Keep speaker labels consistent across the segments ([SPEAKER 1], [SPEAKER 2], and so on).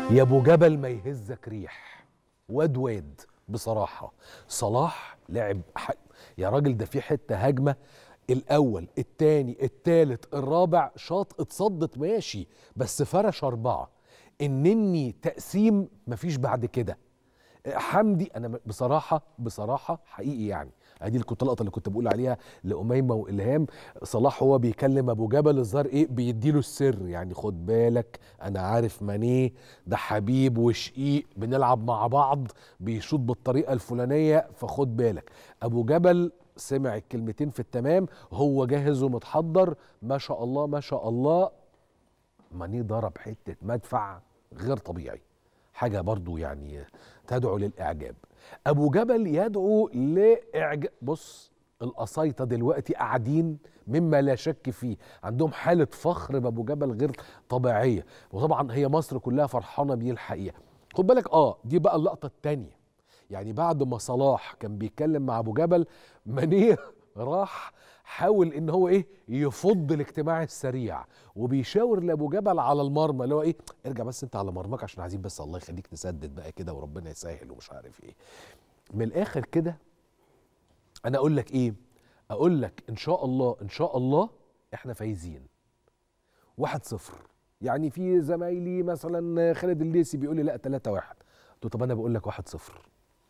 [SPEAKER 1] يا ابو جبل ما يهزك ريح واد واد بصراحه صلاح لعب ح... يا راجل ده في حته هجمه الاول الثاني الثالث الرابع شاط اتصدت ماشي بس فرش اربعه انني تقسيم مفيش بعد كده حمدي انا بصراحه بصراحه حقيقي يعني ادي كنت اللقطه اللي كنت بقول عليها لاميمه والهام صلاح هو بيكلم ابو جبل الظاهر ايه بيديله السر يعني خد بالك انا عارف مانيه ده حبيب وشقيق بنلعب مع بعض بيشوط بالطريقه الفلانيه فخد بالك ابو جبل سمع الكلمتين في التمام هو جاهز ومتحضر ما شاء الله ما شاء الله مانيه ضرب حته مدفع غير طبيعي حاجه برضو يعني تدعو للاعجاب ابو جبل يدعو لاعجاب بص القصايطه دلوقتي قاعدين مما لا شك فيه عندهم حاله فخر بابو جبل غير طبيعيه وطبعا هي مصر كلها فرحانه بيه الحقيقه خد بالك اه دي بقى اللقطه الثانيه يعني بعد ما صلاح كان بيتكلم مع ابو جبل منيه راح حاول ان هو ايه يفض الاجتماع السريع وبيشاور لابو جبل على المرمى اللي هو ايه ارجع بس انت على مرماك عشان عايزين بس الله يخليك تسدد بقى كده وربنا يسهل ومش عارف ايه من الاخر كده انا اقول لك ايه اقول لك ان شاء الله ان شاء الله احنا فايزين واحد صفر يعني في زمايلي مثلا خالد الليسي بيقول لي لا 3 واحد قلت له طب انا بقول لك واحد صفر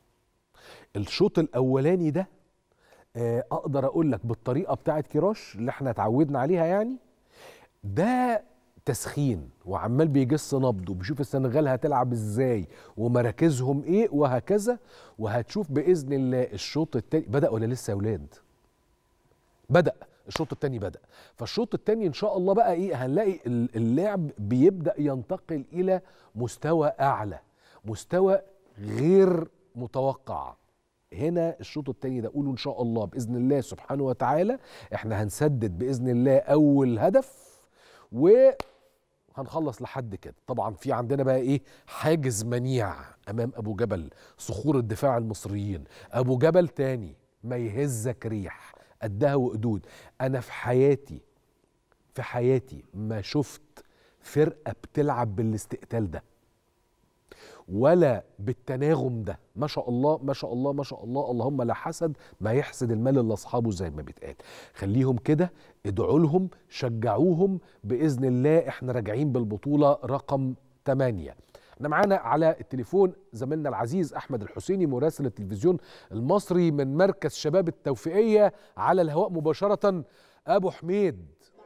[SPEAKER 1] الشوط الاولاني ده اقدر اقول لك بالطريقه بتاعت كيروش اللي احنا اتعودنا عليها يعني ده تسخين وعمال بيجس نبض وبيشوف السنغال هتلعب ازاي ومراكزهم ايه وهكذا وهتشوف باذن الله الشوط التاني بدا ولا لسه يا اولاد بدا الشوط التاني بدا فالشوط التاني ان شاء الله بقى ايه هنلاقي اللعب بيبدا ينتقل الى مستوى اعلى مستوى غير متوقع هنا الشوط الثاني ده قولوا ان شاء الله باذن الله سبحانه وتعالى احنا هنسدد باذن الله اول هدف وهنخلص لحد كده طبعا في عندنا بقى ايه حاجز منيع امام ابو جبل صخور الدفاع المصريين ابو جبل تاني ما يهزك ريح قدها وقدود انا في حياتي في حياتي ما شفت فرقه بتلعب بالاستقتال ده ولا بالتناغم ده ما شاء الله ما شاء الله ما شاء الله اللهم لا حسد ما يحسد المال الا اصحابه زي ما بيتقال خليهم كده ادعوا لهم شجعوهم باذن الله احنا راجعين بالبطوله رقم 8 احنا معانا على التليفون زميلنا العزيز احمد الحسيني مراسل التلفزيون المصري من مركز شباب التوفيقيه على الهواء مباشره ابو حميد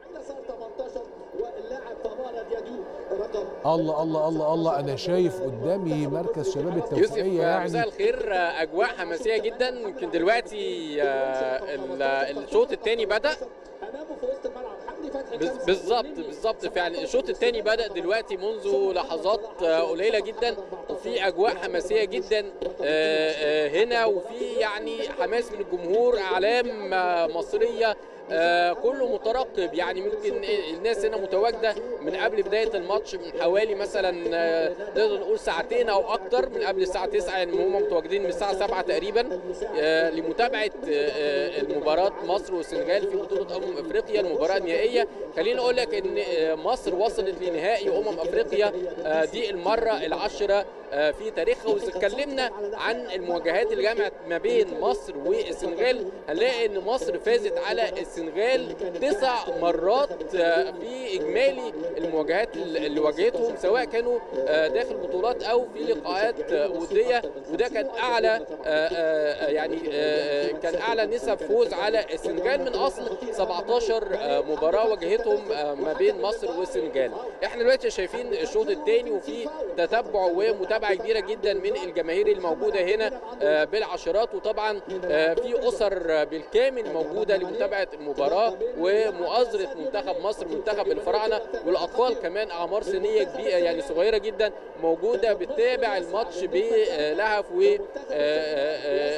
[SPEAKER 1] الله الله الله الله انا شايف قدامي مركز شباب التوفيقيه يعني
[SPEAKER 2] مساء الخير اجواء حماسيه جدا يمكن دلوقتي الشوط الثاني بدا بالظبط بالظبط فعلا الشوط الثاني بدا دلوقتي منذ لحظات قليله جدا وفي اجواء حماسيه جدا هنا وفي يعني حماس من الجمهور اعلام مصريه آه كله مترقب يعني ممكن الناس هنا متواجده من قبل بدايه الماتش من حوالي مثلا آه نقدر نقول ساعتين او اكتر من قبل الساعه 9 يعني هم متواجدين من الساعه 7 تقريبا آه لمتابعه آه المباراه مصر والسنغال في بطوله امم افريقيا المباراه النهائيه خليني اقول لك ان مصر وصلت لنهائي امم افريقيا آه دي المره العاشره آه في تاريخها واذا اتكلمنا عن المواجهات اللي جمعت ما بين مصر والسنغال هنلاقي ان مصر فازت على السنغال تسع مرات في اجمالي المواجهات اللي واجهتهم سواء كانوا داخل بطولات او في لقاءات وديه وده كان اعلى يعني كان اعلى نسب فوز على السنغال من اصل 17 مباراه واجهتهم ما بين مصر والسنغال احنا دلوقتي شايفين الشوط الثاني وفي تتبع ومتابعه كبيره جدا من الجماهير الموجوده هنا بالعشرات وطبعا في اسر بالكامل موجوده لمتابعه المباراه ومؤازره منتخب مصر منتخب الفراعنه والاطفال كمان اعمار سنيه كبيره يعني صغيره جدا موجوده بتتابع الماتش بلهف وحب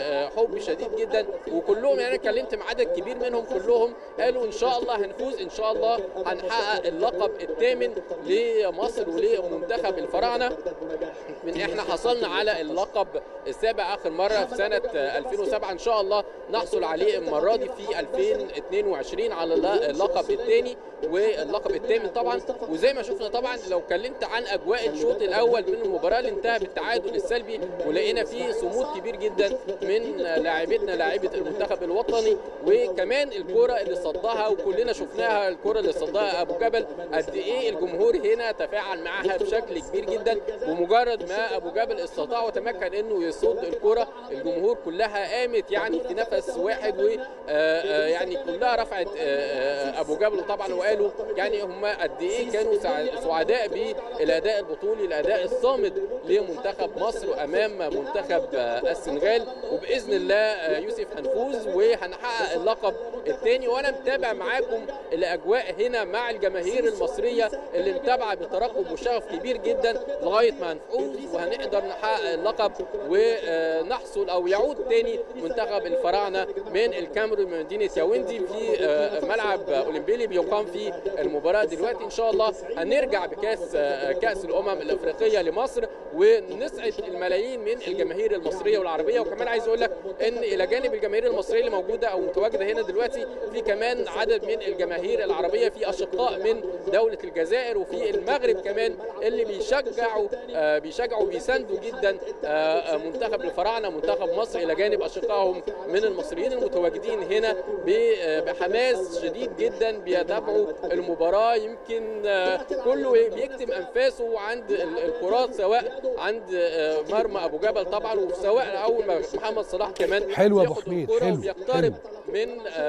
[SPEAKER 2] ترقب شديد جدا وكلهم يعني انا اتكلمت مع عدد كبير منهم كلهم قالوا ان شاء الله هنفوز ان شاء الله هنحقق اللقب الثامن لمصر ولمنتخب الفراعنه من احنا حصلنا على اللقب السابع اخر مره في سنه 2007 ان شاء الله نحصل عليه المره دي في 2022 على اللقب الثاني واللقب الثامن طبعا وزي ما شفنا طبعا لو اتكلمت عن اجواء الشوط الاول من المباراه اللي انتهى بالتعادل السلبي ولقينا فيه صمود كبير جدا من لاعبتنا لاعبه المنتخب الوطني وكمان الكره اللي صدها وكلنا شفناها الكره اللي صدها ابو جبل قد ايه الجمهور هنا تفاعل معاها بشكل كبير جدا ومجرد ما ابو جبل استطاع وتمكن انه يصد الكره الجمهور كلها قامت يعني في نفس واحد و يعني كلها رفعت ابو جبل طبعا وقالوا يعني هم قد ايه كانوا سعداء بالاداء البطولي الاداء الصامد لمنتخب مصر امام منتخب السنغال وباذن الله يوسف هنفوز وهنحقق اللقب الثاني وانا متابع معاكم الاجواء هنا مع الجماهير المصريه اللي متابعه بترقب وشغف كبير جدا لغايه ما هنفوز وهنقدر نحقق اللقب ونحصل او يعود تاني منتخب الفراعنه من الكاميرون من مدينه ياوندي في ملعب اولمبيلي بيقام فيه المباراه دلوقتي ان شاء الله هنرجع بكاس كاس الامم الافريقيه لمصر ونسعد الملايين من الجماهير المصريه والعربيه وكمان عايز اقول لك ان الى جانب الجماهير المصريه اللي موجوده او متواجده هنا دلوقتي في كمان عدد من الجماهير العربيه في اشقاء من دوله الجزائر وفي المغرب كمان اللي بيشجعوا بيشجعوا بيساندوا جدا منتخب الفراعنه منتخب مصر الى جانب اشقائهم من المصريين المتواجدين هنا بحماس شديد جدا بيتابعوا المباراه يمكن كله بيكتم انفاسه عند الكرات سواء عند مرمى ابو جبل طبعا وسواء اول ما محمد صلاح كمان
[SPEAKER 1] حلو ابو حميد حلو
[SPEAKER 2] بيقترب من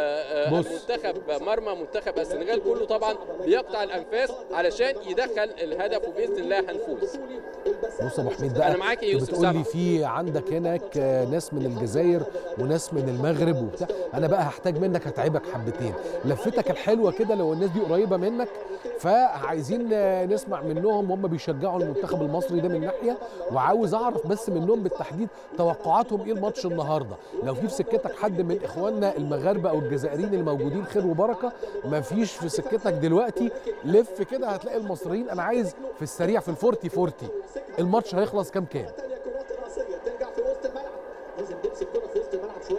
[SPEAKER 2] منتخب مرمى منتخب السنغال كله طبعا بيقطع الانفاس علشان يدخل الهدف وباذن الله هنفوز
[SPEAKER 1] بص يا ابو حميد بقى
[SPEAKER 2] انا معاك يا يوسف
[SPEAKER 1] بتقول لي في عندك هناك ناس من الجزائر وناس من المغرب وبتاع انا بقى هحتاج منك هتعبك حبتين لفتك الحلوه كده لو الناس دي قريبه منك فعايزين نسمع منهم هم بيشجعوا المنتخب المصري ده من ناحيه وعاوز اعرف بس منهم بالتحديد توقعاتهم ايه الماتش النهارده لو في في سكتك حد من اخواننا المغاربه او الجزائريين الموجودين خير وبركه مفيش في سكتك دلوقتي لف كده هتلاقي المصريين انا عايز في السريع في الفورتي فورتي الماتش هيخلص كام كام
[SPEAKER 3] ترجع في وسط الملعب لازم تمسك كرة في وسط الملعب شويه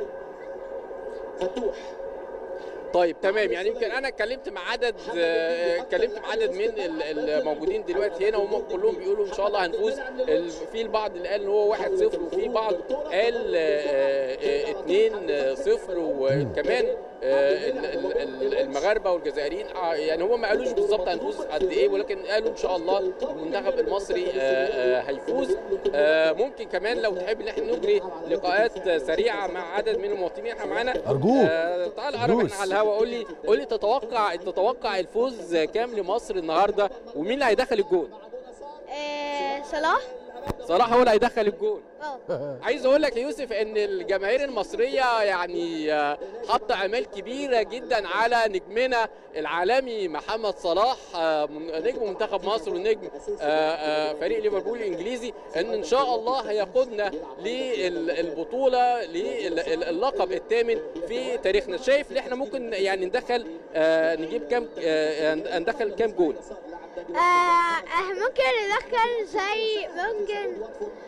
[SPEAKER 3] فتوح
[SPEAKER 2] طيب تمام يعني يمكن انا اتكلمت مع عدد اتكلمت مع عدد من الموجودين دلوقتي هنا هم كلهم بيقولوا ان شاء الله هنفوز في البعض اللي قال ان هو 1-0 وفي بعض قال 2-0 وكمان المغاربه والجزائريين يعني هم ما قالوش بالظبط هنفوز قد ايه ولكن قالوا ان شاء الله المنتخب المصري هيفوز ممكن كمان لو تحب ان احنا نجري لقاءات سريعه مع عدد من المواطنين احنا معانا
[SPEAKER 1] ارجوك
[SPEAKER 2] تعال قرب احنا على الهوا قول لي قول لي تتوقع تتوقع الفوز كام لمصر النهارده ومين اللي هيدخل الجول؟
[SPEAKER 4] آه صلاح
[SPEAKER 2] صلاح هو اللي هيدخل الجول
[SPEAKER 4] اه
[SPEAKER 2] عايز اقول لك يا يوسف ان الجماهير المصريه يعني حاطه امال كبيره جدا على نجمنا العالمي محمد صلاح نجم منتخب مصر ونجم فريق ليفربول الانجليزي ان ان شاء الله هياخدنا للبطوله للقب الثامن في تاريخنا شايف ان احنا ممكن يعني ندخل نجيب كام ندخل كام جول
[SPEAKER 4] آه ممكن ندخل زي ممكن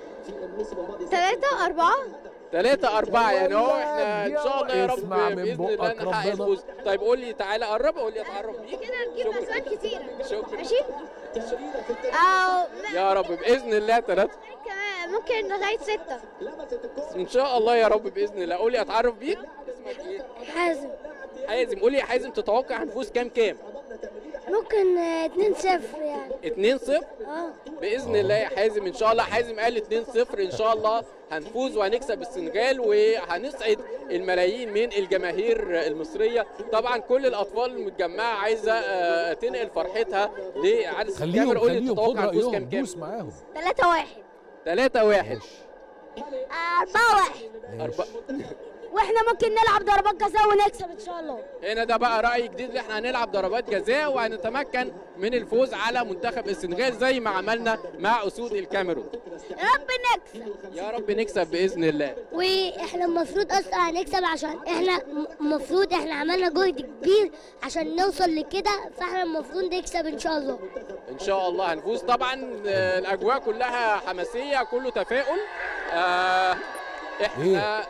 [SPEAKER 4] ثلاثة أربعة
[SPEAKER 2] ثلاثة أربعة يعني هو احنا إن شاء الله يا رب
[SPEAKER 1] اسمع من
[SPEAKER 2] بإذن الله
[SPEAKER 1] بقك
[SPEAKER 2] نحقق
[SPEAKER 1] ربنا.
[SPEAKER 2] الفوز طيب قول لي تعالى قرب قول لي اتعرف بيك
[SPEAKER 4] كده نجيب
[SPEAKER 2] شكراً.
[SPEAKER 4] أسماء كتيرة
[SPEAKER 2] شكرا
[SPEAKER 4] ماشي أو
[SPEAKER 2] يا رب بإذن الله ثلاثة
[SPEAKER 4] كمان ممكن لغاية ستة
[SPEAKER 2] إن شاء الله يا رب بإذن الله قول لي أتعرف بيك اسمك إيه؟
[SPEAKER 4] حازم
[SPEAKER 2] حازم قول لي يا حازم تتوقع هنفوز كام كام؟
[SPEAKER 4] ممكن اتنين صفر يعني
[SPEAKER 2] 2 0
[SPEAKER 4] اه
[SPEAKER 2] باذن الله يا حازم ان شاء الله حازم قال 2 0 ان شاء الله هنفوز وهنكسب السنغال وهنسعد الملايين من الجماهير المصريه طبعا كل الاطفال المتجمعه عايزه آه، تنقل فرحتها لعدد
[SPEAKER 1] خليهم
[SPEAKER 2] الكاميرا قول لي
[SPEAKER 1] خليهم خد
[SPEAKER 2] تتوقع هنفوز
[SPEAKER 1] رايهم
[SPEAKER 2] كام كام
[SPEAKER 1] دوس معاهم
[SPEAKER 4] ثلاثة واحد
[SPEAKER 2] 3 1
[SPEAKER 4] أربعة واحد
[SPEAKER 1] ماشي.
[SPEAKER 2] أربعة
[SPEAKER 4] واحنا ممكن نلعب ضربات جزاء ونكسب ان شاء الله
[SPEAKER 2] هنا ده بقى راي جديد ان احنا هنلعب ضربات جزاء وهنتمكن من الفوز على منتخب السنغال زي ما عملنا مع اسود الكاميرون
[SPEAKER 4] يا رب نكسب
[SPEAKER 2] يا رب نكسب باذن الله
[SPEAKER 4] واحنا المفروض اصلا هنكسب عشان احنا المفروض احنا عملنا جهد كبير عشان نوصل لكده فاحنا المفروض نكسب ان شاء الله
[SPEAKER 2] ان شاء الله هنفوز طبعا آه، الاجواء كلها حماسيه كله تفاؤل آه، احنا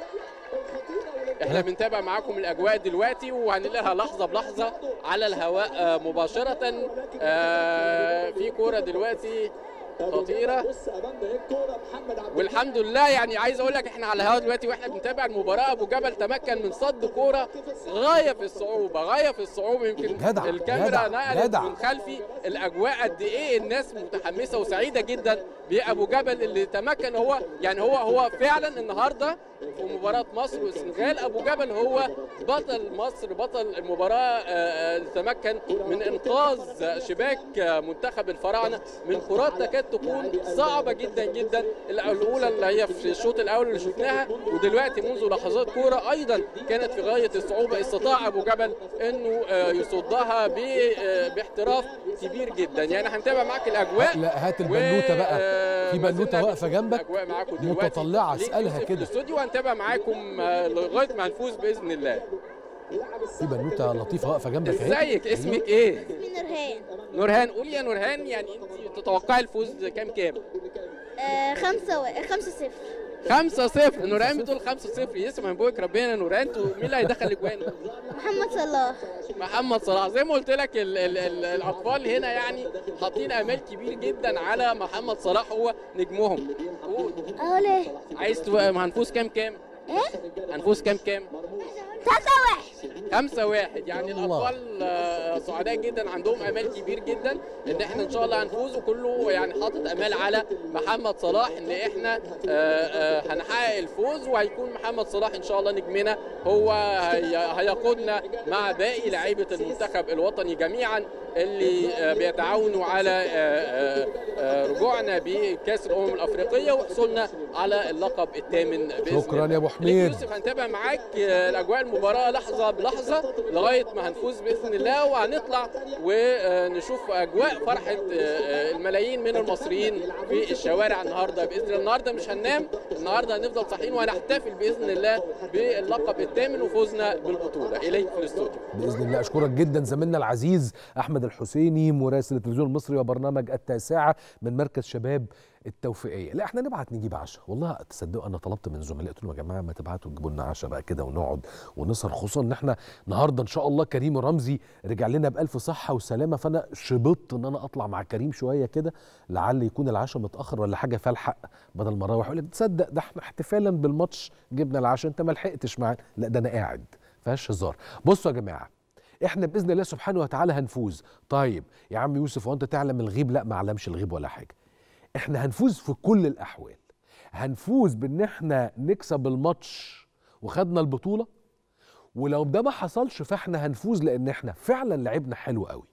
[SPEAKER 2] احنا بنتابع معاكم الاجواء دلوقتي وهنلاقيها لحظه بلحظه على الهواء آه، مباشره آه، في كوره دلوقتي خطيره
[SPEAKER 3] بص امامنا ايه الكوره محمد عبد
[SPEAKER 2] والحمد لله يعني عايز اقول لك احنا على الهواء دلوقتي واحنا بنتابع المباراه ابو جبل تمكن من صد كوره غايه في الصعوبه غايه في الصعوبه يمكن
[SPEAKER 1] جدع،
[SPEAKER 2] الكاميرا
[SPEAKER 1] جدع،
[SPEAKER 2] نقلت
[SPEAKER 1] جدع.
[SPEAKER 2] من خلفي الاجواء قد ايه الناس متحمسه وسعيده جدا بابو جبل اللي تمكن هو يعني هو هو فعلا النهارده في مباراه مصر والسنغال ابو جبل هو بطل مصر بطل المباراه آه، آه، اللي تمكن من انقاذ شباك آه، منتخب الفراعنه من كرات تكاد تكون صعبه جدا جدا الاولى اللي هي في الشوط الاول اللي شفناها ودلوقتي منذ لحظات كوره ايضا كانت في غايه الصعوبه استطاع ابو جبل انه آه، يصدها ب- آه، باحتراف كبير جدا يعني هنتابع معاك الاجواء
[SPEAKER 1] لا هات البنوته بقى
[SPEAKER 2] و-
[SPEAKER 1] في
[SPEAKER 2] ما
[SPEAKER 1] بنوته
[SPEAKER 2] زلنا
[SPEAKER 1] واقفه جنبك
[SPEAKER 2] الاجواء معاكم دلوقتي
[SPEAKER 1] متطلعه
[SPEAKER 2] ليك
[SPEAKER 1] اسالها
[SPEAKER 2] يوسف في
[SPEAKER 1] كده
[SPEAKER 2] الاستوديو وهنتابع معاكم آه، لغايه ما هنفوز باذن الله
[SPEAKER 1] في بنوته لطيفه واقفه جنبك اهي
[SPEAKER 2] ازيك اسمك ايه
[SPEAKER 4] اسمي نورهان
[SPEAKER 2] نورهان قولي يا نورهان يعني انت تتوقعي الفوز كام كام
[SPEAKER 4] خمسة و... خمسة صفر
[SPEAKER 2] خمسة صفر نورهان بتقول خمسة صفر يسمع من بوك ربنا يا نورهان انتوا مين اللي هيدخل اجوان
[SPEAKER 4] محمد صلاح
[SPEAKER 2] محمد صلاح زي ما قلت لك ال ال ال الاطفال هنا يعني حاطين امال كبير جدا على محمد صلاح هو نجمهم قول
[SPEAKER 4] اقول ايه
[SPEAKER 2] عايز تو... هنفوز كام كام
[SPEAKER 4] ايه
[SPEAKER 2] هنفوز كام كام
[SPEAKER 4] ثلاثة واحد
[SPEAKER 2] خمسة واحد يعني
[SPEAKER 1] الله.
[SPEAKER 2] الأطفال آه، سعداء جدا عندهم أمال كبير جدا إن إحنا إن شاء الله هنفوز وكله يعني حاطط أمال على محمد صلاح إن إحنا آه، آه، هنحقق الفوز وهيكون محمد صلاح إن شاء الله نجمنا هو هي- هيقودنا مع باقي لعيبة المنتخب الوطني جميعا اللي آه، بيتعاونوا على آه، آه، آه، رجوعنا بكأس الأمم الأفريقية وحصولنا على اللقب الثامن بإذن
[SPEAKER 1] شكراً
[SPEAKER 2] الله.
[SPEAKER 1] يا أبو
[SPEAKER 2] ليك
[SPEAKER 1] حميد.
[SPEAKER 2] يوسف هنتابع معاك آه، الاجواء المباراه لحظه بلحظه لغايه ما هنفوز باذن الله وهنطلع ونشوف اجواء فرحه آه، آه، الملايين من المصريين في الشوارع النهارده باذن الله النهارده مش هننام النهارده هنفضل صاحيين وهنحتفل باذن الله باللقب الثامن وفوزنا بالبطوله اليك في الاستوديو
[SPEAKER 1] باذن الله اشكرك جدا زميلنا العزيز احمد الحسيني مراسل التلفزيون المصري وبرنامج التاسعه من مركز شباب التوفيقيه لا احنا نبعت نجيب عشاء والله تصدقوا انا طلبت من زملائي قلت لهم يا جماعه ما تبعتوا تجيبوا لنا عشاء بقى كده ونقعد ونسهر خصوصا ان احنا النهارده ان شاء الله كريم رمزي رجع لنا بالف صحه وسلامه فانا شبطت ان انا اطلع مع كريم شويه كده لعل يكون العشاء متاخر ولا حاجه فالحق بدل ما اروح يقول لك تصدق ده احنا احتفالا بالماتش جبنا العشاء انت ما لحقتش معانا لا ده انا قاعد فيهاش هزار بصوا يا جماعه احنا باذن الله سبحانه وتعالى هنفوز طيب يا عم يوسف وانت تعلم الغيب لا ما اعلمش الغيب ولا حاجه احنا هنفوز في كل الاحوال هنفوز بان احنا نكسب الماتش وخدنا البطوله ولو ده ما حصلش فاحنا هنفوز لان احنا فعلا لعبنا حلو قوي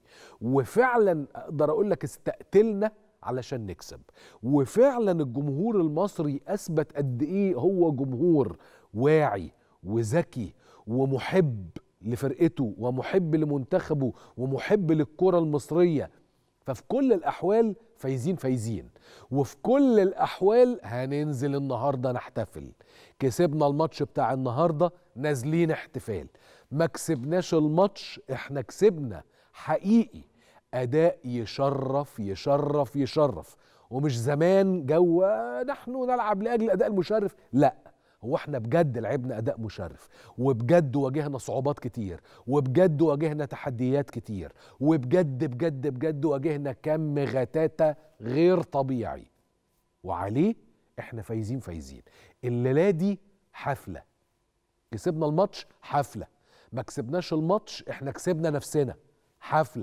[SPEAKER 1] وفعلا اقدر اقول لك استقتلنا علشان نكسب وفعلا الجمهور المصري اثبت قد ايه هو جمهور واعي وذكي ومحب لفرقته ومحب لمنتخبه ومحب للكره المصريه ففي كل الاحوال فايزين فايزين وفي كل الاحوال هننزل النهارده نحتفل كسبنا الماتش بتاع النهارده نازلين احتفال ما كسبناش الماتش احنا كسبنا حقيقي اداء يشرف يشرف يشرف ومش زمان جو نحن نلعب لاجل الاداء المشرف لا هو احنا بجد لعبنا اداء مشرف وبجد واجهنا صعوبات كتير وبجد واجهنا تحديات كتير وبجد بجد بجد واجهنا كم غتاتة غير طبيعي وعليه احنا فايزين فايزين الليله دي حفله كسبنا الماتش حفله ما كسبناش الماتش احنا كسبنا نفسنا حفله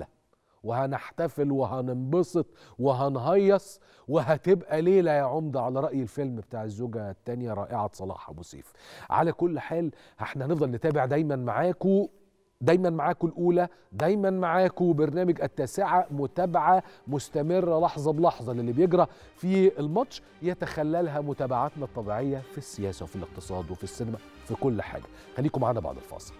[SPEAKER 1] وهنحتفل وهننبسط وهنهيص وهتبقى ليله يا عمده على راي الفيلم بتاع الزوجه الثانيه رائعه صلاح ابو سيف على كل حال احنا هنفضل نتابع دايما معاكم دايما معاكم الأولى دايما معاكم برنامج التاسعة متابعة مستمرة لحظة بلحظة للي بيجرى في الماتش يتخللها متابعاتنا الطبيعية في السياسة وفي الاقتصاد وفي السينما في كل حاجة خليكم معانا بعد الفاصل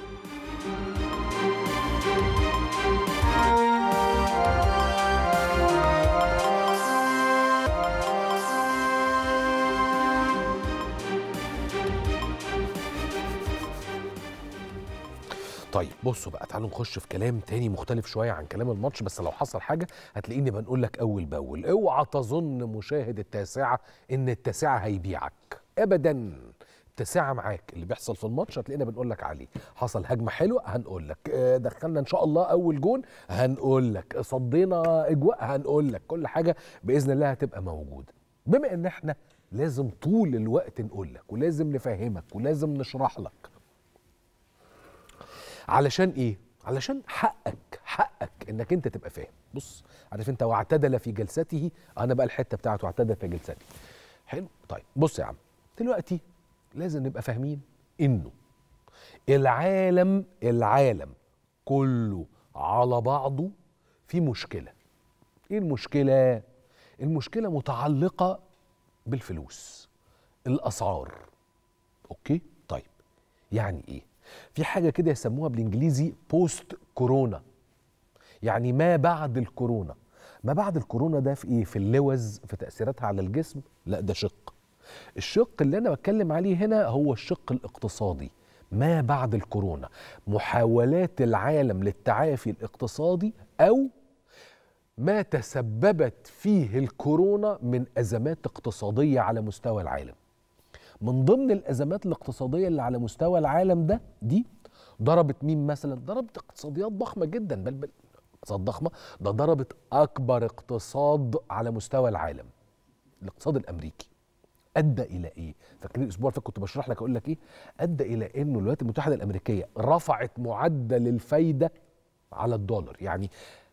[SPEAKER 1] طيب بصوا بقى تعالوا نخش في كلام تاني مختلف شويه عن كلام الماتش بس لو حصل حاجه هتلاقيني بنقول لك اول باول اوعى تظن مشاهد التاسعه ان التاسعه هيبيعك ابدا التاسعه معاك اللي بيحصل في الماتش هتلاقينا بنقول لك عليه حصل هجمه حلوه هنقول لك آه، دخلنا ان شاء الله اول جون هنقول لك صدينا اجواء هنقول لك كل حاجه باذن الله هتبقى موجوده بما ان احنا لازم طول الوقت نقول لك ولازم نفهمك ولازم نشرح لك علشان ايه علشان حقك حقك انك انت تبقى فاهم بص عارف انت واعتدل في جلسته انا بقى الحته بتاعته واعتدل في جلسته حلو طيب بص يا عم دلوقتي لازم نبقى فاهمين انه العالم العالم كله على بعضه في مشكله ايه المشكله المشكله متعلقه بالفلوس الاسعار اوكي طيب يعني ايه في حاجه كده يسموها بالانجليزي بوست كورونا يعني ما بعد الكورونا ما بعد الكورونا ده في ايه في اللوز في تاثيراتها على الجسم لا ده شق الشق اللي انا بتكلم عليه هنا هو الشق الاقتصادي ما بعد الكورونا محاولات العالم للتعافي الاقتصادي او ما تسببت فيه الكورونا من ازمات اقتصاديه على مستوى العالم من ضمن الازمات الاقتصاديه اللي على مستوى العالم ده دي ضربت مين مثلا ضربت اقتصاديات ضخمه جدا بل بل اقتصاد ضخمه ده ضربت اكبر اقتصاد على مستوى العالم الاقتصاد الامريكي ادى الى ايه فاكرين الاسبوع اللي فات كنت بشرح لك اقول لك ايه ادى الى انه الولايات المتحده الامريكيه رفعت معدل الفايده على الدولار يعني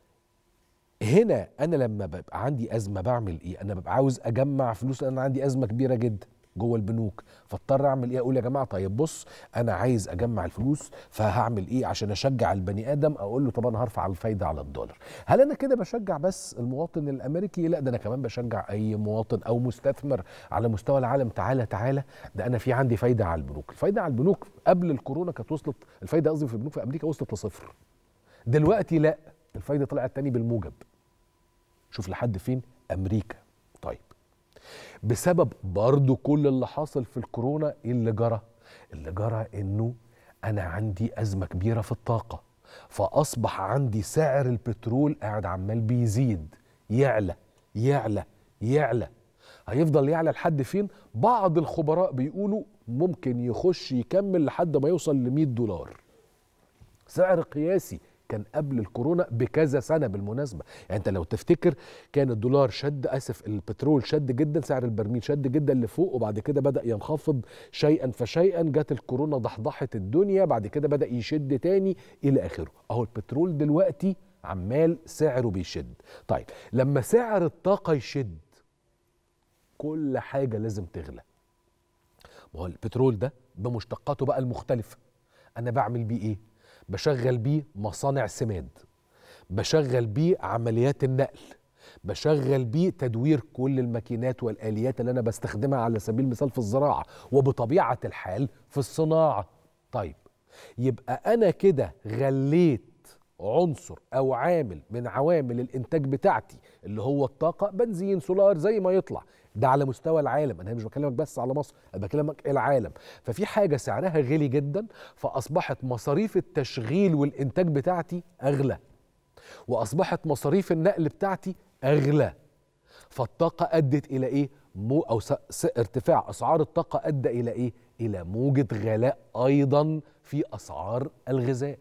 [SPEAKER 1] هنا انا لما ببقى عندي ازمه بعمل ايه انا ببقى عاوز اجمع فلوس لان انا عندي ازمه كبيره جدا جوه البنوك فاضطر اعمل ايه اقول يا جماعه طيب بص انا عايز اجمع الفلوس فهعمل ايه عشان اشجع البني ادم اقول له طب انا هرفع الفايده على الدولار هل انا كده بشجع بس المواطن الامريكي لا ده انا كمان بشجع اي مواطن او مستثمر على مستوى العالم تعالى تعالى ده انا في عندي فايده على البنوك الفايده على البنوك قبل الكورونا كانت وصلت الفايده قصدي في البنوك في امريكا وصلت لصفر دلوقتي لا الفايده طلعت تاني بالموجب شوف لحد فين امريكا طيب بسبب برضو كل اللي حاصل في الكورونا ايه اللي جرى اللي جرى انه انا عندي ازمه كبيره في الطاقه فاصبح عندي سعر البترول قاعد عمال بيزيد يعلى يعلى يعلى هيفضل يعلى لحد فين بعض الخبراء بيقولوا ممكن يخش يكمل لحد ما يوصل ل 100 دولار سعر قياسي كان قبل الكورونا بكذا سنه بالمناسبه يعني انت لو تفتكر كان الدولار شد اسف البترول شد جدا سعر البرميل شد جدا لفوق وبعد كده بدا ينخفض شيئا فشيئا جت الكورونا ضحضحت الدنيا بعد كده بدا يشد تاني الى اخره اهو البترول دلوقتي عمال سعره بيشد طيب لما سعر الطاقه يشد كل حاجه لازم تغلى ما هو البترول ده بمشتقاته بقى المختلفه انا بعمل بيه ايه بشغل بيه مصانع سماد بشغل بيه عمليات النقل بشغل بيه تدوير كل الماكينات والآليات اللي أنا بستخدمها على سبيل المثال في الزراعة وبطبيعة الحال في الصناعة طيب يبقى أنا كده غليت عنصر أو عامل من عوامل الإنتاج بتاعتي اللي هو الطاقة بنزين سولار زي ما يطلع ده على مستوى العالم انا مش بكلمك بس على مصر انا بكلمك العالم ففي حاجه سعرها غالي جدا فاصبحت مصاريف التشغيل والانتاج بتاعتي اغلى واصبحت مصاريف النقل بتاعتي اغلى فالطاقه ادت الى ايه مو او س... س... ارتفاع اسعار الطاقه ادى الى ايه الى موجه غلاء ايضا في اسعار الغذاء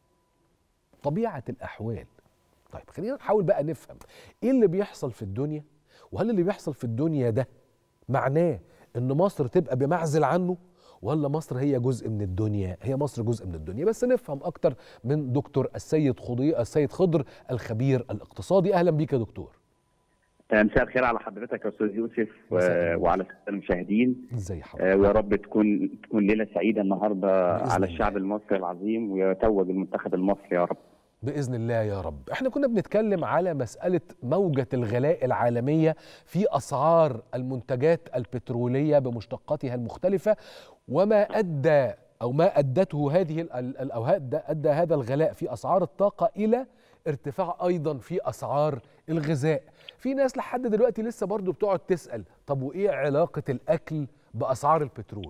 [SPEAKER 1] طبيعه الاحوال طيب خلينا نحاول بقى نفهم ايه اللي بيحصل في الدنيا وهل اللي بيحصل في الدنيا ده معناه ان مصر تبقى بمعزل عنه ولا مصر هي جزء من الدنيا هي مصر جزء من الدنيا بس نفهم اكتر من دكتور السيد خضي السيد خضر الخبير الاقتصادي اهلا بيك يا دكتور
[SPEAKER 5] مساء الخير على حضرتك يا استاذ يوسف
[SPEAKER 1] مساء
[SPEAKER 5] و-
[SPEAKER 1] النور.
[SPEAKER 5] وعلى الساده المشاهدين
[SPEAKER 1] ازاي حضرتك
[SPEAKER 5] آه، ويا رب تكون تكون ليله سعيده النهارده
[SPEAKER 1] بإذن
[SPEAKER 5] على
[SPEAKER 1] الله.
[SPEAKER 5] الشعب المصري العظيم ويتوج المنتخب المصري يا رب
[SPEAKER 1] باذن الله يا رب احنا كنا بنتكلم على مساله موجه الغلاء العالميه في اسعار المنتجات البتروليه بمشتقاتها المختلفه وما ادى او ما ادته هذه ال- ال- او ادى ادى هذا الغلاء في اسعار الطاقه الى ارتفاع ايضا في اسعار الغذاء في ناس لحد دلوقتي لسه برضو بتقعد تسال طب وايه علاقه الاكل باسعار البترول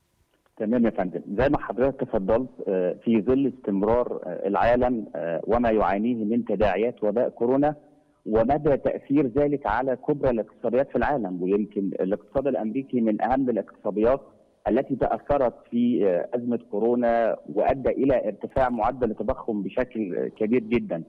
[SPEAKER 5] تمام يا فندم زي ما حضرتك تفضلت آه، في ظل استمرار آه، العالم آه، وما يعانيه من تداعيات وباء كورونا ومدى تاثير ذلك على كبرى الاقتصاديات في العالم ويمكن الاقتصاد الامريكي من اهم الاقتصاديات التي تاثرت في آه، ازمه كورونا وادى الى ارتفاع معدل التضخم بشكل آه، كبير جدا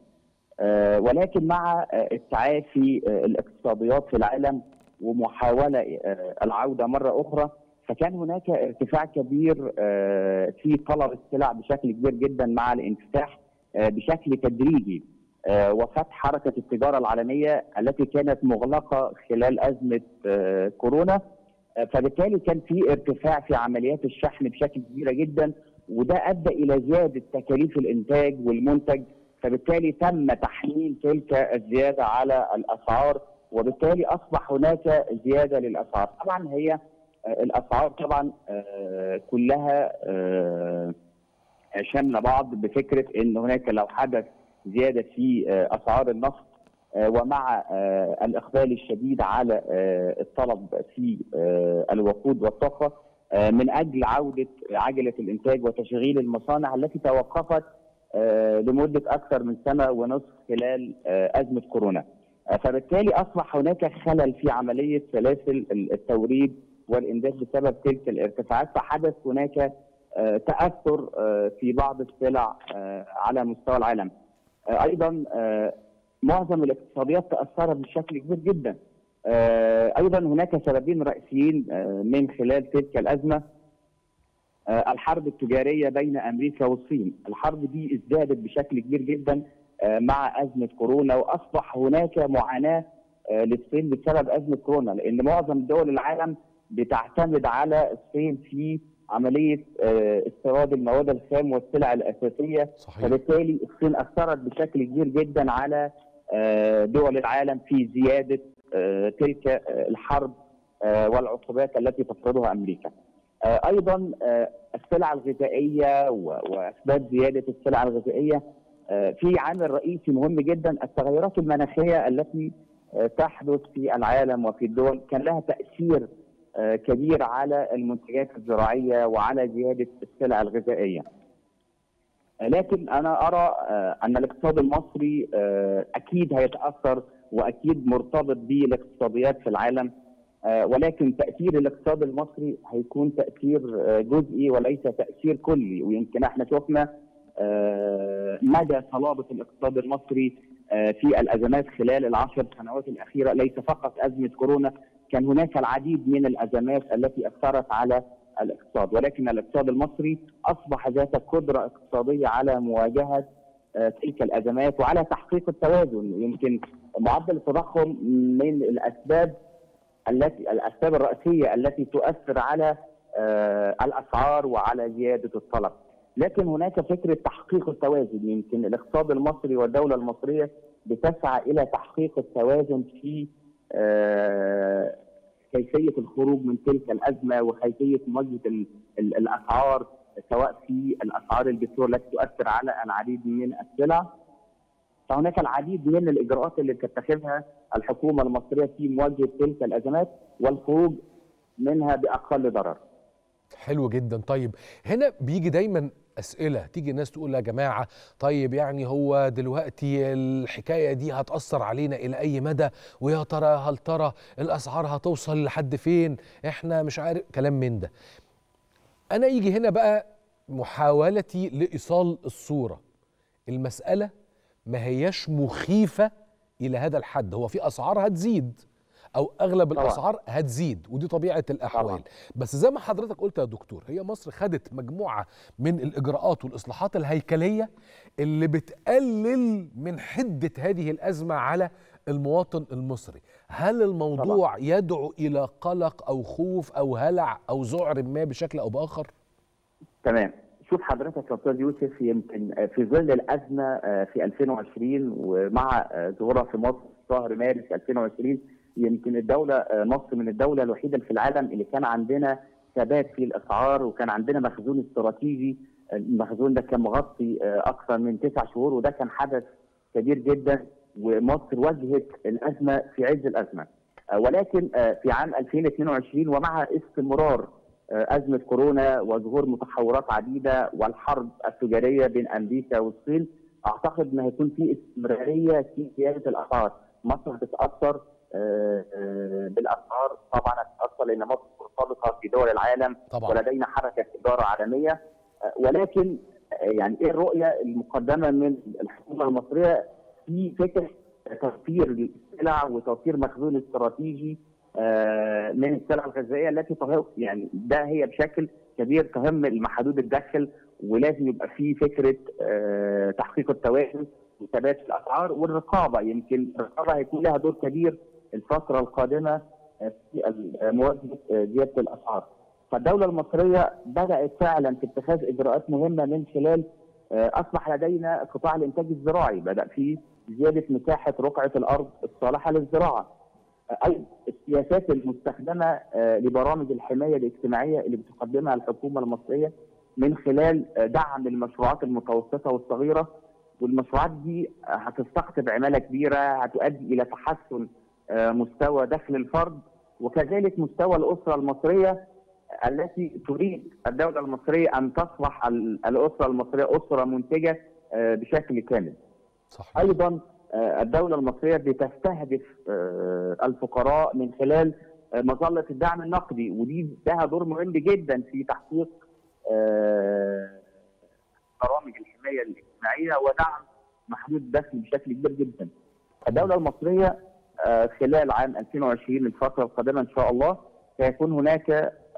[SPEAKER 5] آه، ولكن مع آه، التعافي آه، الاقتصاديات في العالم ومحاوله آه، العوده مره اخرى فكان هناك ارتفاع كبير آه، في طلب السلع بشكل كبير جدا مع الانفتاح آه، بشكل تدريجي آه، وفتح حركه التجاره العالميه التي كانت مغلقه خلال ازمه آه، كورونا آه، فبالتالي كان في ارتفاع في عمليات الشحن بشكل كبيره جدا وده ادى الى زياده تكاليف الانتاج والمنتج فبالتالي تم تحميل تلك الزياده على الاسعار وبالتالي اصبح هناك زياده للاسعار طبعا هي آه، الاسعار طبعا آه، كلها آه، شامله بعض بفكره ان هناك لو حدث زياده في آه، اسعار النفط آه، ومع آه، الاقبال الشديد على آه، الطلب في آه، الوقود والطاقه آه، من اجل عوده عجله الانتاج وتشغيل المصانع التي توقفت آه، لمده اكثر من سنه ونصف خلال آه، ازمه كورونا. آه، فبالتالي اصبح هناك خلل في عمليه سلاسل التوريد والامداد بسبب تلك الارتفاعات فحدث هناك آه، تاثر آه، في بعض السلع آه، على مستوى العالم. آه، ايضا آه، معظم الاقتصاديات تاثرت بشكل كبير جدا. آه، ايضا هناك سببين رئيسيين آه، من خلال تلك الازمه آه، الحرب التجاريه بين امريكا والصين، الحرب دي ازدادت بشكل كبير جدا آه، مع ازمه كورونا واصبح هناك معاناه آه، للصين بسبب ازمه كورونا لان معظم دول العالم بتعتمد على الصين في عمليه آه، استيراد المواد الخام والسلع الاساسيه
[SPEAKER 1] صحيح
[SPEAKER 5] فبالتالي الصين اثرت بشكل كبير جدا على آه، دول العالم في زياده آه، تلك آه، الحرب آه، والعقوبات التي تفرضها امريكا. آه، ايضا آه، السلع الغذائيه و- واسباب زياده السلع الغذائيه آه، في عامل رئيسي مهم جدا التغيرات المناخيه التي آه، تحدث في العالم وفي الدول كان لها تاثير آه، كبير على المنتجات الزراعيه وعلى زياده السلع الغذائيه. لكن انا ارى آه، ان الاقتصاد المصري آه، اكيد هيتاثر واكيد مرتبط بالاقتصاديات في العالم آه، ولكن تاثير الاقتصاد المصري هيكون تاثير آه، جزئي وليس تاثير كلي ويمكن احنا شفنا آه، مدى صلابه الاقتصاد المصري آه، في الازمات خلال العشر سنوات الاخيره ليس فقط ازمه كورونا كان هناك العديد من الازمات التي اثرت على الاقتصاد ولكن الاقتصاد المصري اصبح ذات قدره اقتصاديه على مواجهه آه، تلك الازمات وعلى تحقيق التوازن يمكن معدل التضخم من الاسباب التي الاسباب الرئيسيه التي تؤثر على آه، الاسعار وعلى زياده الطلب لكن هناك فكره تحقيق التوازن يمكن الاقتصاد المصري والدوله المصريه بتسعى الى تحقيق التوازن في آه، كيفيه الخروج من تلك الازمه وكيفيه مواجهه ال- ال- الاسعار سواء في الاسعار البترول التي تؤثر على العديد من السلع فهناك العديد من الاجراءات اللي تتخذها الحكومه المصريه في مواجهه تلك الازمات والخروج منها باقل ضرر.
[SPEAKER 1] حلو جدا طيب هنا بيجي دايما اسئله تيجي ناس تقول يا جماعه طيب يعني هو دلوقتي الحكايه دي هتاثر علينا الى اي مدى ويا ترى هل ترى الاسعار هتوصل لحد فين احنا مش عارف كلام من ده انا يجي هنا بقى محاولتي لايصال الصوره المساله ما هياش مخيفه الى هذا الحد هو في اسعار هتزيد او اغلب
[SPEAKER 5] طبعاً.
[SPEAKER 1] الاسعار هتزيد ودي طبيعه الاحوال
[SPEAKER 5] طبعاً.
[SPEAKER 1] بس زي ما حضرتك قلت يا دكتور هي مصر خدت مجموعه من الاجراءات والاصلاحات الهيكليه اللي بتقلل من حده هذه الازمه على المواطن المصري هل الموضوع يدعو الى قلق او خوف او هلع او ذعر ما بشكل او باخر
[SPEAKER 5] تمام شوف حضرتك يا استاذ يوسف يمكن في ظل الازمه آه، في 2020 ومع آه، ظهورها في مصر في شهر مارس 2020 يمكن الدوله آه، مصر من الدوله الوحيده اللي في العالم اللي كان عندنا ثبات في الاسعار وكان عندنا مخزون استراتيجي المخزون ده كان مغطي آه، اكثر من تسع شهور وده كان حدث كبير جدا ومصر واجهت الازمه في عز الازمه آه، ولكن آه، في عام 2022 ومع استمرار آه، ازمه كورونا وظهور متحورات عديده والحرب التجاريه بين امريكا والصين اعتقد ان هيكون في استمراريه في زياده الاسعار مصر هتتاثر آه، آه، بالاسعار طبعا هتتاثر لان مصر مرتبطه في دول العالم
[SPEAKER 1] طبعا
[SPEAKER 5] ولدينا حركه تجاره عالميه آه، ولكن آه، يعني ايه الرؤيه المقدمه من الحكومه المصريه في فكره توفير السلع وتوفير مخزون استراتيجي آه، من السلع الغذائيه التي تهم يعني ده هي بشكل كبير تهم المحدود الدخل ولازم يبقى في فكره آه، تحقيق التوازن وثبات الاسعار والرقابه يمكن الرقابه هيكون لها دور كبير الفتره القادمه آه، في مواجهه آه، زياده الاسعار. فالدوله المصريه بدات فعلا في اتخاذ اجراءات مهمه من خلال آه، اصبح لدينا قطاع الانتاج الزراعي بدا في زياده مساحه رقعه الارض الصالحه للزراعه. آه، ايضا السياسات المستخدمه آه، لبرامج الحمايه الاجتماعيه اللي بتقدمها الحكومه المصريه من خلال آه، دعم المشروعات المتوسطه والصغيره والمشروعات دي آه، هتستقطب عماله كبيره هتؤدي الى تحسن آه، مستوى دخل الفرد وكذلك مستوى الاسره المصريه التي تريد الدوله المصريه ان تصبح ال- الاسره المصريه اسره منتجه آه، بشكل كامل.
[SPEAKER 1] صحيح
[SPEAKER 5] ايضا آه، الدوله المصريه بتستهدف آه، الفقراء من خلال آه، مظله الدعم النقدي ودي لها دور مهم جدا في تحقيق آه، برامج الحمايه الاجتماعيه ودعم محدود الدخل بشكل كبير جدا. الدوله المصريه آه، خلال عام 2020 الفتره القادمه ان شاء الله سيكون هناك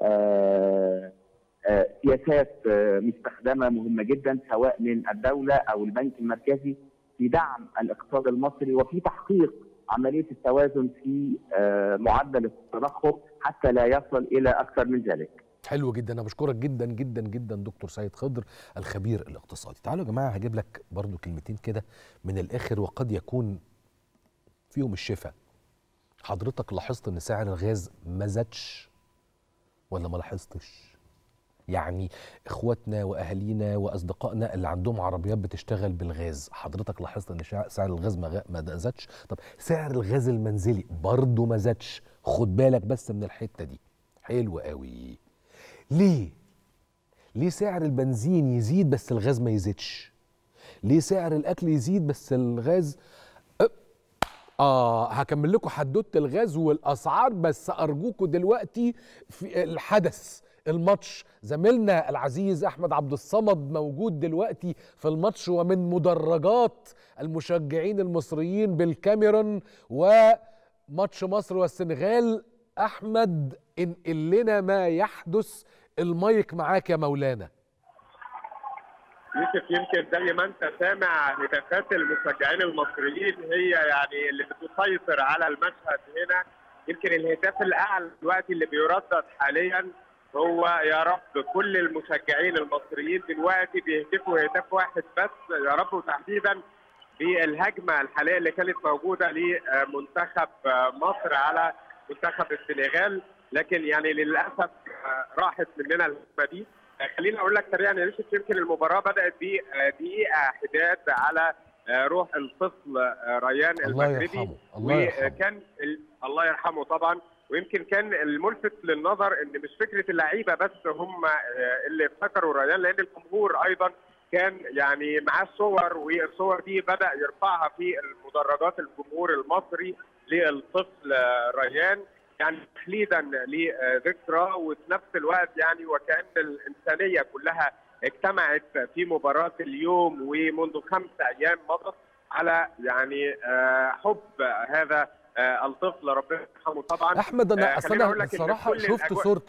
[SPEAKER 5] آه، آه، سياسات آه، مستخدمه مهمه جدا سواء من الدوله او البنك المركزي في دعم الاقتصاد المصري وفي تحقيق عمليه التوازن في آه، معدل التضخم حتى لا يصل الى اكثر من ذلك.
[SPEAKER 1] حلو جدا انا بشكرك جدا جدا جدا دكتور سيد خضر الخبير الاقتصادي تعالوا يا جماعه هجيب لك برضو كلمتين كده من الاخر وقد يكون فيهم الشفاء حضرتك لاحظت ان سعر الغاز ما زادش ولا ما لاحظتش يعني اخواتنا واهالينا واصدقائنا اللي عندهم عربيات بتشتغل بالغاز حضرتك لاحظت ان شع- سعر الغاز ما غ- ما زادش طب سعر الغاز المنزلي برضه ما زادش خد بالك بس من الحته دي حلو قوي ليه ليه سعر البنزين يزيد بس الغاز ما يزيدش ليه سعر الاكل يزيد بس الغاز أه، اه هكمل لكم حدوته الغاز والاسعار بس ارجوكم دلوقتي في الحدث الماتش زميلنا العزيز احمد عبد الصمد موجود دلوقتي في الماتش ومن مدرجات المشجعين المصريين بالكاميرون وماتش مصر والسنغال احمد انقل لنا ما يحدث المايك معاك يا مولانا
[SPEAKER 6] يوسف يمكن زي ما انت سامع هتافات المشجعين المصريين هي يعني اللي بتسيطر على المشهد هنا يمكن الهتاف الاعلى دلوقتي اللي بيردد حاليا هو يا رب كل المشجعين المصريين دلوقتي بيهتفوا هتاف واحد بس يا رب وتحديدا بالهجمه الحاليه اللي كانت موجوده لمنتخب مصر على منتخب السنغال لكن يعني للاسف راحت مننا الهجمه دي خليني اقول لك سريعا يا يوسف يمكن المباراه بدات بدقيقه حداد على روح الطفل ريان
[SPEAKER 1] الله
[SPEAKER 6] المغربي
[SPEAKER 1] يرحمه الله يرحمه
[SPEAKER 6] وكان ال... الله يرحمه طبعا ويمكن كان الملفت للنظر ان مش فكره اللعيبه بس هم اللي افتكروا ريان لان الجمهور ايضا كان يعني معاه صور والصور دي بدا يرفعها في المدرجات الجمهور المصري للطفل ريان يعني تخليدا لذكرى وفي نفس الوقت يعني وكان الانسانيه كلها اجتمعت في مباراه اليوم ومنذ خمس ايام مضت على يعني آه، حب هذا آه، الطفل ربنا يرحمه طبعا
[SPEAKER 1] احمد انا
[SPEAKER 6] آه،
[SPEAKER 1] اصل
[SPEAKER 6] خليني
[SPEAKER 1] انا
[SPEAKER 6] أقول لك إن
[SPEAKER 1] بصراحه
[SPEAKER 6] كل
[SPEAKER 1] شفت
[SPEAKER 6] الأجواء-
[SPEAKER 1] صورتك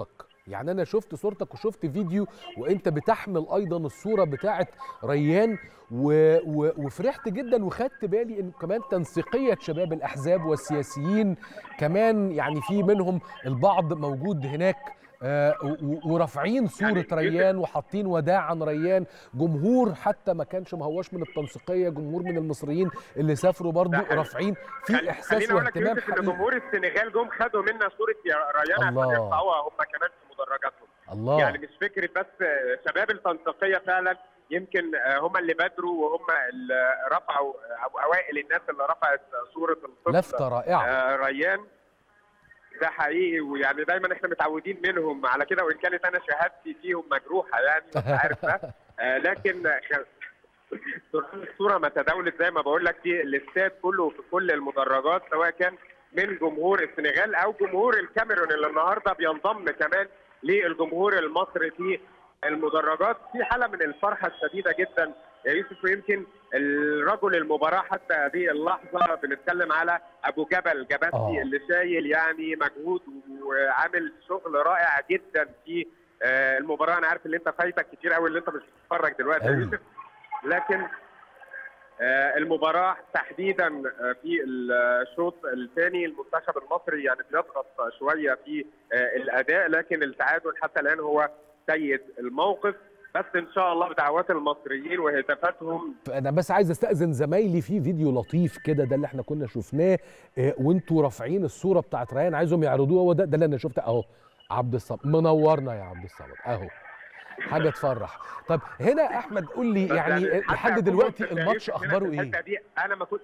[SPEAKER 1] يعني انا شفت صورتك وشفت فيديو وانت بتحمل ايضا الصوره بتاعه ريان و... و... وفرحت جدا وخدت بالي ان كمان تنسيقيه شباب الاحزاب والسياسيين كمان يعني في منهم البعض موجود هناك آه، و- ورافعين صورة
[SPEAKER 6] يعني
[SPEAKER 1] ريان وحاطين وداعا ريان جمهور حتى ما كانش مهوش من التنسيقية جمهور من المصريين اللي سافروا برضو
[SPEAKER 6] ده حقيقي.
[SPEAKER 1] رافعين
[SPEAKER 6] خل-
[SPEAKER 1] في إحساس
[SPEAKER 6] خليني اقول لك
[SPEAKER 1] واهتمام
[SPEAKER 6] يوسف ان
[SPEAKER 1] حقيقي
[SPEAKER 6] جمهور السنغال جم خدوا منا صوره يا ريان عشان
[SPEAKER 1] الله.
[SPEAKER 6] يرفعوها هم كمان في مدرجاتهم
[SPEAKER 1] الله
[SPEAKER 6] يعني مش فكره بس شباب التنسيقيه فعلا يمكن هم اللي بادروا وهم اللي رفعوا او اوائل الناس اللي رفعت صوره الطفل
[SPEAKER 1] لفتة رائعة
[SPEAKER 6] آه، ريان ده حقيقي ويعني دايما احنا متعودين منهم على كده وان كانت انا شهادتي فيهم مجروحه يعني انت عارف ده آه، لكن خ- الصوره ما تداولت زي ما بقول لك في الاستاد كله في كل المدرجات سواء كان من جمهور السنغال او جمهور الكاميرون اللي النهارده بينضم كمان للجمهور المصري في المدرجات في حاله من الفرحه الشديده جدا يا يوسف ويمكن الرجل المباراه حتى هذه اللحظه بنتكلم على ابو جبل جبسي
[SPEAKER 1] آه.
[SPEAKER 6] اللي شايل يعني مجهود وعامل شغل رائع جدا في آه، المباراه انا عارف ان انت فايتك كتير قوي اللي انت مش بتتفرج دلوقتي يا
[SPEAKER 1] أوي.
[SPEAKER 6] يوسف لكن آه، المباراة تحديدا آه، في الشوط الثاني المنتخب المصري يعني بيضغط شوية في آه، الأداء لكن التعادل حتى الآن هو سيد الموقف بس إن شاء الله بدعوات المصريين وهتافاتهم
[SPEAKER 1] انا بس عايز استاذن زمايلي في فيديو لطيف كده ده اللي احنا كنا شفناه آه، وانتوا رافعين الصوره بتاعت ريان عايزهم يعرضوها هو ده ده اللي انا شفته اهو عبد الصمد منورنا يا عبد الصمد اهو حاجه تفرح طب هنا احمد قول لي
[SPEAKER 6] بس
[SPEAKER 1] يعني
[SPEAKER 6] حتى
[SPEAKER 1] لحد
[SPEAKER 6] أكون
[SPEAKER 1] دلوقتي
[SPEAKER 6] في
[SPEAKER 1] الماتش
[SPEAKER 6] التاريخ هنا
[SPEAKER 1] اخباره
[SPEAKER 6] في
[SPEAKER 1] ايه
[SPEAKER 6] الحتة دي أنا ما كنت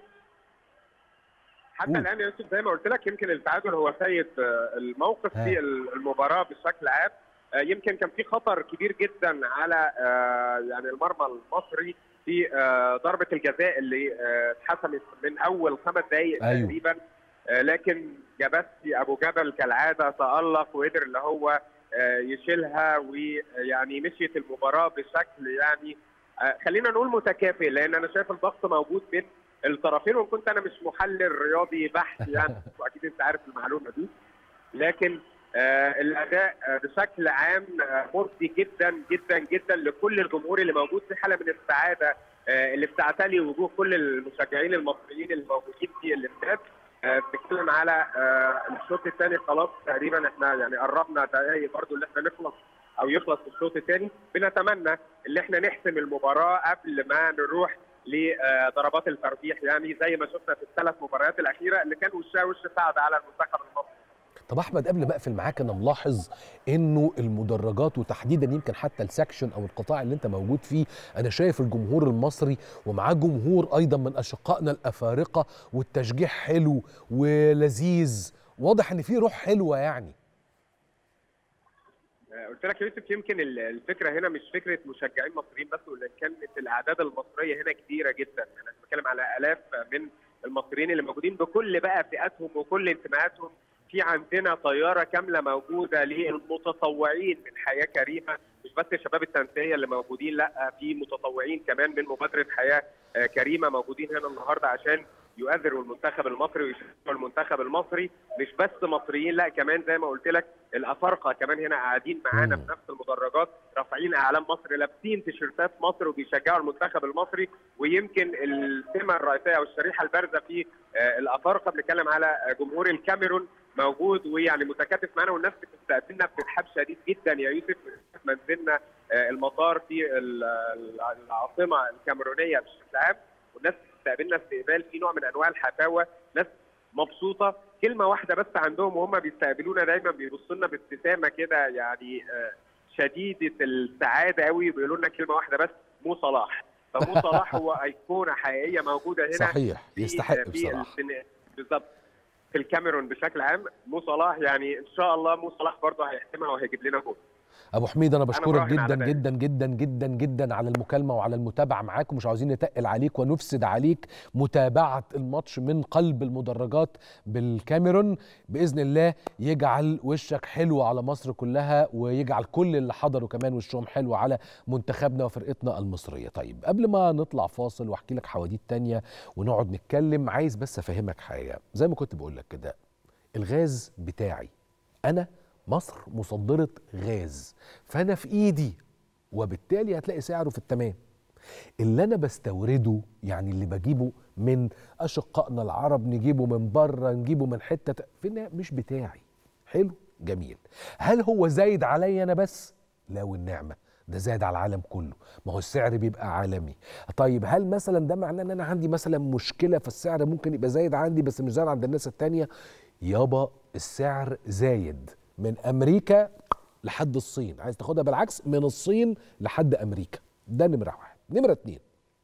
[SPEAKER 6] حتى
[SPEAKER 1] قول.
[SPEAKER 6] الآن يا يوسف زي ما قلت لك يمكن التعادل هو سيد آه، الموقف
[SPEAKER 1] ها.
[SPEAKER 6] في المباراة بشكل عام آه، يمكن كان في خطر كبير جدا على آه، يعني المرمى المصري في آه، ضربة الجزاء اللي آه، اتحسمت من أول خمس دقائق
[SPEAKER 1] أيوه.
[SPEAKER 6] تقريبا آه، لكن جبسي أبو جبل كالعادة تألق وقدر اللي هو آه، يشيلها ويعني مشيت المباراة بشكل يعني آه، خلينا نقول متكافئ لأن أنا شايف الضغط موجود بين الطرفين وان كنت انا مش محلل رياضي بحت يعني واكيد انت عارف المعلومه دي لكن آه الاداء آه بشكل عام آه مرضي جدا جدا جدا لكل الجمهور اللي موجود في حاله من السعاده آه اللي بتعتلي وجوه كل المشجعين المصريين اللي موجودين في الاستاد آه بنتكلم على آه الشوط الثاني خلاص تقريبا احنا يعني قربنا دقايق برضو اللي احنا نخلص او يخلص الشوط الثاني بنتمنى ان احنا نحسم المباراه قبل ما نروح لضربات الترجيح يعني زي ما شفنا في الثلاث مباريات الاخيره اللي كان وشها وش صعد على المنتخب المصري
[SPEAKER 1] طب احمد قبل ما اقفل معاك انا ملاحظ انه المدرجات وتحديدا يمكن حتى السكشن او القطاع اللي انت موجود فيه انا شايف الجمهور المصري ومعاه جمهور ايضا من اشقائنا الافارقه والتشجيع حلو ولذيذ واضح ان في روح حلوه يعني
[SPEAKER 6] آه، قلت لك يا يوسف يمكن ال- الفكره هنا مش فكره مشجعين مصريين بس ولا كانت الاعداد المصريه هنا كبيره جدا انا بتكلم على الاف من المصريين اللي موجودين بكل بقى فئاتهم وكل انتماءاتهم في عندنا طياره كامله موجوده للمتطوعين من حياه كريمه مش بس شباب التنسيقيه اللي موجودين لا في متطوعين كمان من مبادره حياه آه، كريمه موجودين هنا النهارده عشان يؤثروا المنتخب المصري ويشجعوا المنتخب المصري مش بس مصريين لا كمان زي ما قلت لك الافارقه كمان هنا قاعدين معانا
[SPEAKER 1] مم.
[SPEAKER 6] في نفس المدرجات رافعين اعلام مصر لابسين تيشيرتات مصر وبيشجعوا المنتخب المصري ويمكن السمه الرئيسيه او الشريحه البارزه في آه، الافارقه بنتكلم على آه، جمهور الكاميرون موجود ويعني متكاتف معانا والناس بتستقبلنا بترحاب شديد جدا يا يوسف ما نزلنا آه، المطار في ال- ال- العاصمه الكاميرونيه بشكل عام والناس بتستقبلنا استقبال في نوع من انواع الحفاوه ناس مبسوطه كلمه واحده بس عندهم وهم بيستقبلونا دايما بيبصوا لنا بابتسامه كده يعني آه، شديده السعاده قوي بيقولوا لنا كلمه واحده بس مو صلاح فمو صلاح هو ايقونه حقيقيه موجوده هنا
[SPEAKER 1] صحيح
[SPEAKER 6] في-
[SPEAKER 1] يستحق
[SPEAKER 6] في
[SPEAKER 1] بصراحه
[SPEAKER 6] السن- بالظبط في الكاميرون بشكل عام مو صلاح يعني ان شاء الله مو صلاح برضه هيحسمها وهيجيب لنا جول
[SPEAKER 1] ابو حميد انا بشكرك
[SPEAKER 6] براهن على
[SPEAKER 1] جدا
[SPEAKER 6] ذلك.
[SPEAKER 1] جدا جدا جدا جدا على المكالمه وعلى المتابعه معاك ومش عاوزين نتقل عليك ونفسد عليك متابعه الماتش من قلب المدرجات بالكاميرون باذن الله يجعل وشك حلو على مصر كلها ويجعل كل اللي حضروا كمان وشهم حلو على منتخبنا وفرقتنا المصريه طيب قبل ما نطلع فاصل واحكي لك حواديت تانية ونقعد نتكلم عايز بس افهمك حاجه زي ما كنت بقول لك كده الغاز بتاعي انا مصر مصدره غاز فانا في ايدي وبالتالي هتلاقي سعره في التمام اللي انا بستورده يعني اللي بجيبه من اشقائنا العرب نجيبه من بره نجيبه من حته ت- في النهاية مش بتاعي حلو جميل هل هو زايد عليا انا بس لا والنعمه ده زايد على العالم كله ما هو السعر بيبقى عالمي طيب هل مثلا ده معناه ان انا عندي مثلا مشكله فالسعر ممكن يبقى زايد عندي بس مش زايد عند الناس التانية يابا السعر زايد من امريكا لحد الصين عايز تاخدها بالعكس من الصين لحد امريكا ده نمره واحد نمره اتنين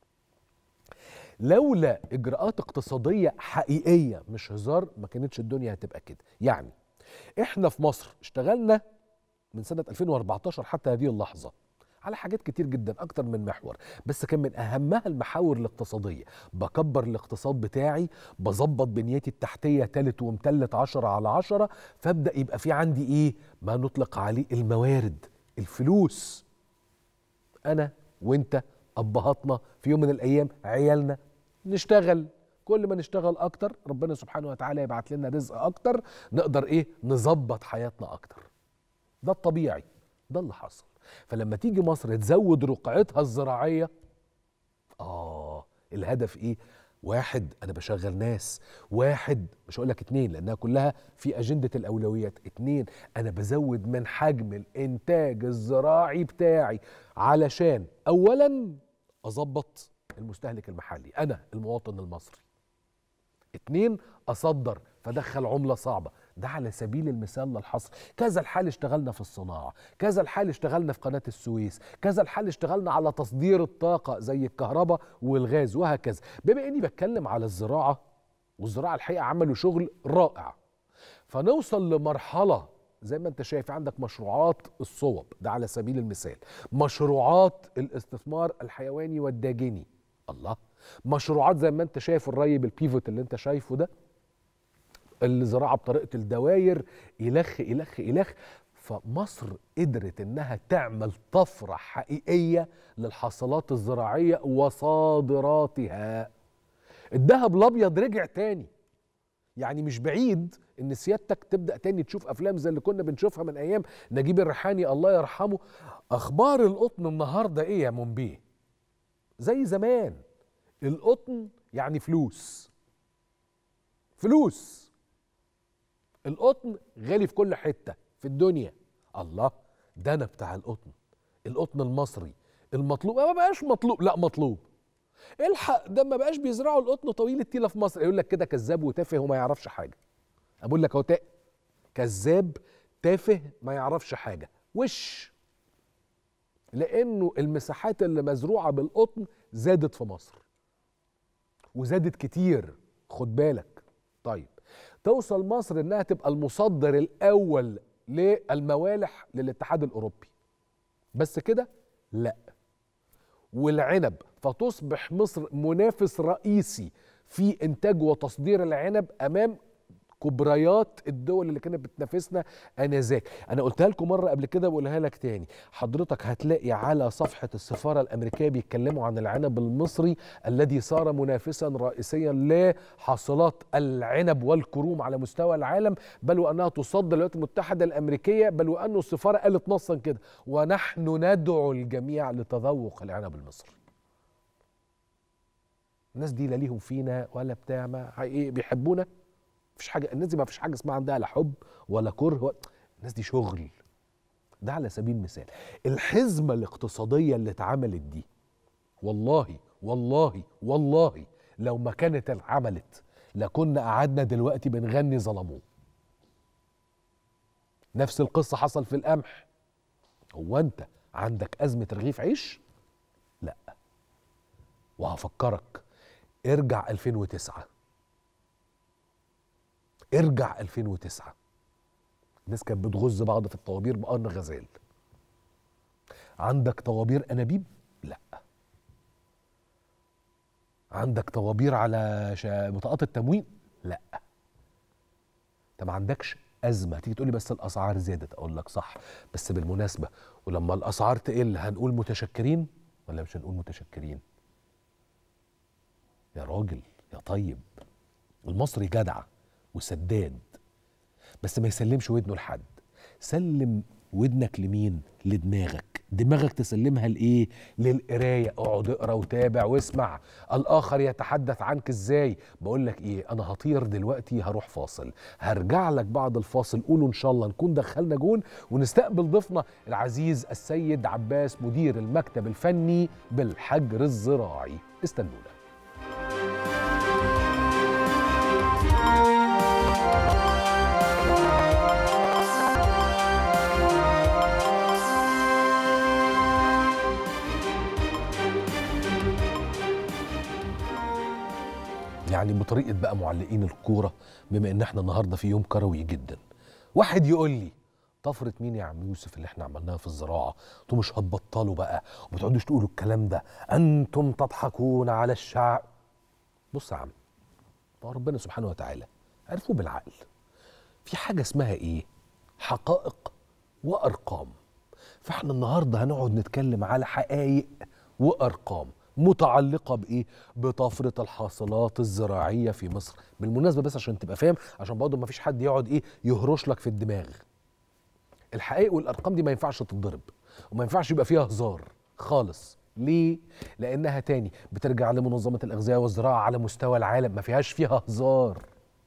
[SPEAKER 1] لولا اجراءات اقتصاديه حقيقيه مش هزار ما كانتش الدنيا هتبقى كده يعني احنا في مصر اشتغلنا من سنه 2014 حتى هذه اللحظه على حاجات كتير جدا اكتر من محور بس كان من اهمها المحاور الاقتصاديه بكبر الاقتصاد بتاعي بظبط بنيتي التحتيه تالت ومتلت عشرة على عشرة فابدا يبقى في عندي ايه ما نطلق عليه الموارد الفلوس انا وانت ابهاتنا في يوم من الايام عيالنا نشتغل كل ما نشتغل اكتر ربنا سبحانه وتعالى يبعت لنا رزق اكتر نقدر ايه نظبط حياتنا اكتر ده الطبيعي ده اللي حصل فلما تيجي مصر تزود رقعتها الزراعيه اه الهدف ايه واحد انا بشغل ناس واحد مش هقول لك اتنين لانها كلها في اجنده الاولويات اتنين انا بزود من حجم الانتاج الزراعي بتاعي علشان اولا اظبط المستهلك المحلي انا المواطن المصري اتنين اصدر فدخل عمله صعبه ده على سبيل المثال للحصر كذا الحال اشتغلنا في الصناعه كذا الحال اشتغلنا في قناه السويس كذا الحال اشتغلنا على تصدير الطاقه زي الكهرباء والغاز وهكذا بما اني بتكلم على الزراعه والزراعه الحقيقه عملوا شغل رائع فنوصل لمرحله زي ما انت شايف عندك مشروعات الصوب ده على سبيل المثال مشروعات الاستثمار الحيواني والداجني الله مشروعات زي ما انت شايف الري بالبيفوت اللي انت شايفه ده الزراعه بطريقه الدواير الخ الخ الخ فمصر قدرت انها تعمل طفره حقيقيه للحاصلات الزراعيه وصادراتها الذهب الابيض رجع تاني يعني مش بعيد ان سيادتك تبدا تاني تشوف افلام زي اللي كنا بنشوفها من ايام نجيب الريحاني الله يرحمه اخبار القطن النهارده ايه يا منبيه زي زمان القطن يعني فلوس فلوس القطن غالي في كل حته في الدنيا الله ده انا بتاع القطن القطن المصري المطلوب ما بقاش مطلوب لا مطلوب الحق ده ما بقاش بيزرعوا القطن طويل التيله في مصر يقول لك كده كذاب وتافه وما يعرفش حاجه اقول لك اهو تا- كذاب تافه ما يعرفش حاجه وش لانه المساحات اللي مزروعه بالقطن زادت في مصر وزادت كتير خد بالك طيب توصل مصر انها تبقى المصدر الاول للموالح للاتحاد الاوروبي بس كده لا والعنب فتصبح مصر منافس رئيسي في انتاج وتصدير العنب امام كبريات الدول اللي كانت بتنافسنا انذاك انا قلتها لكم مره قبل كده بقولها لك تاني حضرتك هتلاقي على صفحه السفاره الامريكيه بيتكلموا عن العنب المصري الذي صار منافسا رئيسيا لحاصلات العنب والكروم على مستوى العالم بل وانها تصدر للولايات المتحده الامريكيه بل وانه السفاره قالت نصا كده ونحن ندعو الجميع لتذوق العنب المصري الناس دي لا ليهم فينا ولا بتاع ما ايه بيحبونا مفيش حاجه الناس دي ما فيش حاجه اسمها عندها لا حب ولا كره ولا الناس دي شغل ده على سبيل المثال الحزمه الاقتصاديه اللي اتعملت دي والله والله والله لو ما كانت اتعملت لكنا قعدنا دلوقتي بنغني ظلموه نفس القصه حصل في القمح هو انت عندك ازمه رغيف عيش لا وهفكرك ارجع 2009 ارجع 2009 الناس كانت بتغز بعض في الطوابير بقرن غزال عندك طوابير انابيب لا عندك طوابير على شا- بطاقات التموين لا انت ما عندكش ازمه تيجي تقول لي بس الاسعار زادت اقول لك صح بس بالمناسبه ولما الاسعار تقل هنقول متشكرين ولا مش هنقول متشكرين يا راجل يا طيب المصري جدع وسداد بس ما يسلمش ودنه لحد سلم ودنك لمين لدماغك دماغك تسلمها لايه للقرايه اقعد اقرا وتابع واسمع الاخر يتحدث عنك ازاي بقول لك ايه انا هطير دلوقتي هروح فاصل هرجع لك بعد الفاصل قولوا ان شاء الله نكون دخلنا جون ونستقبل ضيفنا العزيز السيد عباس مدير المكتب الفني بالحجر الزراعي استنونا يعني بطريقه بقى معلقين الكوره بما ان احنا النهارده في يوم كروي جدا واحد يقول لي طفره مين يا عم يوسف اللي احنا عملناها في الزراعه انتوا مش هتبطلوا بقى وما تقعدوش تقولوا الكلام ده انتم تضحكون على الشعب بص يا عم ما هو ربنا سبحانه وتعالى عرفوا بالعقل في حاجه اسمها ايه حقائق وارقام فاحنا النهارده هنقعد نتكلم على حقائق وارقام متعلقه بايه بطفره الحاصلات الزراعيه في مصر بالمناسبه بس عشان تبقى فاهم عشان برضه ما فيش حد يقعد ايه يهرش لك في الدماغ الحقائق والارقام دي ما ينفعش تتضرب وما ينفعش يبقى فيها هزار خالص ليه؟ لأنها تاني بترجع لمنظمة الأغذية والزراعة على مستوى العالم ما فيهاش فيها هزار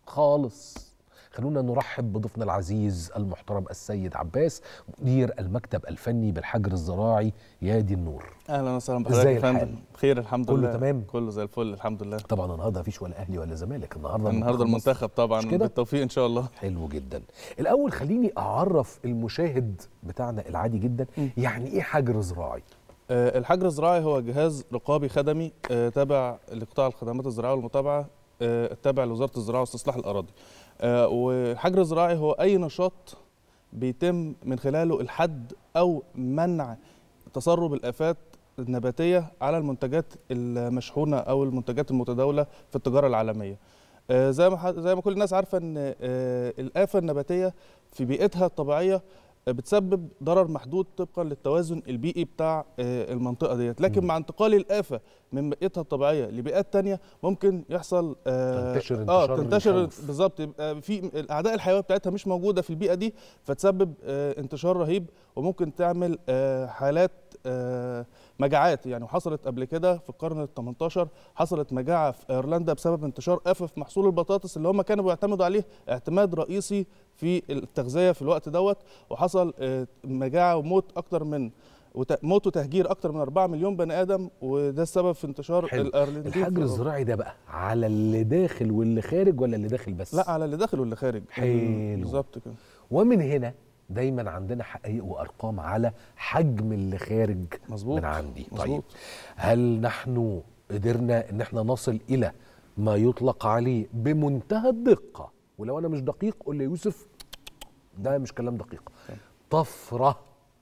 [SPEAKER 1] خالص خلونا نرحب بضيفنا العزيز المحترم السيد عباس مدير المكتب الفني بالحجر الزراعي يا دي النور
[SPEAKER 7] اهلا وسهلا بحضرتك
[SPEAKER 1] ازاي
[SPEAKER 7] يا فندم
[SPEAKER 1] الحال؟
[SPEAKER 7] بخير الحمد
[SPEAKER 1] كله
[SPEAKER 7] لله
[SPEAKER 1] تمام؟
[SPEAKER 7] كله زي الفل الحمد لله
[SPEAKER 1] طبعا النهارده مفيش ولا اهلي ولا زمالك النهارده
[SPEAKER 7] النهارده
[SPEAKER 1] مصر.
[SPEAKER 7] المنتخب طبعا
[SPEAKER 1] مش كده؟
[SPEAKER 7] بالتوفيق ان شاء الله
[SPEAKER 1] حلو جدا الاول خليني اعرف المشاهد بتاعنا العادي جدا يعني ايه حجر زراعي
[SPEAKER 7] آه، الحجر الزراعي هو جهاز رقابي خدمي آه، تابع لقطاع الخدمات الزراعيه والمتابعه آه، التابع لوزاره الزراعه واستصلاح الاراضي آه، والحجر الزراعي هو اي نشاط بيتم من خلاله الحد او منع تسرب الافات النباتيه على المنتجات المشحونه او المنتجات المتداوله في التجاره العالميه آه، زي ما ح- زي ما كل الناس عارفه ان آه، الافه النباتيه في بيئتها الطبيعيه آه، بتسبب ضرر محدود طبقا للتوازن البيئي بتاع آه، المنطقه ديت لكن مع انتقال الافه من بيئتها الطبيعيه لبيئات تانية ممكن يحصل آه،
[SPEAKER 1] تنتشر
[SPEAKER 7] اه
[SPEAKER 1] انتشار
[SPEAKER 7] تنتشر
[SPEAKER 1] يخوف.
[SPEAKER 7] بالظبط يبقى في الاعداء الحيويه بتاعتها مش موجوده في البيئه دي فتسبب آه، انتشار رهيب وممكن تعمل آه، حالات آه، مجاعات يعني وحصلت قبل كده في القرن ال 18 حصلت مجاعه في ايرلندا بسبب انتشار آفة في محصول البطاطس اللي هم كانوا بيعتمدوا عليه اعتماد رئيسي في التغذيه في الوقت دوت وحصل آه، مجاعه وموت اكتر من وت- موت وتهجير اكتر من 4 مليون بني ادم وده السبب في انتشار
[SPEAKER 1] حلو.
[SPEAKER 7] الايرلنديين في
[SPEAKER 1] الحجر
[SPEAKER 7] أوروبا.
[SPEAKER 1] الزراعي ده بقى على اللي داخل واللي خارج ولا اللي داخل بس
[SPEAKER 7] لا على اللي داخل واللي خارج
[SPEAKER 1] حلو.
[SPEAKER 7] بالظبط كده
[SPEAKER 1] ومن هنا دايما عندنا حقائق وارقام على حجم اللي خارج
[SPEAKER 7] مظبوط
[SPEAKER 1] من عندي طيب
[SPEAKER 7] مظبوط.
[SPEAKER 1] هل نحن قدرنا ان احنا نصل الى ما يطلق عليه بمنتهى الدقه ولو انا مش دقيق قول لي يا يوسف ده مش كلام دقيق طفره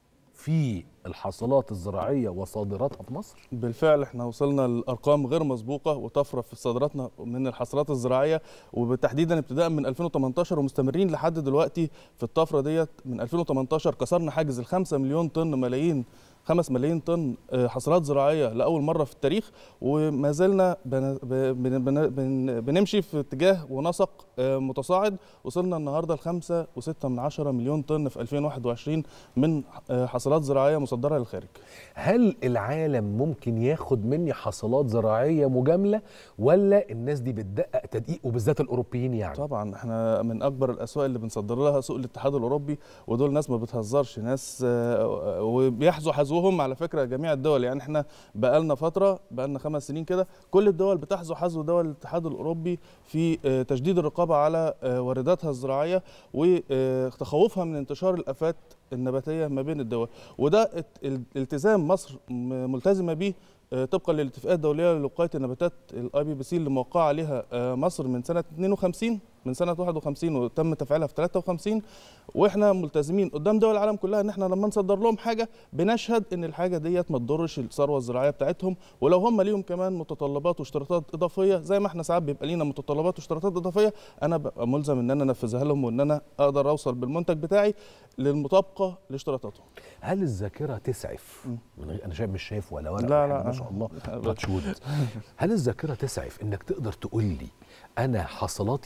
[SPEAKER 1] في الحاصلات الزراعيه وصادراتها في مصر
[SPEAKER 7] بالفعل احنا وصلنا لارقام غير مسبوقه وطفره في صادراتنا من الحصلات الزراعيه وبالتحديدا ابتداء من 2018 ومستمرين لحد دلوقتي في الطفره ديت من 2018 كسرنا حاجز ال 5 مليون طن ملايين 5 ملايين طن آه، حصلات زراعيه لاول مره في التاريخ وما زلنا بن- بن- بن- بن- بنمشي في اتجاه ونسق آه، متصاعد وصلنا النهارده ل 5.6 من عشرة مليون طن في 2021 من آه، حصلات زراعيه مصدره للخارج
[SPEAKER 1] هل العالم ممكن ياخد مني حصلات زراعيه مجامله ولا الناس دي بتدقق تدقيق وبالذات الاوروبيين يعني
[SPEAKER 7] طبعا احنا من اكبر الاسواق اللي بنصدر لها سوق الاتحاد الاوروبي ودول ناس ما بتهزرش ناس آه، وبيحظوا حظوهم على فكره جميع الدول يعني احنا بقالنا فتره بقالنا خمس سنين كده كل الدول بتحظو حظو دول الاتحاد الاوروبي في آه، تشديد الرقابه على آه، وارداتها الزراعيه وتخوفها من انتشار الافات النباتيه ما بين الدول وده ات- ال- التزام مصر م- ملتزمه بيه آه، طبقا للاتفاقيه الدوليه لوقايه النباتات الاي بي بي سي اللي موقعه عليها آه، مصر من سنه 52 من سنه 51 وتم تفعيلها في 53 واحنا ملتزمين قدام دول العالم كلها ان احنا لما نصدر لهم حاجه بنشهد ان الحاجه ديت ما تضرش الثروه الزراعيه بتاعتهم ولو هم ليهم كمان متطلبات واشتراطات اضافيه زي ما احنا ساعات بيبقى لينا متطلبات واشتراطات اضافيه انا ببقى ملزم ان انا انفذها لهم وان انا اقدر اوصل بالمنتج بتاعي للمطابقه لاشتراطاتهم
[SPEAKER 1] هل الذاكره تسعف من غير انا شايف مش شايف ولا ورقه
[SPEAKER 7] لا،
[SPEAKER 1] ولا حاجة،
[SPEAKER 7] لا.
[SPEAKER 1] ما شاء الله
[SPEAKER 7] لا.
[SPEAKER 1] تاتش وود هل الذاكره تسعف انك تقدر تقول لي انا حصلاتي الزراعيه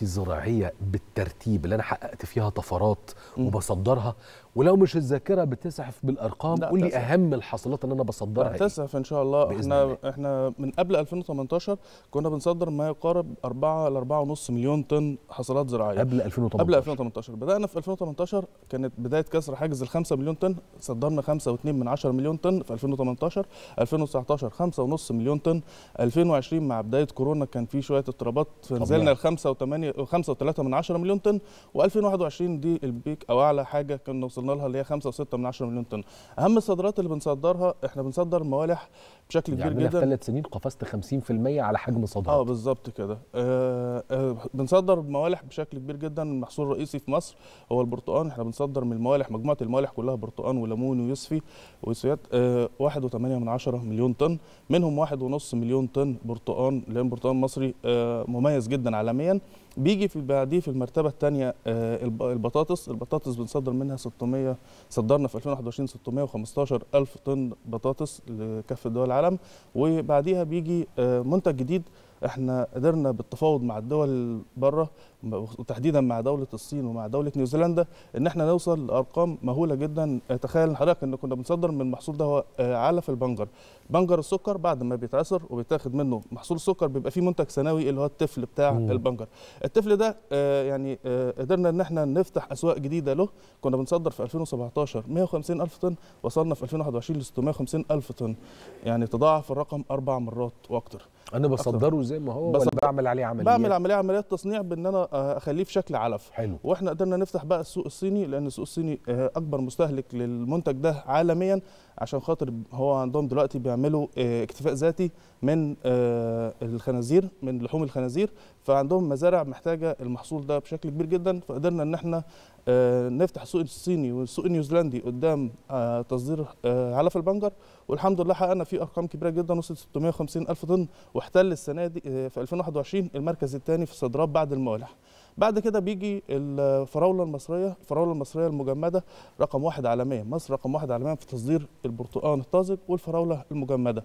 [SPEAKER 1] هي بالترتيب اللي انا حققت فيها طفرات وبصدرها ولو مش الذاكره بتسعف بالارقام
[SPEAKER 7] لا،
[SPEAKER 1] قول لي
[SPEAKER 7] تسعف.
[SPEAKER 1] اهم الحاصلات اللي انا بصدرها إيه؟
[SPEAKER 7] تسعف ان شاء الله
[SPEAKER 1] بإذن
[SPEAKER 7] احنا
[SPEAKER 1] الله.
[SPEAKER 7] احنا من قبل 2018 كنا بنصدر ما يقارب 4 ل 4.5 مليون طن حصلات زراعيه
[SPEAKER 1] قبل 2018
[SPEAKER 7] قبل 2018 بدأنا في 2018 كانت بداية كسر حاجز ال 5 مليون طن صدرنا 5.2 من 10 مليون طن في 2018 2019 5.5 مليون طن 2020 مع بداية كورونا كان في شوية اضطرابات فنزلنا ل 5 و8 5.3 من 10 مليون طن و2021 دي البيك او اعلى حاجة كنا وصلنا لها اللي هي 5.6 من 10 مليون طن اهم الصادرات اللي بنصدرها احنا بنصدر موالح بشكل كبير
[SPEAKER 1] يعني أنا في
[SPEAKER 7] جدا
[SPEAKER 1] ثلاث سنين قفزت 50% على حجم
[SPEAKER 7] اه
[SPEAKER 1] صادرات
[SPEAKER 7] بالظبط كده آه آه بنصدر موالح بشكل كبير جدا المحصول الرئيسي في مصر هو البرتقال احنا بنصدر من الموالح مجموعه الموالح كلها برتقال وليمون ويوسفي ويوسفيات آه واحد وثمانية من عشرة مليون طن منهم واحد ونص مليون طن برتقال لان برتقال مصري آه مميز جدا عالميا بيجي في بعديه في المرتبه الثانيه آه الب- البطاطس البطاطس بنصدر منها 600 صدرنا في 2021 615 الف طن بطاطس لكافه دول العالم وبعديها بيجي آه منتج جديد احنا قدرنا بالتفاوض مع الدول بره وتحديدا مع دوله الصين ومع دوله نيوزيلندا ان احنا نوصل لارقام مهوله جدا آه، تخيل حضرتك ان كنا بنصدر من المحصول ده هو آه، علف البنجر بنجر السكر بعد ما بيتعصر وبيتاخد منه محصول السكر بيبقى فيه منتج ثانوي اللي هو التفل بتاع
[SPEAKER 1] مم.
[SPEAKER 7] البنجر التفل ده آه، يعني آه، قدرنا ان احنا نفتح اسواق جديده له كنا بنصدر في 2017 150 الف طن وصلنا في 2021 ل 650 الف طن يعني تضاعف الرقم اربع مرات واكتر
[SPEAKER 1] انا بصدره زي ما هو ولا
[SPEAKER 7] بصدر-
[SPEAKER 1] بعمل عليه عمليات
[SPEAKER 7] بعمل عمليه عمليات تصنيع بان انا آه، اخليه في شكل علف
[SPEAKER 1] حلو
[SPEAKER 7] واحنا قدرنا نفتح بقى السوق الصيني لان السوق الصيني آه، اكبر مستهلك للمنتج ده عالميا عشان خاطر هو عندهم دلوقتي بيعملوا آه، اكتفاء ذاتي من آه، الخنازير من لحوم الخنازير فعندهم مزارع محتاجه المحصول ده بشكل كبير جدا فقدرنا ان احنا آه، نفتح السوق الصيني والسوق النيوزيلندي قدام آه، تصدير آه، علف البنجر والحمد لله حققنا فيه ارقام كبيره جدا وصلت 650 الف طن واحتل السنه دي آه، في 2021 المركز الثاني في الصادرات بعد الموالح بعد كده بيجي الفراوله المصريه الفراوله المصريه المجمده رقم واحد عالميا مصر رقم واحد عالميا في تصدير البرتقال الطازج والفراوله المجمده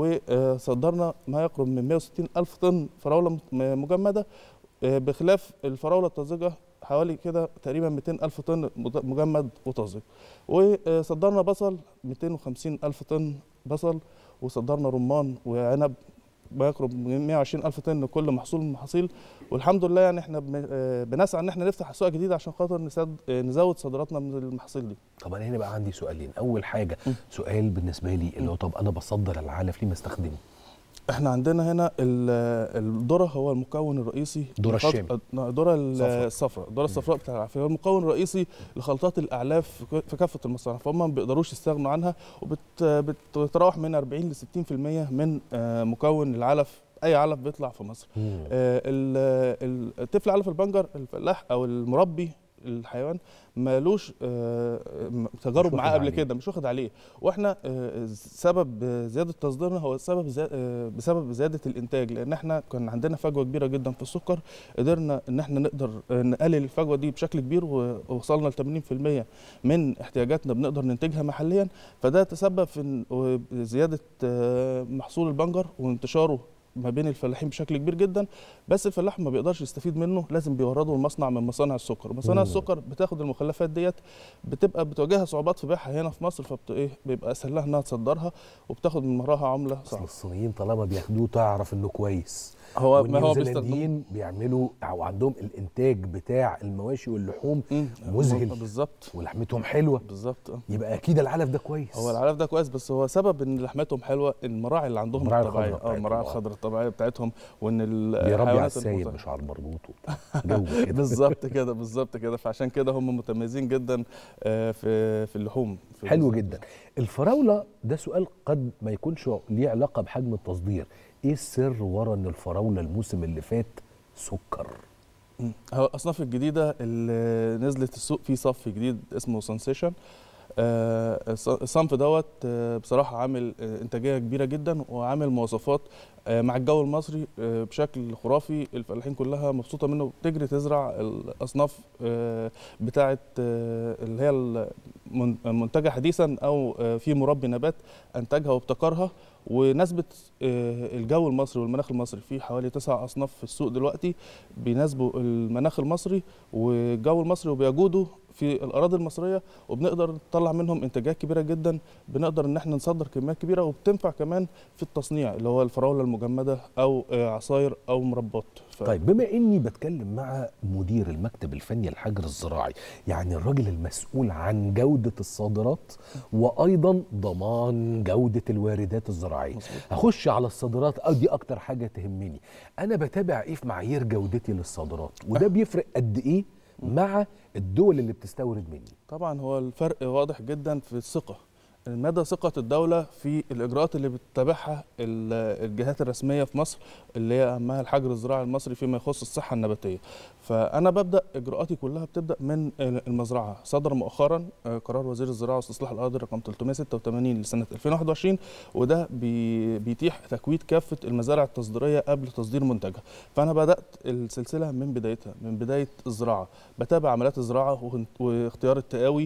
[SPEAKER 7] وصدرنا ما يقرب من 160 الف طن فراوله م- مجمده آه، بخلاف الفراوله الطازجه حوالي كده تقريبا 200 الف طن مد- مجمد وطازج وصدرنا بصل 250 الف طن بصل وصدرنا رمان وعنب ما يقرب من 120 الف طن كل محصول من المحاصيل والحمد لله يعني احنا بن- آه، بنسعى ان احنا نفتح اسواق جديده عشان خاطر نسد آه، نزود صادراتنا من المحاصيل دي
[SPEAKER 1] طب انا هنا بقى عندي سؤالين اول حاجه
[SPEAKER 7] م.
[SPEAKER 1] سؤال بالنسبه لي اللي هو طب انا بصدر العلف ليه ما استخدمه
[SPEAKER 7] احنا عندنا هنا ال- الذره هو المكون الرئيسي
[SPEAKER 1] ذرة
[SPEAKER 7] لخلط-
[SPEAKER 1] الشام.
[SPEAKER 7] آه، الذره
[SPEAKER 1] صفراء.
[SPEAKER 7] الصفراء الذره الصفراء بتاع العلف هو المكون الرئيسي لخلطات الاعلاف في ك- في كافه المصانع فهم ما بيقدروش يستغنوا عنها وبتتراوح من 40 ل 60% من آه، مكون العلف اي علف بيطلع في مصر
[SPEAKER 1] مم.
[SPEAKER 7] آه، ال- ال- الطفل علف البنجر الفلاح او المربي الحيوان مالوش آه، م- تجارب
[SPEAKER 1] واخد
[SPEAKER 7] معاه قبل
[SPEAKER 1] عليه.
[SPEAKER 7] كده مش واخد عليه واحنا آه، سبب زياده تصديرنا هو سبب زي- آه، بسبب زياده الانتاج لان احنا كان عندنا فجوه كبيره جدا في السكر قدرنا ان احنا نقدر آه، نقلل الفجوه دي بشكل كبير ووصلنا ل 80% من احتياجاتنا بنقدر ننتجها محليا فده تسبب في إن- زياده آه، محصول البنجر وانتشاره ما بين الفلاحين بشكل كبير جدا بس الفلاح ما بيقدرش يستفيد منه لازم بيورده المصنع من مصانع السكر مصانع
[SPEAKER 1] مم.
[SPEAKER 7] السكر بتاخد المخلفات ديت بتبقى بتواجهها صعوبات في بيعها هنا في مصر فبت ايه بيبقى اسهل لها انها تصدرها وبتاخد من وراها عمله
[SPEAKER 1] اصل
[SPEAKER 7] صعبه
[SPEAKER 1] الصينيين طالما بياخدوه تعرف انه كويس
[SPEAKER 7] هو ما هو بيستخدم
[SPEAKER 1] والنيوزيلنديين بيعملوا او عندهم الانتاج بتاع المواشي واللحوم مذهل.
[SPEAKER 7] بالظبط
[SPEAKER 1] ولحمتهم حلوه
[SPEAKER 7] بالظبط آه.
[SPEAKER 1] يبقى اكيد العلف ده كويس
[SPEAKER 7] هو العلف ده كويس بس هو سبب ان لحمتهم حلوه المراعي اللي عندهم
[SPEAKER 1] المراعي
[SPEAKER 7] الطبيعيه
[SPEAKER 1] الخضراء
[SPEAKER 7] اه المراعي
[SPEAKER 1] بتاعتهم، آه.
[SPEAKER 7] الخضراء الطبيعيه بتاعتهم وان
[SPEAKER 1] بيربي على
[SPEAKER 7] الحيوانات
[SPEAKER 1] السايب
[SPEAKER 7] المت-
[SPEAKER 1] مش على المربوط وبتاع. جو كده
[SPEAKER 7] بالظبط كده بالظبط كده فعشان كده هم متميزين جدا آه، في في اللحوم في
[SPEAKER 1] حلو
[SPEAKER 7] بالظبط.
[SPEAKER 1] جدا الفراوله ده سؤال قد ما يكونش ليه علاقه بحجم التصدير ايه السر ورا ان الفراوله الموسم اللي فات سكر
[SPEAKER 7] مم. هو الاصناف الجديده اللي نزلت السوق في صف جديد اسمه سنسيشن آه، الص- الصنف دوت آه، بصراحه عامل آه، انتاجيه كبيره جدا وعامل مواصفات آه، مع الجو المصري آه، بشكل خرافي الفلاحين كلها مبسوطه منه بتجري تزرع الاصناف آه، بتاعه آه، اللي هي المن- منتجه حديثا او آه، في مربي نبات انتجها وابتكرها ونسبه آه، الجو المصري والمناخ المصري في حوالي تسع اصناف في السوق دلوقتي بيناسبوا المناخ المصري والجو المصري وبيجودوا في الاراضي المصريه وبنقدر نطلع منهم انتاجات كبيره جدا بنقدر ان احنا نصدر كميات كبيره وبتنفع كمان في التصنيع اللي هو الفراوله المجمده او آه، عصاير او مربات ف-
[SPEAKER 1] طيب بما اني بتكلم مع مدير المكتب الفني الحجر الزراعي يعني الراجل المسؤول عن جودة الصادرات وايضا ضمان جودة الواردات الزراعية هخش على الصادرات اه دي اكتر حاجة تهمني انا بتابع ايه في معايير جودتي للصادرات وده بيفرق قد ايه مع الدول اللي بتستورد مني
[SPEAKER 7] طبعا هو الفرق واضح جدا في الثقه مدى ثقة الدولة في الإجراءات اللي بتتبعها ال- الجهات الرسمية في مصر اللي هي أهمها الحجر الزراعي المصري فيما يخص الصحة النباتية فأنا ببدأ إجراءاتي كلها بتبدأ من المزرعة صدر مؤخرا آه، قرار وزير الزراعة واستصلاح الأراضي رقم 386 لسنة 2021 وده بي- بيتيح تكويد كافة المزارع التصديرية قبل تصدير منتجها فأنا بدأت السلسلة من بدايتها من بداية الزراعة بتابع عمليات الزراعة وهن- واختيار التقاوي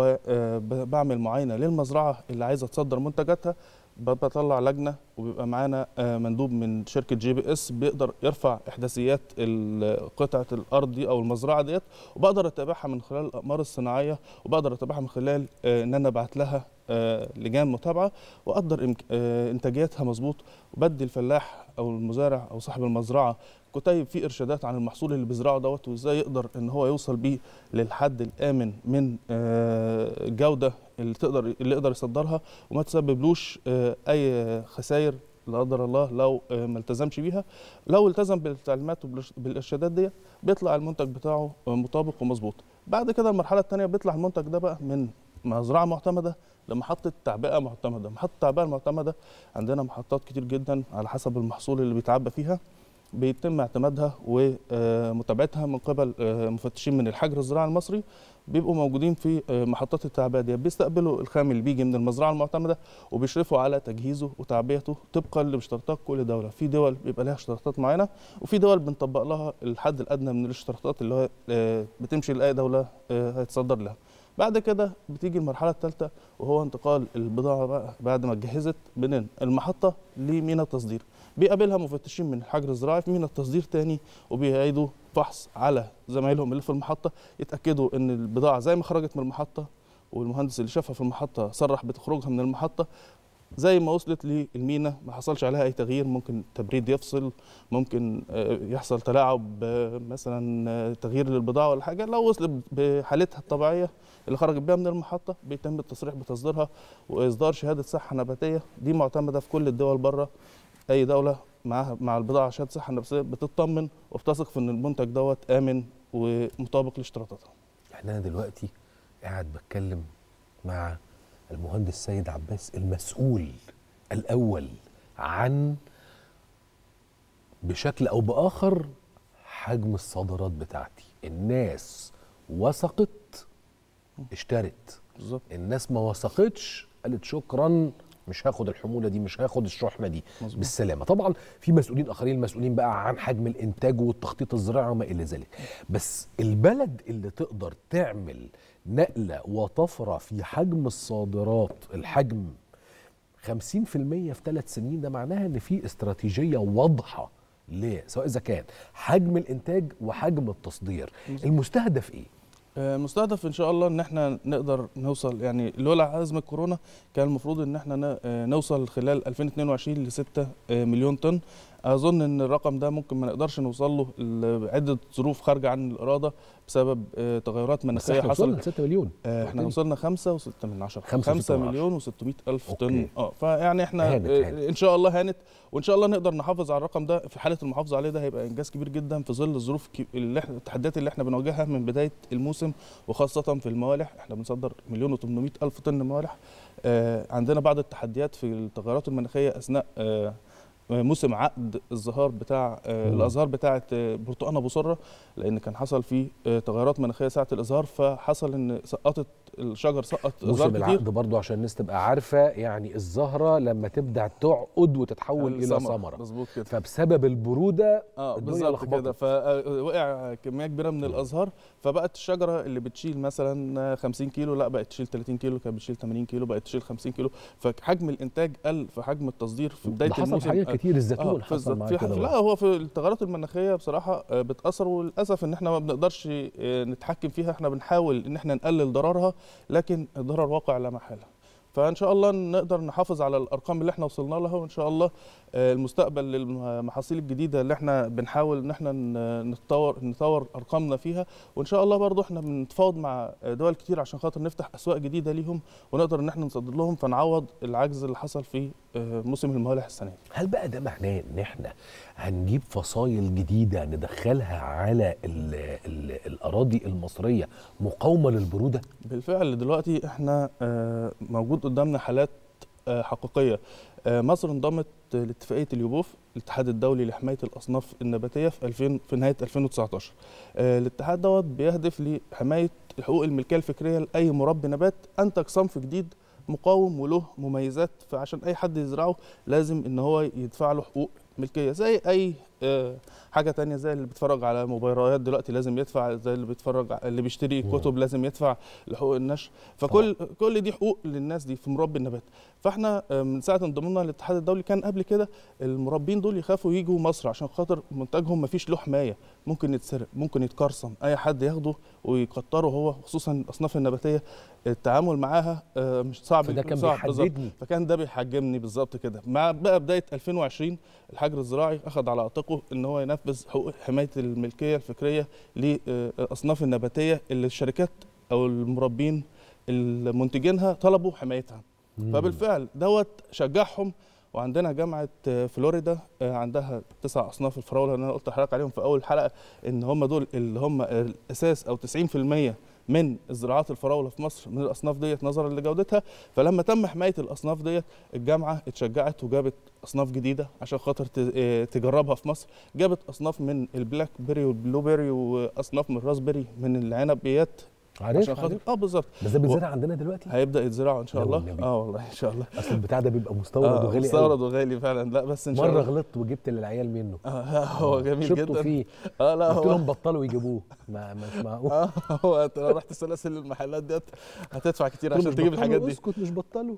[SPEAKER 7] وبعمل معاينة للمزرعة اللي عايزة تصدر منتجاتها ب- بطلع لجنة وبيبقى معانا آه، مندوب من شركة جي بي اس بيقدر يرفع إحداثيات ال- قطعة الأرض دي أو المزرعة ديت وبقدر أتابعها من خلال الأقمار الصناعية وبقدر أتابعها من خلال آه، إن أنا أبعت لها آه، لجان متابعة وأقدر إمك- آه، إنتاجيتها مظبوط وبدي الفلاح أو المزارع أو صاحب المزرعة كتيب فيه إرشادات عن المحصول اللي بيزرعه دوت وإزاي يقدر إن هو يوصل بيه للحد الآمن من آه، الجودة اللي تقدر اللي يقدر يصدرها وما تسببلوش آه، اي خسائر لا قدر الله لو آه، ما التزمش بيها لو التزم بالتعليمات وبالارشادات دي بيطلع المنتج بتاعه آه، مطابق ومظبوط بعد كده المرحله الثانيه بيطلع المنتج ده بقى من مزرعه معتمده لمحطه تعبئه معتمده محطه التعبئه المعتمده عندنا محطات كتير جدا على حسب المحصول اللي بيتعبى فيها بيتم اعتمادها ومتابعتها من قبل آه، مفتشين من الحجر الزراعي المصري بيبقوا موجودين في آه، محطات التعبئه دي بيستقبلوا الخام اللي بيجي من المزرعه المعتمده وبيشرفوا على تجهيزه وتعبئته طبقا لاشتراطات كل دوله في دول بيبقى لها اشتراطات معينه وفي دول بنطبق لها الحد الادنى من الاشتراطات اللي هو آه، بتمشي لاي دوله آه، هيتصدر لها بعد كده بتيجي المرحله الثالثه وهو انتقال البضاعه بقى بعد ما اتجهزت من المحطه لميناء التصدير بيقابلها مفتشين من الحجر الزراعي في ميناء التصدير تاني وبيعيدوا فحص على زمايلهم اللي في المحطه يتاكدوا ان البضاعه زي ما خرجت من المحطه والمهندس اللي شافها في المحطه صرح بتخرجها من المحطه زي ما وصلت للمينا ما حصلش عليها اي تغيير ممكن تبريد يفصل ممكن آه، يحصل تلاعب آه، مثلا آه، تغيير للبضاعه ولا حاجه لو وصلت بحالتها الطبيعيه اللي خرجت بيها من المحطه بيتم التصريح بتصديرها واصدار شهاده صحه نباتيه دي معتمده في كل الدول بره اي دوله معاها مع البضاعه شهاده صحه نباتيه بتطمن وبتثق في ان المنتج دوت امن ومطابق لاشتراطاتها
[SPEAKER 1] يعني انا دلوقتي قاعد بتكلم مع المهندس سيد عباس المسؤول الاول عن بشكل او باخر حجم الصادرات بتاعتي الناس وثقت اشترت
[SPEAKER 7] بالظبط
[SPEAKER 1] الناس ما وثقتش قالت شكرا مش هاخد الحموله دي مش هاخد الشحنه دي
[SPEAKER 7] مظبوط.
[SPEAKER 1] بالسلامه طبعا في مسؤولين اخرين المسؤولين بقى عن حجم الانتاج والتخطيط الزراعي وما الى ذلك بس البلد اللي تقدر تعمل نقله وطفره في حجم الصادرات الحجم 50% في ثلاث سنين ده معناها ان في استراتيجيه واضحه ليه سواء اذا كان حجم الانتاج وحجم التصدير المستهدف ايه
[SPEAKER 7] آه، مستهدف ان شاء الله ان احنا نقدر نوصل يعني لولا ازمه كورونا كان المفروض ان احنا ن- آه، نوصل خلال 2022 ل 6 مليون طن اظن ان الرقم ده ممكن ما نقدرش نوصل له لعده ظروف خارجه عن الاراده بسبب آه، تغيرات
[SPEAKER 1] بس
[SPEAKER 7] مناخيه
[SPEAKER 1] احنا وصلنا ل
[SPEAKER 7] حصلت
[SPEAKER 1] 6 مليون
[SPEAKER 7] آه، احنا
[SPEAKER 1] قلت
[SPEAKER 7] وصلنا 5 و6 من 10
[SPEAKER 1] خمسة
[SPEAKER 7] 5
[SPEAKER 1] وستة من
[SPEAKER 7] مليون و600 الف طن
[SPEAKER 1] أوكي.
[SPEAKER 7] اه فيعني احنا
[SPEAKER 1] هانت-
[SPEAKER 7] آه،
[SPEAKER 1] هانت.
[SPEAKER 7] ان شاء الله هانت وان شاء الله نقدر نحافظ على الرقم ده في حاله المحافظه عليه ده هيبقى انجاز كبير جدا في ظل الظروف الك- اللي احنا التحديات اللي احنا بنواجهها من بدايه الموسم وخاصه في الموالح احنا بنصدر مليون و800 الف طن موالح آه عندنا بعض التحديات في التغيرات المناخيه اثناء آه موسم عقد الزهار بتاع آه
[SPEAKER 1] مم.
[SPEAKER 7] الازهار بتاعه آه، برتقانه ابو سره لان كان حصل فيه آه، تغيرات مناخيه ساعه الازهار فحصل ان سقطت الشجر سقط
[SPEAKER 1] موسم
[SPEAKER 7] ازهار كتير
[SPEAKER 1] العقد برضو عشان الناس تبقى عارفه يعني الزهره لما تبدا تعقد وتتحول الى
[SPEAKER 7] الثمر.
[SPEAKER 1] ثمره
[SPEAKER 7] مظبوط كده
[SPEAKER 1] فبسبب البروده
[SPEAKER 7] اه
[SPEAKER 1] الدنيا
[SPEAKER 7] بالظبط كده
[SPEAKER 1] لخبطت.
[SPEAKER 7] فوقع كميه كبيره من الازهار فبقت الشجره اللي بتشيل مثلا 50 كيلو لا بقت تشيل 30 كيلو كانت بتشيل 80 كيلو بقت تشيل 50 كيلو فحجم الانتاج قل فحجم التصدير في بدايه
[SPEAKER 1] ده حصل
[SPEAKER 7] الموسم
[SPEAKER 1] حاجات
[SPEAKER 7] قل.
[SPEAKER 1] كتير الزيتون
[SPEAKER 7] آه،
[SPEAKER 1] حصل
[SPEAKER 7] بالظبط.
[SPEAKER 1] معاه
[SPEAKER 7] في
[SPEAKER 1] كده
[SPEAKER 7] ح- لا
[SPEAKER 1] برضه.
[SPEAKER 7] هو في التغيرات المناخيه بصراحه آه، بتاثر وللاسف ان احنا ما بنقدرش آه، نتحكم فيها احنا بنحاول ان احنا نقلل ضررها لكن الضرر واقع لا محاله فان شاء الله نقدر نحافظ على الارقام اللي احنا وصلنا لها وان شاء الله آه، المستقبل للمحاصيل الجديده اللي احنا بنحاول ان احنا ن- نتطور نطور ارقامنا فيها وان شاء الله برضو احنا بنتفاوض مع دول كتير عشان خاطر نفتح اسواق جديده ليهم ونقدر ان احنا نصدر لهم فنعوض العجز اللي حصل في آه، موسم الموالح السنه دي
[SPEAKER 1] هل بقى ده معناه ان احنا هنجيب فصائل جديده ندخلها على ال ال الاراضي المصريه مقاومه للبروده
[SPEAKER 7] بالفعل دلوقتي احنا آه، موجود قدامنا حالات آه، حقيقيه آه، مصر انضمت لاتفاقيه اليوبوف الاتحاد الدولي لحمايه الاصناف النباتيه في 2000 في نهايه 2019 آه، الاتحاد دوت بيهدف لحمايه حقوق الملكيه الفكريه لاي مربي نبات انتج صنف جديد مقاوم وله مميزات فعشان اي حد يزرعه لازم ان هو يدفع له حقوق ملكيه زي اي آه، حاجه تانية زي اللي بيتفرج على موبايلات دلوقتي لازم يدفع زي اللي بيتفرج ع- اللي بيشتري
[SPEAKER 1] مم.
[SPEAKER 7] كتب لازم يدفع لحقوق النشر فكل كل دي حقوق للناس دي في مربي النبات فاحنا آه، من ساعه انضمامنا للاتحاد الدولي كان قبل كده المربين دول يخافوا يجوا مصر عشان خاطر منتجهم مفيش له حمايه ممكن يتسرق ممكن يتقرصن اي حد ياخده ويكتره هو خصوصا الاصناف النباتيه التعامل معاها آه، مش صعب
[SPEAKER 1] فده كان
[SPEAKER 7] صعب بالظبط.
[SPEAKER 1] بيحددني
[SPEAKER 7] فكان ده بيحجمني بالظبط كده مع بقى بدايه 2020 الحجر الزراعي اخذ على عاتقه ان هو ينفذ حقوق حمايه الملكيه الفكريه للاصناف النباتيه اللي الشركات او المربين المنتجينها طلبوا حمايتها فبالفعل دوت شجعهم وعندنا جامعه آه، فلوريدا آه، عندها تسع اصناف الفراوله اللي انا قلت لحضرتك عليهم في اول حلقه ان هم دول اللي هم الاساس او 90% من الزراعات الفراوله في مصر من الاصناف ديت نظرا لجودتها فلما تم حمايه الاصناف ديت الجامعه اتشجعت وجابت اصناف جديده عشان خاطر ت- آه، تجربها في مصر جابت اصناف من البلاك بيري والبلو بيري واصناف من الراسبيري من العنبيات
[SPEAKER 1] عارف
[SPEAKER 7] عشان خاطر
[SPEAKER 1] عارف
[SPEAKER 7] اه بالظبط
[SPEAKER 1] بس ده بيتزرع عندنا دلوقتي
[SPEAKER 7] هيبدا يتزرعوا ان شاء
[SPEAKER 1] لا
[SPEAKER 7] الله
[SPEAKER 1] والنبي.
[SPEAKER 7] اه والله ان شاء الله
[SPEAKER 1] اصل البتاع ده بيبقى مستورد
[SPEAKER 7] آه
[SPEAKER 1] وغالي
[SPEAKER 7] مستورد
[SPEAKER 1] قوي
[SPEAKER 7] وغالي فعلا لا بس ان شاء
[SPEAKER 1] مره
[SPEAKER 7] الله
[SPEAKER 1] غلطت وجبت للعيال منه
[SPEAKER 7] آه هو جميل
[SPEAKER 1] شطوا
[SPEAKER 7] جدا
[SPEAKER 1] فيه
[SPEAKER 7] اه لا
[SPEAKER 1] قلت
[SPEAKER 7] هو
[SPEAKER 1] لهم بطلوا يجيبوه ما مش معقول
[SPEAKER 7] اه هو انت لو رحت سلاسل المحلات ديت هتدفع كتير
[SPEAKER 1] قلت لهم
[SPEAKER 7] عشان
[SPEAKER 1] مش
[SPEAKER 7] تجيب الحاجات
[SPEAKER 1] بطلوا،
[SPEAKER 7] دي
[SPEAKER 1] اسكت مش بطلوا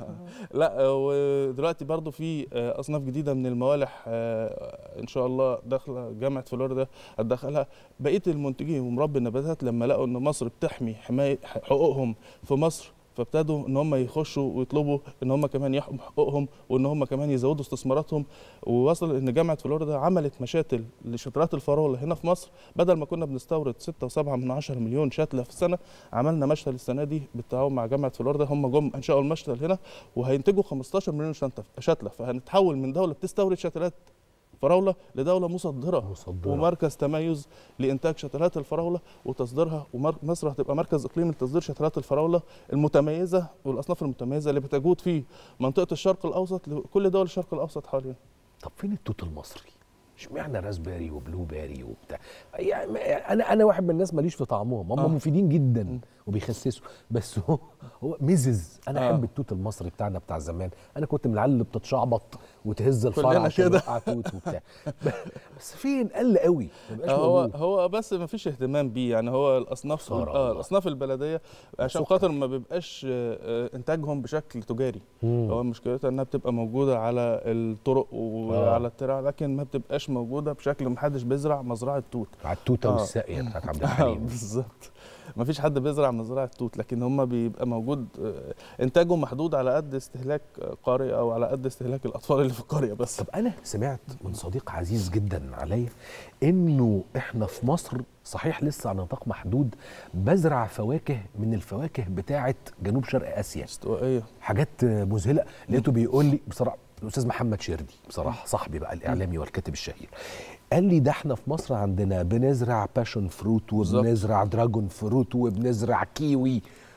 [SPEAKER 7] لا آه، ودلوقتي برضو في آه، اصناف جديده من الموالح آه، ان شاء الله داخله جامعه فلوريدا هتدخلها بقيه المنتجين ومربي النباتات لما لقوا ان مصر بتحمي حمايه حقوقهم في مصر فابتدوا ان هم يخشوا ويطلبوا ان هم كمان يحموا حقوقهم وان هم كمان يزودوا استثماراتهم ووصل ان جامعه فلوريدا عملت مشاتل لشتلات الفراوله هنا في مصر بدل ما كنا بنستورد 6.7 من 10 مليون شتله في السنه عملنا مشتل السنه دي بالتعاون مع جامعه فلوريدا هم جم انشأوا المشتل هنا وهينتجوا 15 مليون شنطه شتله فهنتحول من دوله بتستورد شتلات فراوله لدوله مصدره
[SPEAKER 1] مصدرة.
[SPEAKER 7] ومركز تميز لانتاج شتلات الفراوله وتصديرها ومصر هتبقى مركز اقليمي لتصدير شتلات الفراوله المتميزه والاصناف المتميزه اللي بتجود في منطقه الشرق الاوسط لكل دول الشرق الاوسط حاليا
[SPEAKER 1] طب فين التوت المصري؟ اشمعنى راسبيري وبلو بيري وبتاع يعني انا انا واحد من الناس ماليش في طعمهم هم
[SPEAKER 7] آه.
[SPEAKER 1] مفيدين جدا وبيخسسوا بس هو هو مزز انا
[SPEAKER 7] آه.
[SPEAKER 1] احب التوت المصري بتاعنا بتاع زمان انا كنت من العيال اللي بتتشعبط وتهز الفرع
[SPEAKER 7] كلنا
[SPEAKER 1] عشان
[SPEAKER 7] كده.
[SPEAKER 1] يوقع توت وبتاع بس فين قل قوي ما بقاش
[SPEAKER 7] هو
[SPEAKER 1] موجود
[SPEAKER 7] هو بس ما فيش اهتمام بيه يعني هو الاصناف
[SPEAKER 1] خسارة
[SPEAKER 7] اه
[SPEAKER 1] والله.
[SPEAKER 7] الاصناف البلديه عشان
[SPEAKER 1] سكر.
[SPEAKER 7] خاطر ما بيبقاش آه، آه، انتاجهم بشكل تجاري
[SPEAKER 1] مم.
[SPEAKER 7] هو مشكلتها انها بتبقى موجوده على الطرق وعلى الترع لكن ما بتبقاش موجوده بشكل محدش بيزرع مزرعه توت
[SPEAKER 1] على التوته
[SPEAKER 7] آه.
[SPEAKER 1] والساقيه بتاعت عبد
[SPEAKER 7] آه،
[SPEAKER 1] الحليم
[SPEAKER 7] بالظبط ما فيش حد بيزرع مزرعه توت لكن هم بيبقى موجود آه، انتاجه محدود على قد استهلاك آه، قريه او على قد استهلاك الاطفال اللي في القريه بس
[SPEAKER 1] طب انا سمعت من صديق عزيز جدا عليا انه احنا في مصر صحيح لسه على نطاق محدود بزرع فواكه من الفواكه بتاعه جنوب شرق اسيا
[SPEAKER 7] استوائيه
[SPEAKER 1] حاجات مذهله لقيته بيقول لي بصراحه الاستاذ محمد شردي بصراحه صاحبي بقى الاعلامي والكاتب الشهير قال لي ده احنا في مصر عندنا بنزرع باشون فروت
[SPEAKER 7] بالظبط.
[SPEAKER 1] وبنزرع دراجون فروت وبنزرع كيوي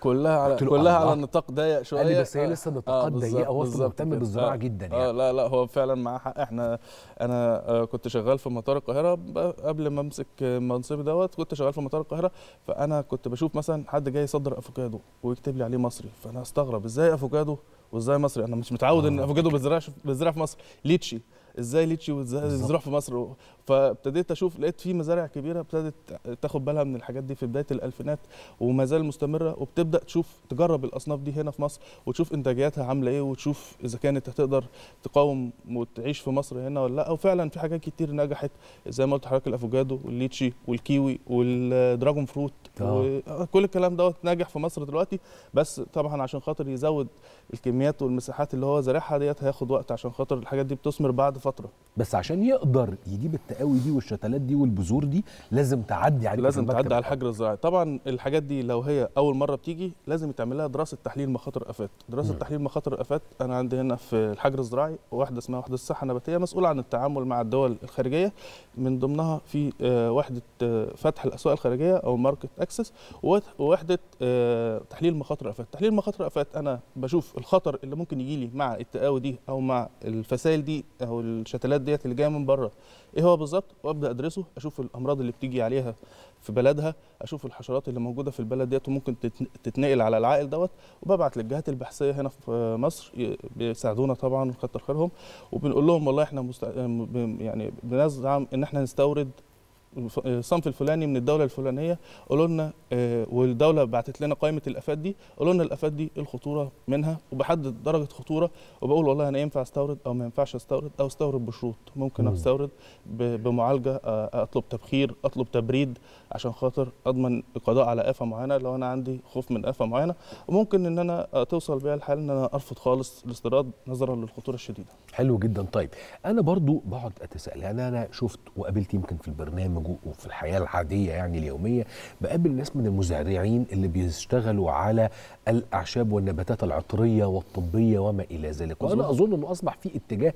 [SPEAKER 7] كلها على
[SPEAKER 1] قلت له
[SPEAKER 7] كلها
[SPEAKER 1] الله.
[SPEAKER 7] على نطاق ضيق شويه
[SPEAKER 1] قال لي بس هي
[SPEAKER 7] آه،
[SPEAKER 1] لسه
[SPEAKER 7] آه،
[SPEAKER 1] نطاقات
[SPEAKER 7] بالظبط-
[SPEAKER 1] ضيقه وانت
[SPEAKER 7] بالظبط
[SPEAKER 1] مهتم
[SPEAKER 7] كده.
[SPEAKER 1] بالزراعه
[SPEAKER 7] آه،
[SPEAKER 1] جدا
[SPEAKER 7] اه
[SPEAKER 1] يعني
[SPEAKER 7] لا لا هو فعلا معاه حق احنا انا آه، كنت شغال في مطار القاهره ب- قبل ما امسك آه، منصبي دوت كنت شغال في مطار القاهره فانا كنت بشوف مثلا حد جاي يصدر افوكادو ويكتب لي عليه مصري فانا استغرب ازاي افوكادو وازاي مصري انا مش متعود ان
[SPEAKER 1] آه.
[SPEAKER 7] افوكادو بيزرع بيزرع في مصر ليتشي ازاي ليتشي وازاي
[SPEAKER 1] بالظبط.
[SPEAKER 7] بيزرع في مصر فابتديت اشوف لقيت في مزارع كبيره ابتدت تاخد بالها من الحاجات دي في بدايه الالفينات وما زال مستمره وبتبدا تشوف تجرب الاصناف دي هنا في مصر وتشوف انتاجياتها عامله ايه وتشوف اذا كانت هتقدر تقاوم وتعيش في مصر هنا ولا لا وفعلا في حاجات كتير نجحت زي ما قلت لحضرتك الافوكادو والليتشي والكيوي والدراجون فروت
[SPEAKER 1] آه.
[SPEAKER 7] وكل الكلام دوت ناجح في مصر دلوقتي بس طبعا عشان خاطر يزود الكميات والمساحات اللي هو زارعها ديت هياخد وقت عشان خاطر الحاجات دي بتثمر بعد فتره
[SPEAKER 1] بس عشان يقدر يجيب التقاوي دي والشتلات دي والبذور دي لازم تعدي عليك
[SPEAKER 7] لازم تعدي على الحجر الزراعي طبعا الحاجات دي لو هي اول مره بتيجي لازم يتعمل لها دراسه تحليل مخاطر افات دراسه
[SPEAKER 1] مم.
[SPEAKER 7] تحليل مخاطر افات انا عندي هنا في الحجر الزراعي واحده اسمها وحده الصحه النباتيه مسؤوله عن التعامل مع الدول الخارجيه من ضمنها في آه، وحده آه، فتح الاسواق الخارجيه او ماركت اكسس ووحده آه، تحليل مخاطر افات تحليل مخاطر افات انا بشوف الخطر اللي ممكن يجي لي مع التقاوي دي او مع الفسائل دي او الشتلات ديت اللي جايه من بره ايه هو بالظبط وابدا ادرسه اشوف الامراض اللي بتيجي عليها في بلدها اشوف الحشرات اللي موجوده في البلد ديت وممكن تتن- تتنقل على العائل دوت وببعت للجهات البحثيه هنا في مصر ي- بيساعدونا طبعا كتر خيرهم وبنقول لهم والله احنا مست... ب- يعني بنزعم ان احنا نستورد الف- الصنف الفلاني من الدوله الفلانيه قولوا لنا آه، والدوله بعتت لنا قائمه الافات دي قولوا لنا الافات دي إيه الخطوره منها وبحدد درجه خطوره وبقول والله انا ينفع استورد او ما ينفعش استورد او استورد بشروط ممكن
[SPEAKER 1] مم.
[SPEAKER 7] استورد ب- بمعالجه آه، اطلب تبخير اطلب تبريد عشان خاطر اضمن القضاء على افه معينه لو انا عندي خوف من افه معينه وممكن ان انا آه، توصل بيها الحال ان انا ارفض خالص الاستيراد نظرا للخطوره الشديده
[SPEAKER 1] حلو جدا طيب انا برضو بقعد اتساءل يعني انا شفت وقابلت يمكن في البرنامج وفي الحياه العاديه يعني اليوميه بقابل ناس من المزارعين اللي بيشتغلوا على الاعشاب والنباتات العطريه والطبيه وما الى ذلك وانا
[SPEAKER 7] مظبوط.
[SPEAKER 1] اظن انه اصبح في اتجاه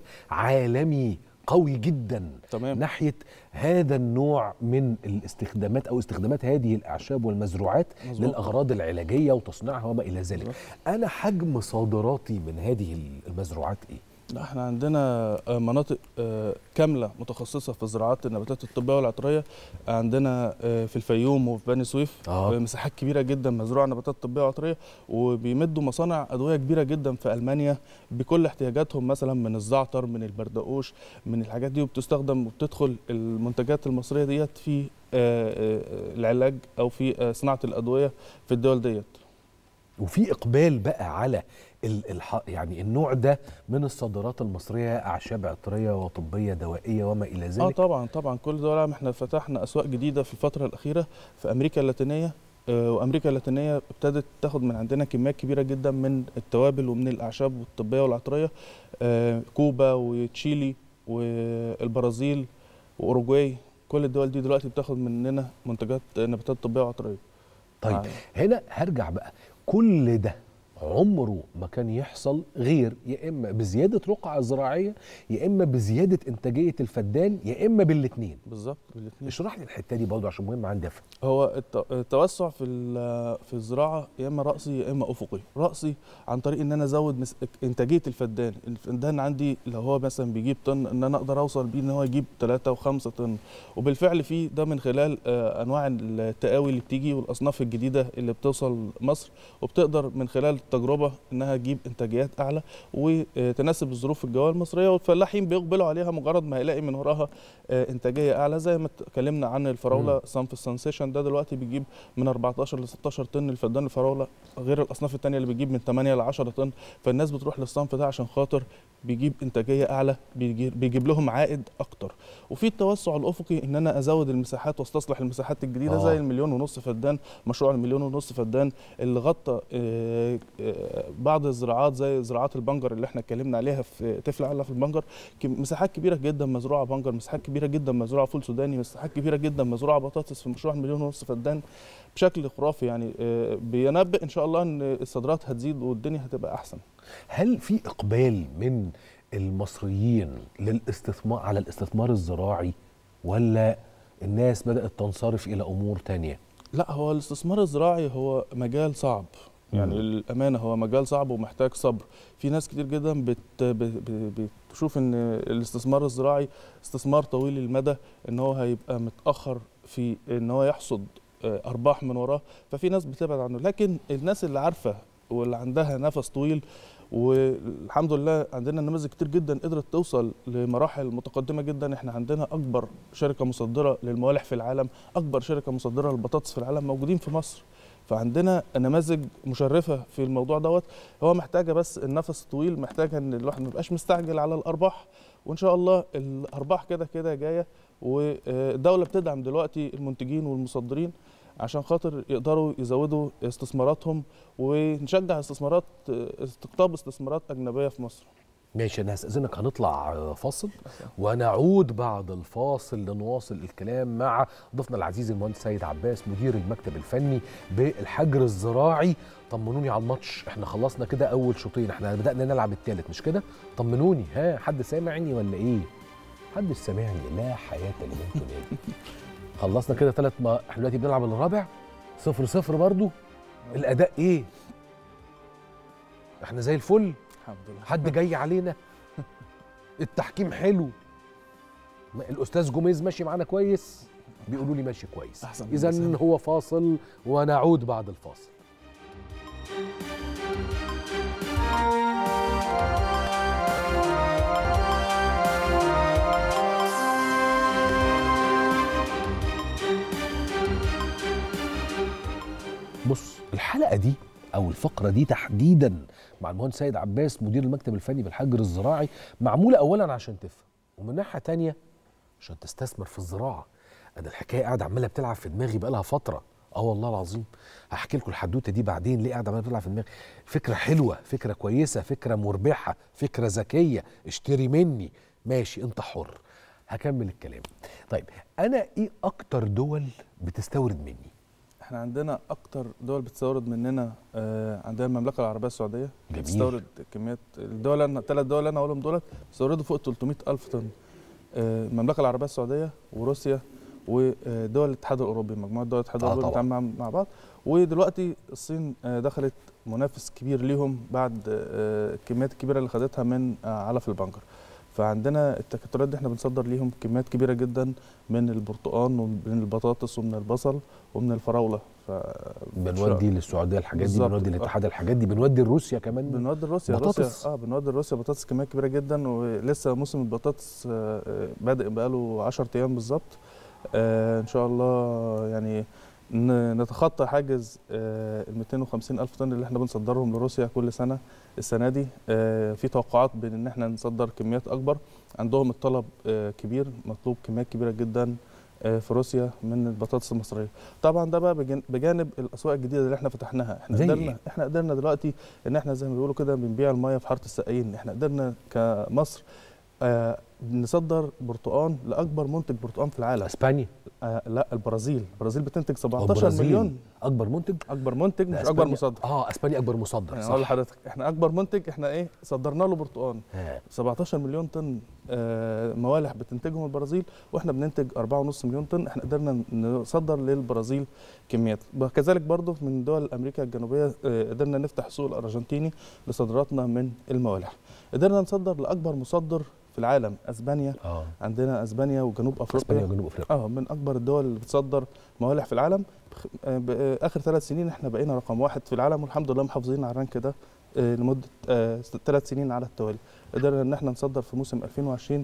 [SPEAKER 1] عالمي قوي جدا
[SPEAKER 7] تمام
[SPEAKER 1] ناحيه هذا النوع من الاستخدامات او استخدامات هذه الاعشاب والمزروعات
[SPEAKER 7] مظبوط.
[SPEAKER 1] للاغراض العلاجيه وتصنيعها وما الى ذلك
[SPEAKER 7] مظبوط.
[SPEAKER 1] انا حجم صادراتي من هذه المزروعات ايه
[SPEAKER 7] لا احنا عندنا آه، مناطق آه، كامله متخصصه في زراعات النباتات الطبيه والعطريه عندنا آه، في الفيوم وفي بني سويف
[SPEAKER 1] آه.
[SPEAKER 7] آه، مساحات كبيره جدا مزروعه نباتات طبيه وعطريه وبيمدوا مصانع ادويه كبيره جدا في المانيا بكل احتياجاتهم مثلا من الزعتر من البردقوش من الحاجات دي وبتستخدم وبتدخل المنتجات المصريه ديت في آه، آه، العلاج او في آه، صناعه الادويه في الدول ديت
[SPEAKER 1] وفي اقبال بقى على ال- الح... يعني النوع ده من الصادرات المصريه اعشاب عطريه وطبيه دوائيه وما الى
[SPEAKER 7] اه
[SPEAKER 1] ذلك
[SPEAKER 7] طبعا طبعا كل دول العالم احنا فتحنا اسواق جديده في الفتره الاخيره في امريكا اللاتينيه آه، وامريكا اللاتينيه ابتدت تاخد من عندنا كميات كبيره جدا من التوابل ومن الاعشاب الطبيه والعطريه آه، كوبا وتشيلي والبرازيل واوروجواي كل الدول دي دلوقتي بتاخد مننا منتجات نباتات طبيه وعطريه
[SPEAKER 1] طيب
[SPEAKER 7] آه.
[SPEAKER 1] هنا هرجع بقى كل ده عمره ما كان يحصل غير يا اما بزياده رقعه زراعيه يا اما بزياده انتاجيه الفدان يا اما بالاثنين
[SPEAKER 7] بالظبط الاثنين
[SPEAKER 1] اشرح لي الحته دي برضه عشان مهم عندي افهم
[SPEAKER 7] هو الت- التوسع في ال- في الزراعه يا اما راسي يا اما افقي راسي عن طريق ان انا ازود مس- انتاجيه الفدان الفدان عندي لو هو مثلا بيجيب طن ان انا اقدر اوصل بيه ان هو يجيب 3 و5 طن وبالفعل في ده من خلال آه، انواع التقاوي اللي بتيجي والاصناف الجديده اللي بتوصل مصر وبتقدر من خلال التجربه انها تجيب انتاجيات اعلى وتناسب الظروف الجويه المصريه والفلاحين بيقبلوا عليها مجرد ما هيلاقي من وراها آه، انتاجيه اعلى زي ما اتكلمنا عن الفراوله صنف السنسيشن ده دلوقتي بيجيب من 14 ل 16 طن الفدان الفراوله غير الاصناف الثانيه اللي بتجيب من 8 ل 10 طن فالناس بتروح للصنف ده عشان خاطر بيجيب انتاجيه اعلى بيجيب, بيجيب لهم عائد اكتر وفي التوسع الافقي ان انا ازود المساحات واستصلح المساحات الجديده
[SPEAKER 1] آه.
[SPEAKER 7] زي المليون ونص فدان مشروع المليون ونص فدان اللي غطى آه، آه، بعض الزراعات زي زراعات البنجر اللي احنا اتكلمنا عليها في تفل على في البنجر كم- مساحات كبيره جدا مزروعه بنجر مساحات كبيره جدا مزروعه فول سوداني مساحات كبيره جدا مزروعه بطاطس في مشروع المليون ونص فدان بشكل خرافي يعني آه، بينبئ ان شاء الله ان الصادرات هتزيد والدنيا هتبقى احسن
[SPEAKER 1] هل في اقبال من المصريين للاستثمار على الاستثمار الزراعي ولا الناس بدات تنصرف الى امور تانية
[SPEAKER 7] لا هو الاستثمار الزراعي هو مجال صعب يعني
[SPEAKER 1] مم.
[SPEAKER 7] الامانه هو مجال صعب ومحتاج صبر في ناس كتير جدا بت ب- ب- بتشوف ان الاستثمار الزراعي استثمار طويل المدى ان هو هيبقى متاخر في ان هو يحصد آه، ارباح من وراه ففي ناس بتبعد عنه لكن الناس اللي عارفه واللي عندها نفس طويل والحمد لله عندنا نماذج كتير جدا قدرت توصل لمراحل متقدمه جدا احنا عندنا اكبر شركه مصدره للموالح في العالم اكبر شركه مصدره للبطاطس في العالم موجودين في مصر فعندنا نماذج مشرفه في الموضوع دوت هو محتاجه بس النفس الطويل محتاجه ان الواحد ما يبقاش مستعجل على الارباح وان شاء الله الارباح كده كده جايه والدوله بتدعم دلوقتي المنتجين والمصدرين عشان خاطر يقدروا يزودوا استثماراتهم ونشجع استثمارات استقطاب استثمارات اجنبيه في مصر
[SPEAKER 1] ماشي انا هستاذنك هنطلع آه، فاصل ونعود بعد الفاصل لنواصل الكلام مع ضيفنا العزيز المهندس سيد عباس مدير المكتب الفني بالحجر الزراعي طمنوني على الماتش احنا خلصنا كده اول شوطين احنا بدانا نلعب الثالث مش كده طمنوني ها حد سامعني ولا ايه حد سامعني لا حياه لمن تنادي خلصنا كده ثلاث ما احنا دلوقتي بنلعب الرابع صفر صفر برضو الاداء ايه احنا زي الفل
[SPEAKER 7] الحمد لله
[SPEAKER 1] حد جاي علينا التحكيم حلو ما- الاستاذ جوميز ماشي معانا كويس بيقولوا لي ماشي كويس
[SPEAKER 7] أحسن من
[SPEAKER 1] اذا
[SPEAKER 7] الإنسان.
[SPEAKER 1] هو فاصل ونعود بعد الفاصل بص الحلقه دي او الفقره دي تحديدا مع المهندس سيد عباس مدير المكتب الفني بالحجر الزراعي معموله اولا عشان تفهم ومن ناحيه تانية عشان تستثمر في الزراعه انا الحكايه قاعده عماله بتلعب في دماغي بقالها فتره اه والله العظيم هحكي لكم الحدوته دي بعدين ليه قاعده عماله بتلعب في دماغي فكره حلوه فكره كويسه فكره مربحه فكره ذكيه اشتري مني ماشي انت حر هكمل الكلام طيب انا ايه اكتر دول بتستورد مني
[SPEAKER 7] احنا عندنا اكتر دول بتستورد مننا آه، عندنا المملكه العربيه السعوديه
[SPEAKER 1] جميل.
[SPEAKER 7] بتستورد كميات الدول انا الثلاث دول اللي انا هقولهم دولت بيستوردوا فوق 300 الف طن آه، المملكه العربيه السعوديه وروسيا ودول الاتحاد الاوروبي مجموعه دول الاتحاد
[SPEAKER 1] آه
[SPEAKER 7] الاوروبي
[SPEAKER 1] طبعاً.
[SPEAKER 7] بتتعامل مع- مع بعض ودلوقتي الصين آه، دخلت منافس كبير ليهم بعد آه، الكميات الكبيره اللي خدتها من آه، علف البنجر فعندنا التكتلات دي احنا بنصدر ليهم كميات كبيره جدا من البرتقال ومن البطاطس ومن البصل ومن الفراوله ف
[SPEAKER 1] بنودي للسعوديه الحاجات دي
[SPEAKER 7] بالظبط.
[SPEAKER 1] بنودي للاتحاد الحاجات دي بنودي لروسيا كمان
[SPEAKER 7] بنودي لروسيا
[SPEAKER 1] بطاطس.
[SPEAKER 7] روسيا اه بنودي لروسيا بطاطس كميات كبيره جدا ولسه موسم البطاطس آه، آه، بادئ بقاله 10 ايام بالظبط آه ان شاء الله يعني ن- نتخطى حاجز ال 250 الف طن اللي احنا بنصدرهم لروسيا كل سنه السنه دي آه في توقعات بان ان احنا نصدر كميات اكبر عندهم الطلب آه كبير مطلوب كميات كبيره جدا آه في روسيا من البطاطس المصريه طبعا ده بقى بجن- بجانب الاسواق الجديده اللي احنا فتحناها احنا
[SPEAKER 1] زي
[SPEAKER 7] قدرنا
[SPEAKER 1] إيه؟
[SPEAKER 7] احنا قدرنا دلوقتي ان احنا زي ما بيقولوا كده بنبيع الميه في حاره السقايين احنا قدرنا كمصر آه نصدر برتقان لاكبر منتج برتقان في العالم
[SPEAKER 1] اسبانيا
[SPEAKER 7] آه لا البرازيل البرازيل بتنتج 17
[SPEAKER 1] البرازيل
[SPEAKER 7] مليون
[SPEAKER 1] اكبر منتج
[SPEAKER 7] اكبر منتج
[SPEAKER 1] لا،
[SPEAKER 7] مش اكبر
[SPEAKER 1] إسبانيا-
[SPEAKER 7] مصدر
[SPEAKER 1] اه اسبانيا اكبر مصدر
[SPEAKER 7] يعني اقول
[SPEAKER 1] صح
[SPEAKER 7] لحضرتك احنا اكبر منتج احنا ايه صدرنا له برتقان
[SPEAKER 1] ها.
[SPEAKER 7] 17 مليون طن آه، موالح بتنتجهم البرازيل واحنا بننتج 4.5 مليون طن احنا قدرنا نصدر للبرازيل كميات كذلك برضه من دول امريكا الجنوبيه آه، قدرنا نفتح السوق الارجنتيني لصادراتنا من الموالح قدرنا نصدر لاكبر مصدر في العالم اسبانيا
[SPEAKER 1] اه
[SPEAKER 7] عندنا اسبانيا وجنوب افريقيا
[SPEAKER 1] اسبانيا وجنوب افريقيا
[SPEAKER 7] اه من اكبر الدول اللي بتصدر موالح في العالم بخ- آه، ب- آه، اخر ثلاث سنين احنا بقينا رقم واحد في العالم والحمد لله محافظين على الرانك ده آه، لمده ثلاث سنين على التوالي قدرنا ان احنا نصدر في موسم 2020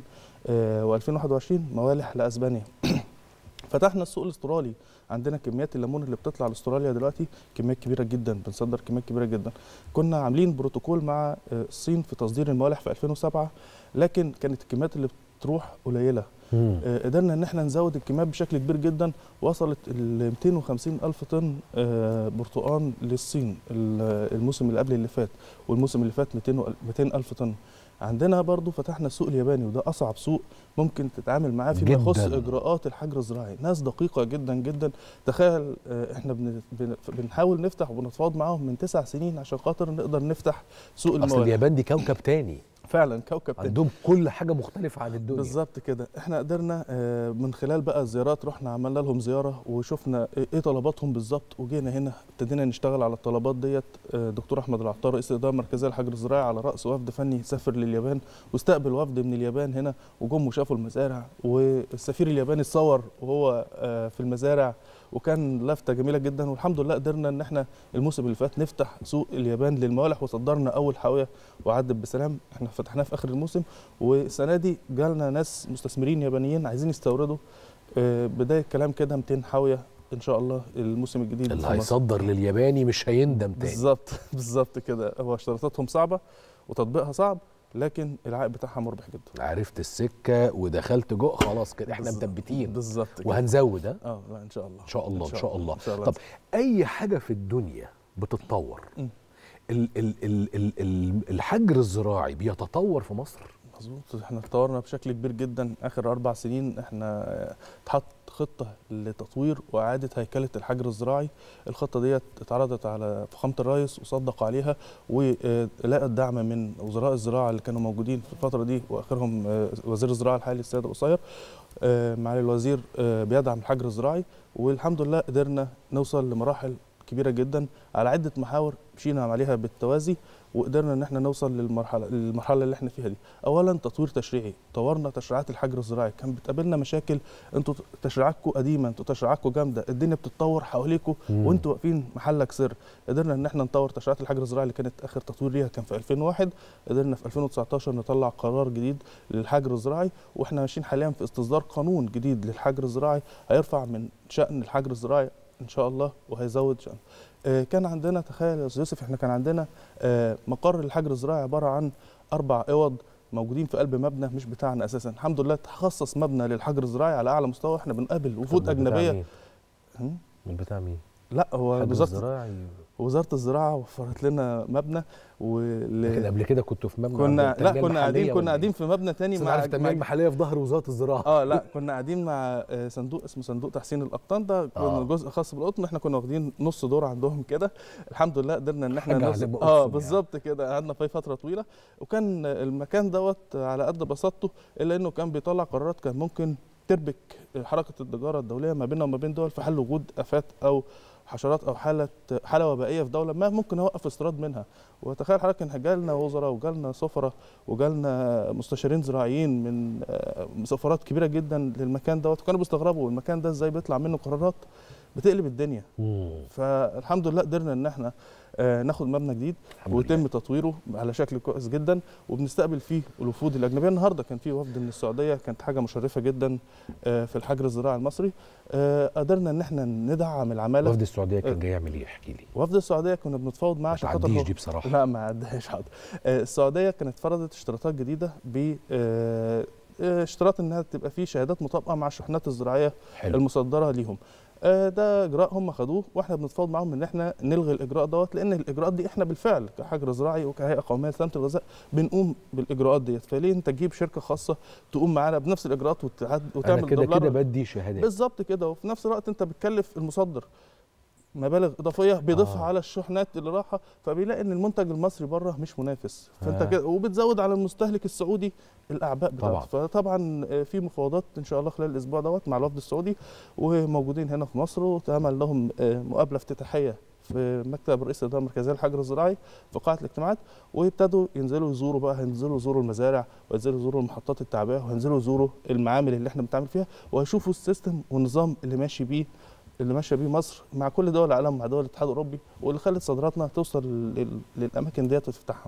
[SPEAKER 7] و2021 موالح لاسبانيا فتحنا السوق الاسترالي عندنا كميات الليمون اللي بتطلع لاستراليا دلوقتي كميات كبيره جدا بنصدر كميات كبيره جدا كنا عاملين بروتوكول مع آه، الصين في تصدير الموالح في 2007 لكن كانت الكميات اللي بتروح قليله
[SPEAKER 1] مم.
[SPEAKER 7] آه، قدرنا ان احنا نزود الكميات بشكل كبير جدا وصلت ل 250 الف طن آه، برتقان للصين ال- الموسم اللي قبل اللي فات والموسم اللي فات 200 و- 200 الف طن عندنا برضو فتحنا السوق الياباني وده اصعب سوق ممكن تتعامل معاه فيما يخص
[SPEAKER 1] جداً.
[SPEAKER 7] اجراءات الحجر الزراعي ناس دقيقه جدا جدا تخيل آه، احنا بن- بن- بنحاول نفتح وبنتفاوض معاهم من تسع سنين عشان خاطر نقدر نفتح سوق
[SPEAKER 1] اصل
[SPEAKER 7] المواد
[SPEAKER 1] اليابان دي كوكب تاني
[SPEAKER 7] فعلا كوكب تاني
[SPEAKER 1] عندهم كل حاجه مختلفه عن الدنيا
[SPEAKER 7] بالظبط كده احنا قدرنا آه، من خلال بقى الزيارات رحنا عملنا لهم زياره وشفنا ايه إيه طلباتهم بالظبط وجينا هنا ابتدينا نشتغل على الطلبات ديت آه، دكتور احمد العطار رئيس الاداره المركزيه للحجر الزراعي على راس وفد فني سافر لليابان واستقبل وفد من اليابان هنا وجم وشافوا المزارع والسفير الياباني اتصور وهو آه، في المزارع وكان لفته جميله جدا والحمد لله قدرنا ان احنا الموسم اللي فات نفتح سوق اليابان للموالح وصدرنا اول حاويه وعدت بسلام احنا فتحناه في اخر الموسم والسنه دي جالنا ناس مستثمرين يابانيين عايزين يستوردوا آه، بدايه كلام كده 200 حاويه ان شاء الله الموسم الجديد
[SPEAKER 1] اللي
[SPEAKER 7] في مصر.
[SPEAKER 1] هيصدر للياباني مش هيندم تاني
[SPEAKER 7] بالظبط بالظبط كده هو اشتراطاتهم صعبه وتطبيقها صعب لكن العائد بتاعها مربح جدا
[SPEAKER 1] عرفت السكه ودخلت جوه خلاص كده احنا
[SPEAKER 7] بالظبط.
[SPEAKER 1] مثبتين
[SPEAKER 7] بالظبط كده
[SPEAKER 1] وهنزود ها
[SPEAKER 7] اه لا ان شاء الله
[SPEAKER 1] ان شاء الله ان شاء الله
[SPEAKER 7] ان شاء الله
[SPEAKER 1] طب اي حاجه في الدنيا بتتطور
[SPEAKER 7] م.
[SPEAKER 1] ال ال ال ال ال الحجر الزراعي بيتطور في مصر
[SPEAKER 7] مظبوط احنا اتطورنا بشكل كبير جدا اخر اربع سنين احنا اه، اتحط خطه لتطوير واعاده هيكله الحجر الزراعي الخطه ديت اتعرضت على فخامه الرئيس وصدق عليها ولقت دعم من وزراء الزراعه اللي كانوا موجودين في الفتره دي واخرهم اه، وزير الزراعه الحالي السيد قصير اه، معالي الوزير اه، بيدعم الحجر الزراعي والحمد لله قدرنا نوصل لمراحل كبيره جدا على عده محاور مشينا عليها بالتوازي وقدرنا ان احنا نوصل للمرحله للمرحله اللي احنا فيها دي اولا تطوير تشريعي طورنا تشريعات الحجر الزراعي كان بتقابلنا مشاكل انتوا تشريعاتكم قديمه انتوا تشريعاتكم جامده الدنيا بتتطور حواليكم
[SPEAKER 1] مم.
[SPEAKER 7] وانتوا واقفين محلك سر قدرنا ان احنا نطور تشريعات الحجر الزراعي اللي كانت اخر تطوير ليها كان في 2001 قدرنا في 2019 نطلع قرار جديد للحجر الزراعي واحنا ماشيين حاليا في استصدار قانون جديد للحجر الزراعي هيرفع من شأن الحجر الزراعي ان شاء الله وهيزود شأنه آه، كان عندنا تخيل يا استاذ يوسف احنا كان عندنا آه، مقر الحجر الزراعي عباره عن اربع اوض موجودين في قلب مبنى مش بتاعنا اساسا الحمد لله تخصص مبنى للحجر الزراعي على اعلى مستوى احنا بنقابل وفود
[SPEAKER 1] طب من بتاع
[SPEAKER 7] اجنبيه
[SPEAKER 1] مين؟
[SPEAKER 7] هم؟
[SPEAKER 1] من بتاع مين؟
[SPEAKER 7] لا هو
[SPEAKER 1] الحجر
[SPEAKER 7] وزاره
[SPEAKER 1] الزراعي
[SPEAKER 7] وزاره الزراعه وفرت لنا مبنى ول...
[SPEAKER 1] لكن قبل كده كنتوا في مبنى
[SPEAKER 7] كنا
[SPEAKER 1] عند
[SPEAKER 7] لا
[SPEAKER 1] التنمية
[SPEAKER 7] كنا قاعدين
[SPEAKER 1] المحلية
[SPEAKER 7] كنا
[SPEAKER 1] ولا
[SPEAKER 7] قاعدين
[SPEAKER 1] إيه؟
[SPEAKER 7] في مبنى تاني
[SPEAKER 1] بس أنا
[SPEAKER 7] مع
[SPEAKER 1] عارف التنميه
[SPEAKER 7] مع-
[SPEAKER 1] المحليه في ظهر وزاره الزراعه
[SPEAKER 7] اه لا كنا قاعدين مع آه، صندوق اسمه صندوق تحسين الاقطان ده كنا
[SPEAKER 1] آه.
[SPEAKER 7] جزء خاص بالقطن احنا كنا واخدين نص دور عندهم كده الحمد لله قدرنا ان احنا
[SPEAKER 1] حاجة
[SPEAKER 7] نوصل-
[SPEAKER 1] على ما
[SPEAKER 7] اه
[SPEAKER 1] أقسم
[SPEAKER 7] بالظبط كده قعدنا فيه فتره طويله وكان المكان دوت على قد بساطته الا انه كان بيطلع قرارات كان ممكن تربك حركه التجاره الدوليه ما بيننا وما بين دول في حل وجود افات او حشرات او حاله حاله وبائيه في دوله ما ممكن اوقف استيراد منها وتخيل حضرتك ان جالنا وزراء وجالنا سفراء وجالنا مستشارين زراعيين من آه، سفارات كبيره جدا للمكان دوت وكانوا بيستغربوا المكان ده ازاي بيطلع منه قرارات بتقلب الدنيا
[SPEAKER 1] مم.
[SPEAKER 7] فالحمد لله قدرنا ان احنا آه، ناخد مبنى جديد
[SPEAKER 1] الحمد
[SPEAKER 7] ويتم
[SPEAKER 1] لله.
[SPEAKER 7] تطويره على شكل كويس جدا وبنستقبل فيه الوفود الاجنبيه النهارده كان في وفد من السعوديه كانت حاجه مشرفه جدا آه، في الحجر الزراعي المصري آه، قدرنا ان احنا ندعم العماله
[SPEAKER 1] وفد السعوديه
[SPEAKER 7] آه.
[SPEAKER 1] كان جاي يعمل ايه احكي لي
[SPEAKER 7] وفد السعوديه كنا بنتفاوض معاه
[SPEAKER 1] ما
[SPEAKER 7] عشان خاطر
[SPEAKER 1] تعديش
[SPEAKER 7] هو-
[SPEAKER 1] دي بصراحه
[SPEAKER 7] لا ما عدهاش حاضر آه، السعوديه كانت فرضت اشتراطات جديده ب آه، آه، اشتراط انها تبقى فيه شهادات مطابقه مع الشحنات الزراعيه
[SPEAKER 1] حلو
[SPEAKER 7] المصدره ليهم آه، ده اجراء هم خدوه واحنا بنتفاوض معاهم ان احنا نلغي الاجراء دوت لان الاجراءات دي احنا بالفعل كحجر زراعي وكهيئه قوميه لسلامه الغذاء بنقوم بالاجراءات ديت فليه انت تجيب شركه خاصه تقوم معانا بنفس الاجراءات وتعد-
[SPEAKER 1] انا
[SPEAKER 7] وتعمل
[SPEAKER 1] كده
[SPEAKER 7] دولار
[SPEAKER 1] كده بدي شهادات
[SPEAKER 7] بالظبط كده وفي نفس الوقت انت بتكلف المصدر مبالغ اضافيه بيضيفها
[SPEAKER 1] آه.
[SPEAKER 7] آه. على الشحنات اللي رايحه فبيلاقي ان المنتج المصري بره مش منافس فانت
[SPEAKER 1] آه.
[SPEAKER 7] كده وبتزود على المستهلك السعودي الاعباء
[SPEAKER 1] طبعاً.
[SPEAKER 7] بتاعته فطبعا آه، في مفاوضات ان شاء الله خلال الاسبوع دوت مع الوفد السعودي وموجودين هنا في مصر وتعمل لهم آه، مقابله افتتاحيه في مكتب رئيس الاداره المركزيه للحجر الزراعي في قاعه الاجتماعات ويبتدوا ينزلوا يزوروا بقى هينزلوا يزوروا المزارع وينزلوا يزوروا المحطات التعبئه وهينزلوا يزوروا المعامل اللي احنا بنتعامل فيها وهيشوفوا السيستم والنظام اللي ماشي بيه اللي ماشيه بيه مصر مع كل دول العالم مع دول الاتحاد الاوروبي واللي خلت صادراتنا توصل لل- للاماكن ديت وتفتحها.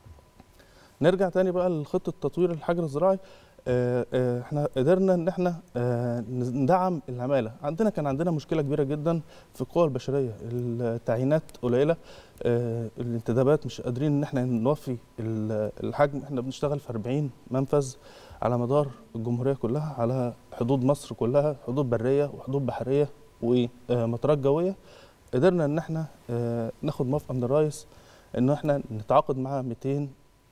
[SPEAKER 7] نرجع تاني بقى لخطه تطوير الحجر الزراعي آه، آه، احنا قدرنا ان احنا آه، ندعم العماله عندنا كان عندنا مشكله كبيره جدا في القوى البشريه التعيينات قليله آه، الانتدابات مش قادرين ان احنا نوفي ال- الحجم احنا بنشتغل في 40 منفذ على مدار الجمهوريه كلها على حدود مصر كلها حدود بريه وحدود بحريه ومطارات جويه قدرنا ان احنا آه، ناخد موافقه من الرئيس ان احنا نتعاقد مع 200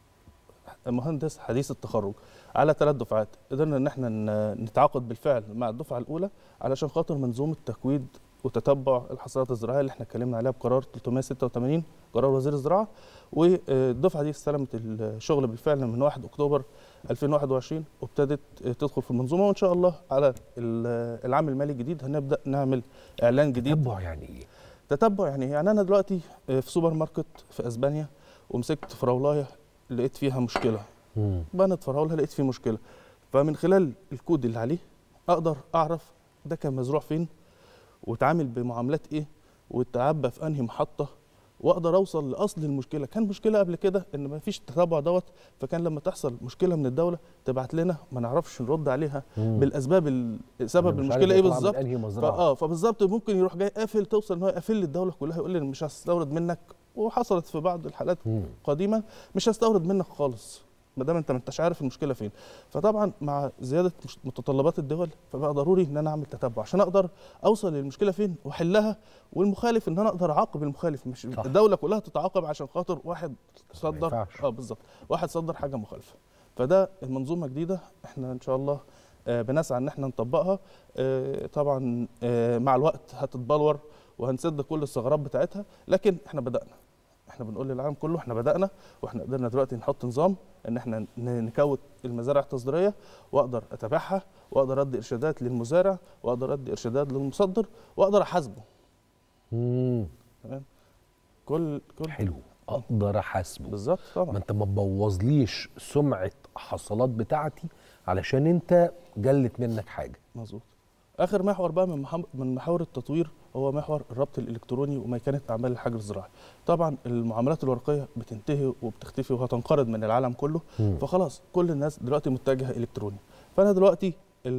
[SPEAKER 7] مهندس حديث التخرج على ثلاث دفعات قدرنا ان احنا ن- نتعاقد بالفعل مع الدفعه الاولى علشان خاطر منظومه تكويد وتتبع الحصاد الزراعيه اللي احنا اتكلمنا عليها بقرار 386 قرار وزير الزراعه والدفعه دي استلمت الشغل بالفعل من 1 اكتوبر 2021 وابتدت تدخل في المنظومه وان شاء الله على ال- العام المالي الجديد هنبدا نعمل اعلان جديد
[SPEAKER 1] تتبع يعني ايه
[SPEAKER 7] تتبع يعني إيه؟ يعني انا دلوقتي في سوبر ماركت في اسبانيا ومسكت فراولايه لقيت فيها مشكله
[SPEAKER 1] مم.
[SPEAKER 7] بنت فراوله لقيت فيه مشكله فمن خلال الكود اللي عليه اقدر اعرف ده كان مزروع فين واتعامل بمعاملات ايه واتعبى في انهي محطه واقدر اوصل لاصل المشكله كان مشكله قبل كده ان ما فيش التتبع دوت فكان لما تحصل مشكله من الدوله تبعت لنا ما نعرفش نرد عليها
[SPEAKER 1] مم.
[SPEAKER 7] بالاسباب ال- سبب
[SPEAKER 1] أنا مش عارف
[SPEAKER 7] المشكله ايه
[SPEAKER 1] هي طالعة من
[SPEAKER 7] بالظبط
[SPEAKER 1] انهي مزرعه
[SPEAKER 7] فاه فبالظبط ممكن يروح جاي قافل توصل ان هو يقفل لي الدوله كلها يقول لي مش هستورد منك وحصلت في بعض الحالات
[SPEAKER 1] مم.
[SPEAKER 7] قديما مش هستورد منك خالص ما دام انت ما انتش عارف المشكله فين فطبعا مع زياده مش- متطلبات الدول فبقى ضروري ان انا اعمل تتبع عشان اقدر اوصل للمشكله فين واحلها والمخالف ان انا اقدر اعاقب المخالف مش
[SPEAKER 1] صح.
[SPEAKER 7] الدوله كلها تتعاقب عشان خاطر واحد
[SPEAKER 1] ما
[SPEAKER 7] صدر
[SPEAKER 1] ينفعش.
[SPEAKER 7] اه بالظبط واحد صدر حاجه مخالفه فده المنظومه جديده احنا ان شاء الله آه، بنسعى ان احنا نطبقها آه، طبعا آه، مع الوقت هتتبلور وهنسد كل الثغرات بتاعتها لكن احنا بدانا احنا بنقول للعالم كله احنا بدانا واحنا قدرنا دلوقتي نحط نظام ان احنا ن- نكوت المزارع التصديريه واقدر اتابعها واقدر ادي ارشادات للمزارع واقدر ادي ارشادات للمصدر واقدر احاسبه
[SPEAKER 1] مم.
[SPEAKER 7] كل كل
[SPEAKER 1] حلو اقدر احاسبه
[SPEAKER 7] بالظبط
[SPEAKER 1] ما
[SPEAKER 7] طبعا
[SPEAKER 1] انت ما تبوظليش سمعه حصلات بتاعتي علشان انت جلت منك حاجه
[SPEAKER 7] مظبوط اخر محور بقى من محم- من محاور التطوير هو محور الربط الالكتروني وميكنه اعمال الحجر الزراعي طبعا المعاملات الورقيه بتنتهي وبتختفي وهتنقرض من العالم كله
[SPEAKER 1] مم.
[SPEAKER 7] فخلاص كل الناس دلوقتي متجهه الكتروني فانا دلوقتي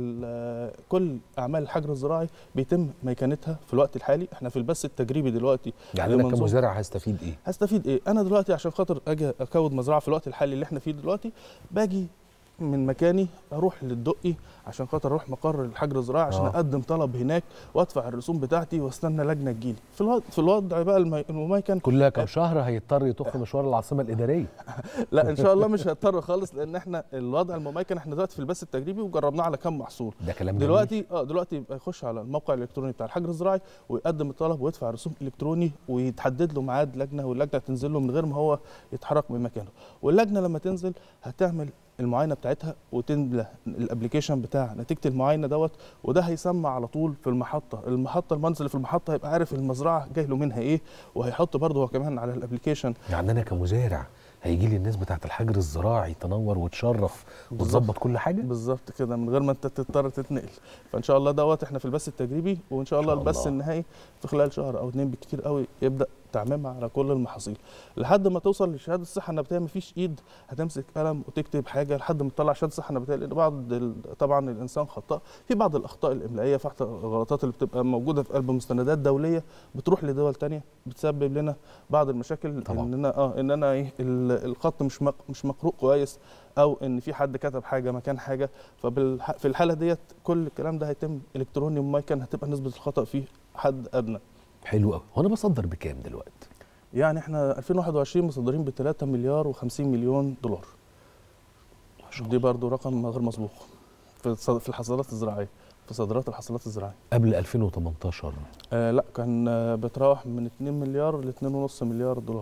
[SPEAKER 7] ال- كل اعمال الحجر الزراعي بيتم ميكنتها في الوقت الحالي احنا في البث التجريبي دلوقتي
[SPEAKER 1] يعني انا
[SPEAKER 7] لمنظومة-
[SPEAKER 1] كمزارع هستفيد ايه
[SPEAKER 7] هستفيد ايه انا دلوقتي عشان خاطر اجي اكود مزرعه في الوقت الحالي اللي احنا فيه دلوقتي باجي من مكاني اروح للدقي عشان خاطر اروح مقر الحجر الزراعي عشان
[SPEAKER 1] آه.
[SPEAKER 7] اقدم طلب هناك وادفع الرسوم بتاعتي واستنى لجنه تجيلي في الوضع في الوضع بقى المي- المميكن
[SPEAKER 1] كلها كام شهر هيضطر يطخ مشوار العاصمه الاداريه
[SPEAKER 7] لا ان شاء الله مش هيضطر خالص لان احنا الوضع المميكن احنا دلوقتي في البث التجريبي وجربناه على كام محصول
[SPEAKER 1] ده كلام جميل.
[SPEAKER 7] دلوقتي اه دلوقتي يبقى يخش على الموقع الالكتروني بتاع الحجر الزراعي ويقدم الطلب ويدفع رسوم الكتروني ويتحدد له ميعاد لجنه واللجنه تنزل له من غير ما هو يتحرك من مكانه واللجنه لما تنزل هتعمل المعاينه بتاعتها وتملى الابلكيشن بتاع نتيجه المعاينه دوت وده هيسمع على طول في المحطه المحطه المهندس اللي في المحطه هيبقى عارف المزرعه جاي له منها ايه وهيحط برضه هو كمان على الابلكيشن
[SPEAKER 1] يعني انا كمزارع هيجي لي الناس بتاعت الحجر الزراعي تنور وتشرف وتظبط كل حاجه
[SPEAKER 7] بالظبط كده من غير ما انت تضطر تتنقل فان شاء الله دوت احنا في البث التجريبي وان شاء الله
[SPEAKER 1] إن شاء
[SPEAKER 7] البث
[SPEAKER 1] الله.
[SPEAKER 7] النهائي في خلال شهر او اتنين بالكتير قوي يبدا تعميمها على كل المحاصيل لحد ما توصل لشهاده الصحه النباتيه مفيش ايد هتمسك قلم وتكتب حاجه لحد ما تطلع شهاده الصحه النباتيه لان بعض ال- طبعا الانسان خطاء في بعض الاخطاء الاملائيه في الغلطات اللي بتبقى موجوده في قلب مستندات دوليه بتروح لدول تانية بتسبب لنا بعض المشاكل
[SPEAKER 1] طبعاً.
[SPEAKER 7] ان انا اه ان انا ايه ال- الخط مش مق- مش مقروء كويس او ان في حد كتب حاجه مكان حاجه ففي الحاله ديت كل الكلام ده هيتم الكتروني ومايكن هتبقى نسبه الخطا فيه حد ادنى
[SPEAKER 1] حلو قوي هو انا بصدر بكام دلوقتي
[SPEAKER 7] يعني احنا 2021 مصدرين ب 3 مليار و50 مليون دولار
[SPEAKER 1] ما شاء
[SPEAKER 7] دي
[SPEAKER 1] الله
[SPEAKER 7] برضو رقم غير مسبوق في الص- في الحصادات الزراعيه في صادرات الحصادات الزراعيه
[SPEAKER 1] قبل 2018
[SPEAKER 7] آه لا كان آه بتراوح من 2 مليار ل 2.5 مليار دولار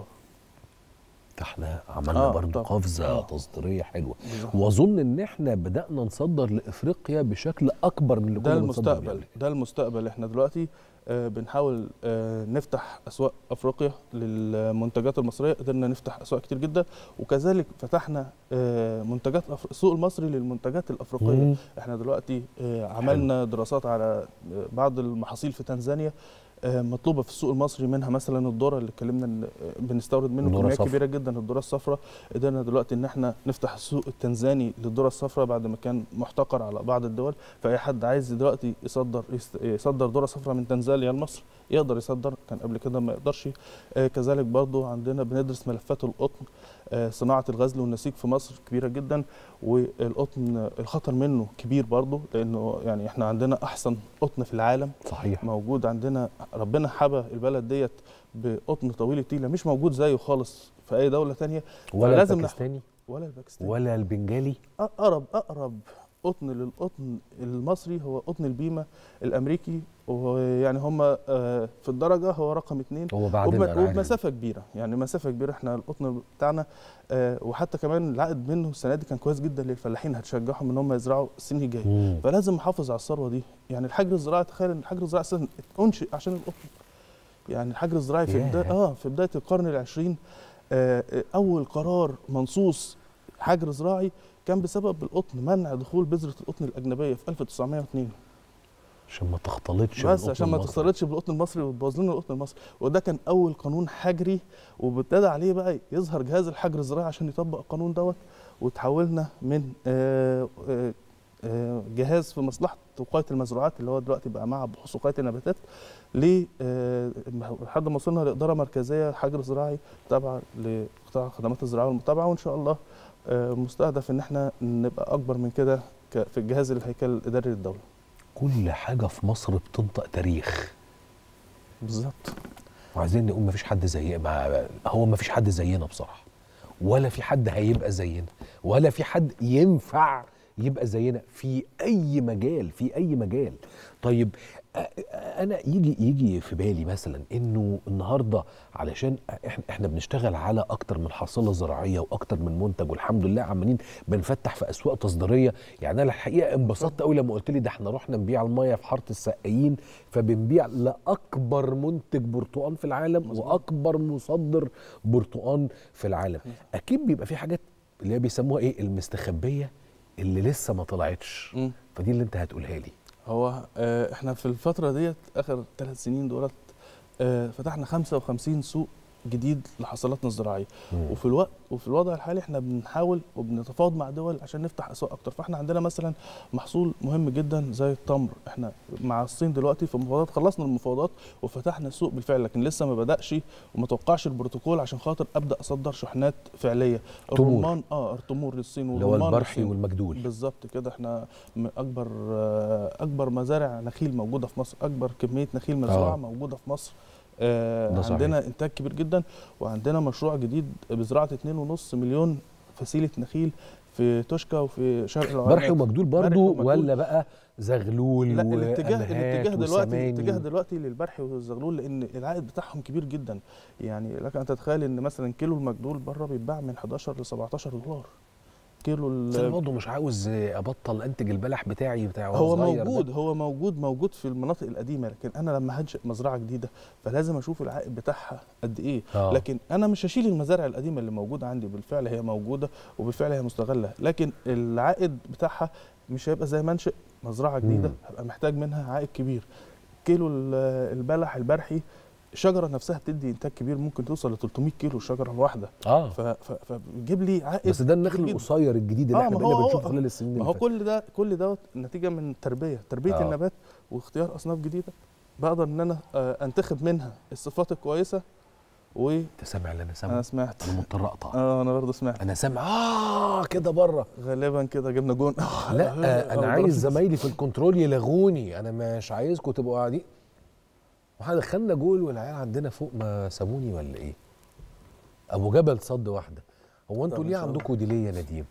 [SPEAKER 1] احنا عملنا
[SPEAKER 7] آه،
[SPEAKER 1] برضو
[SPEAKER 7] طبعاً.
[SPEAKER 1] قفزه
[SPEAKER 7] آه.
[SPEAKER 1] تصديريه حلوه
[SPEAKER 7] بالظبط.
[SPEAKER 1] واظن ان احنا بدانا نصدر لافريقيا بشكل اكبر من اللي
[SPEAKER 7] ده
[SPEAKER 1] كنا بنصدر بيه
[SPEAKER 7] المستقبل
[SPEAKER 1] قبل كده.
[SPEAKER 7] ده المستقبل احنا دلوقتي آه، بنحاول آه، نفتح اسواق افريقيا للمنتجات المصريه قدرنا نفتح اسواق كتير جدا وكذلك فتحنا آه، منتجات أفر- السوق المصري للمنتجات الافريقيه
[SPEAKER 1] مم.
[SPEAKER 7] احنا دلوقتي آه، عملنا دراسات على آه، بعض المحاصيل في تنزانيا آه، مطلوبه في السوق المصري منها مثلا الذره اللي اتكلمنا إن، آه، بنستورد منه
[SPEAKER 1] الذرة
[SPEAKER 7] كميات
[SPEAKER 1] الصفراء.
[SPEAKER 7] كبيره جدا الذره الصفراء قدرنا دلوقتي ان احنا نفتح السوق التنزاني للذره الصفراء بعد ما كان محتقر على بعض الدول فاي حد عايز دلوقتي يصدر يست- يصدر ذره صفراء من تنزانيا لمصر يقدر يصدر كان قبل كده ما يقدرش آه، كذلك برضو عندنا بندرس ملفات القطن آه، صناعه الغزل والنسيج في مصر كبيره جدا والقطن الخطر منه كبير برضو لانه يعني احنا عندنا احسن قطن في العالم
[SPEAKER 1] صحيح
[SPEAKER 7] موجود عندنا ربنا حبى البلد ديت بقطن طويل التيله مش موجود زيه خالص في اي دوله تانية
[SPEAKER 1] ولا
[SPEAKER 7] فلازم نح-
[SPEAKER 1] الباكستاني
[SPEAKER 7] ولا الباكستاني
[SPEAKER 1] ولا البنجالي
[SPEAKER 7] اقرب اقرب قطن للقطن المصري هو قطن البيمه الامريكي ويعني هم آه، في الدرجه هو رقم اثنين
[SPEAKER 1] هو بعدين
[SPEAKER 7] وبم-
[SPEAKER 1] أنا عارف.
[SPEAKER 7] وبمسافه كبيره يعني مسافه كبيره احنا القطن بتاعنا آه، وحتى كمان العائد منه السنه دي كان كويس جدا للفلاحين هتشجعهم ان هم يزرعوا السنين الجايه
[SPEAKER 1] مم.
[SPEAKER 7] فلازم نحافظ على الثروه دي يعني الحجر الزراعي تخيل ان الحجر الزراعي اصلا انشئ عشان القطن يعني الحجر الزراعي في
[SPEAKER 1] ياه.
[SPEAKER 7] بدايه اه في بدايه القرن العشرين آه آه، اول قرار منصوص حجر زراعي كان بسبب القطن منع دخول بذره القطن الاجنبيه في 1902
[SPEAKER 1] عشان ما تختلطش
[SPEAKER 7] بس
[SPEAKER 1] بالقطن
[SPEAKER 7] عشان ما
[SPEAKER 1] المصري.
[SPEAKER 7] تختلطش بالقطن المصري وتبوظ لنا القطن المصري وده كان اول قانون حجري وابتدى عليه بقى يظهر جهاز الحجر الزراعي عشان يطبق القانون دوت وتحولنا من آه، آه، آه، جهاز في مصلحه وقايه المزروعات اللي هو دلوقتي بقى مع بحوث وقايه النباتات ل آه، لحد ما وصلنا لاداره مركزيه حجر زراعي تابعه لقطاع خدمات الزراعه والمتابعه وان شاء الله آه، مستهدف ان احنا نبقى اكبر من كده ك- في الجهاز الهيكل الاداري للدوله
[SPEAKER 1] كل حاجه في مصر بتنطق تاريخ
[SPEAKER 7] بالظبط
[SPEAKER 1] وعايزين نقول مفيش حد زي ما هو مفيش حد زينا بصراحه ولا في حد هيبقى زينا ولا في حد ينفع يبقى زينا في اي مجال في اي مجال طيب أ- أ- انا يجي يجي في بالي مثلا انه النهارده علشان احنا احنا بنشتغل على اكتر من حاصله زراعيه واكتر من منتج والحمد لله عمالين بنفتح في اسواق تصديريه يعني انا الحقيقه انبسطت قوي لما قلت لي ده احنا رحنا نبيع الميه في حاره السقايين فبنبيع لاكبر منتج برتقال في العالم واكبر مصدر برتقال في العالم اكيد بيبقى في حاجات اللي هي بيسموها ايه المستخبيه اللي لسه ما طلعتش
[SPEAKER 7] مم.
[SPEAKER 1] فدي اللي انت هتقولها لي
[SPEAKER 7] هو آه، احنا في الفترة ديت اخر ثلاث سنين دولت آه، فتحنا 55 سوق جديد لحصلاتنا الزراعيه
[SPEAKER 1] مم.
[SPEAKER 7] وفي الوقت وفي الوضع الحالي احنا بنحاول وبنتفاوض مع دول عشان نفتح اسواق اكتر فاحنا عندنا مثلا محصول مهم جدا زي التمر احنا مع الصين دلوقتي في مفاوضات خلصنا المفاوضات وفتحنا السوق بالفعل لكن لسه ما بداش وما توقعش البروتوكول عشان خاطر ابدا اصدر شحنات فعليه
[SPEAKER 1] تمور.
[SPEAKER 7] الرمان اه التمور للصين
[SPEAKER 1] اللي هو
[SPEAKER 7] والرمان
[SPEAKER 1] البرحي
[SPEAKER 7] للصين.
[SPEAKER 1] والمجدول
[SPEAKER 7] بالظبط كده احنا من اكبر آه، اكبر مزارع نخيل موجوده في مصر اكبر كميه نخيل مزروعه
[SPEAKER 1] آه.
[SPEAKER 7] موجوده في مصر آه،
[SPEAKER 1] ده صحيح.
[SPEAKER 7] عندنا انتاج كبير جدا وعندنا مشروع جديد بزراعه 2.5 مليون فسيله نخيل في توشكا وفي شرق العراق
[SPEAKER 1] برحي ومجدول برضو
[SPEAKER 7] برحي ومجدول.
[SPEAKER 1] ولا بقى زغلول
[SPEAKER 7] لا الاتجاه
[SPEAKER 1] وأمهات
[SPEAKER 7] الاتجاه دلوقتي
[SPEAKER 1] وسماني
[SPEAKER 7] الاتجاه
[SPEAKER 1] و-
[SPEAKER 7] دلوقتي للبرحي والزغلول لان العائد بتاعهم كبير جدا يعني لك ان تتخيل ان مثلا كيلو المجدول بره بيتباع من 11 ل 17 دولار كيلو ال-
[SPEAKER 1] بس انا برضه مش عاوز ابطل انتج البلح بتاعي بتاع وأنا
[SPEAKER 7] هو
[SPEAKER 1] صغير ده.
[SPEAKER 7] موجود هو موجود موجود في المناطق القديمه لكن انا لما هنشئ مزرعه جديده فلازم اشوف العائد بتاعها قد ايه
[SPEAKER 1] آه.
[SPEAKER 7] لكن انا مش هشيل المزارع القديمه اللي موجوده عندي بالفعل هي موجوده وبالفعل هي مستغله لكن العائد بتاعها مش هيبقى زي ما انشئ مزرعه جديده
[SPEAKER 1] مم.
[SPEAKER 7] هبقى محتاج منها عائد كبير كيلو ال- البلح البرحي الشجره نفسها بتدي انتاج كبير ممكن توصل ل 300 كيلو الشجره الواحده
[SPEAKER 1] اه
[SPEAKER 7] ف- ف- فبتجيب لي عائد
[SPEAKER 1] بس ده النخل
[SPEAKER 7] كبير جداً.
[SPEAKER 1] القصير الجديد اللي
[SPEAKER 7] آه،
[SPEAKER 1] احنا
[SPEAKER 7] ما هو-
[SPEAKER 1] بقينا
[SPEAKER 7] هو-
[SPEAKER 1] بنشوفه خلال السنين
[SPEAKER 7] ما
[SPEAKER 1] اللي
[SPEAKER 7] هو
[SPEAKER 1] فاتت
[SPEAKER 7] كل ده كل دوت نتيجه من تربيه تربيه
[SPEAKER 1] آه.
[SPEAKER 7] آه. النبات واختيار اصناف جديده بقدر ان انا آه، انتخب منها الصفات الكويسه وانا
[SPEAKER 1] انت سامع اللي انا سامعه
[SPEAKER 7] سمعت
[SPEAKER 1] انا مضطر اقطع
[SPEAKER 7] اه انا برضه سمعت
[SPEAKER 1] انا سامع اه كده بره
[SPEAKER 7] غالبا كده جبنا جون
[SPEAKER 1] لا آه، انا
[SPEAKER 7] آه،
[SPEAKER 1] عايز
[SPEAKER 7] برضه.
[SPEAKER 1] زمايلي في الكنترول يلغوني انا مش عايزكم تبقوا قاعدين واحنا دخلنا جول والعيال عندنا فوق ما سابوني ولا ايه ابو جبل صد واحده هو انتوا
[SPEAKER 7] طب إن
[SPEAKER 1] ليه
[SPEAKER 7] شاء الله.
[SPEAKER 1] عندكم دي ليه يا نديم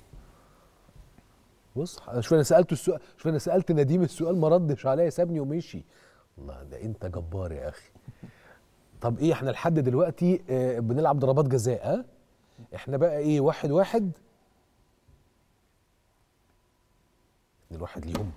[SPEAKER 1] بص شوف انا سالته السؤال شوف انا سالت نديم السؤال ما ردش عليا سابني ومشي الله ده انت جبار يا اخي طب ايه احنا لحد دلوقتي آه بنلعب ضربات جزاء ها احنا بقى ايه واحد واحد اتنين واحد ليهم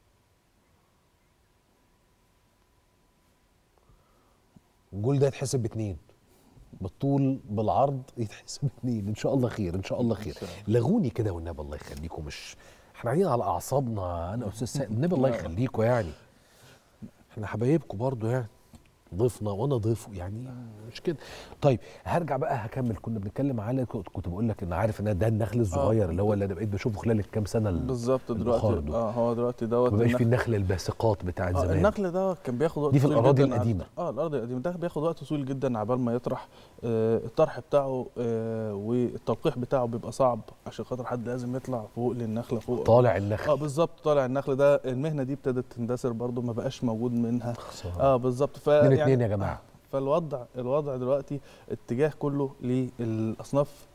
[SPEAKER 1] الجول ده يتحسب باتنين بالطول بالعرض يتحسب اتنين ان شاء الله خير ان شاء الله خير لغوني كده والنبي الله يخليكم مش احنا قاعدين على اعصابنا انا واستاذ سائل النبي الله يخليكم يعني احنا حبايبكم برضو يعني ضيفنا وانا ضيفه يعني مش كده طيب هرجع بقى هكمل كنا بنتكلم على كنت كنت بقول لك ان عارف ان ده النخل الصغير اللي هو اللي انا بقيت بشوفه خلال الكام سنه ال-
[SPEAKER 7] بالظبط
[SPEAKER 1] البخار
[SPEAKER 7] دلوقتي
[SPEAKER 1] دول.
[SPEAKER 7] اه هو دلوقتي دوت
[SPEAKER 1] ما بقاش في
[SPEAKER 7] النخل-
[SPEAKER 1] النخل الباسقات بتاعت
[SPEAKER 7] آه
[SPEAKER 1] زمان
[SPEAKER 7] النخل ده كان بياخد وقت
[SPEAKER 1] دي في
[SPEAKER 7] طويل
[SPEAKER 1] الأراضي
[SPEAKER 7] جداً على-
[SPEAKER 1] القديمة.
[SPEAKER 7] اه الارض القديمه ده بياخد وقت طويل جدا عبال ما يطرح آه الطرح بتاعه آه والتلقيح بتاعه بيبقى صعب عشان خاطر حد لازم يطلع فوق للنخله فوق
[SPEAKER 1] طالع النخل
[SPEAKER 7] اه بالظبط طالع النخل ده المهنه دي ابتدت تندثر برضو ما بقاش موجود منها
[SPEAKER 1] خسارة.
[SPEAKER 7] اه بالظبط ف
[SPEAKER 1] اتنين
[SPEAKER 7] يعني-
[SPEAKER 1] اتنين يا جماعه
[SPEAKER 7] فالوضع الوضع دلوقتي اتجاه كله للاصناف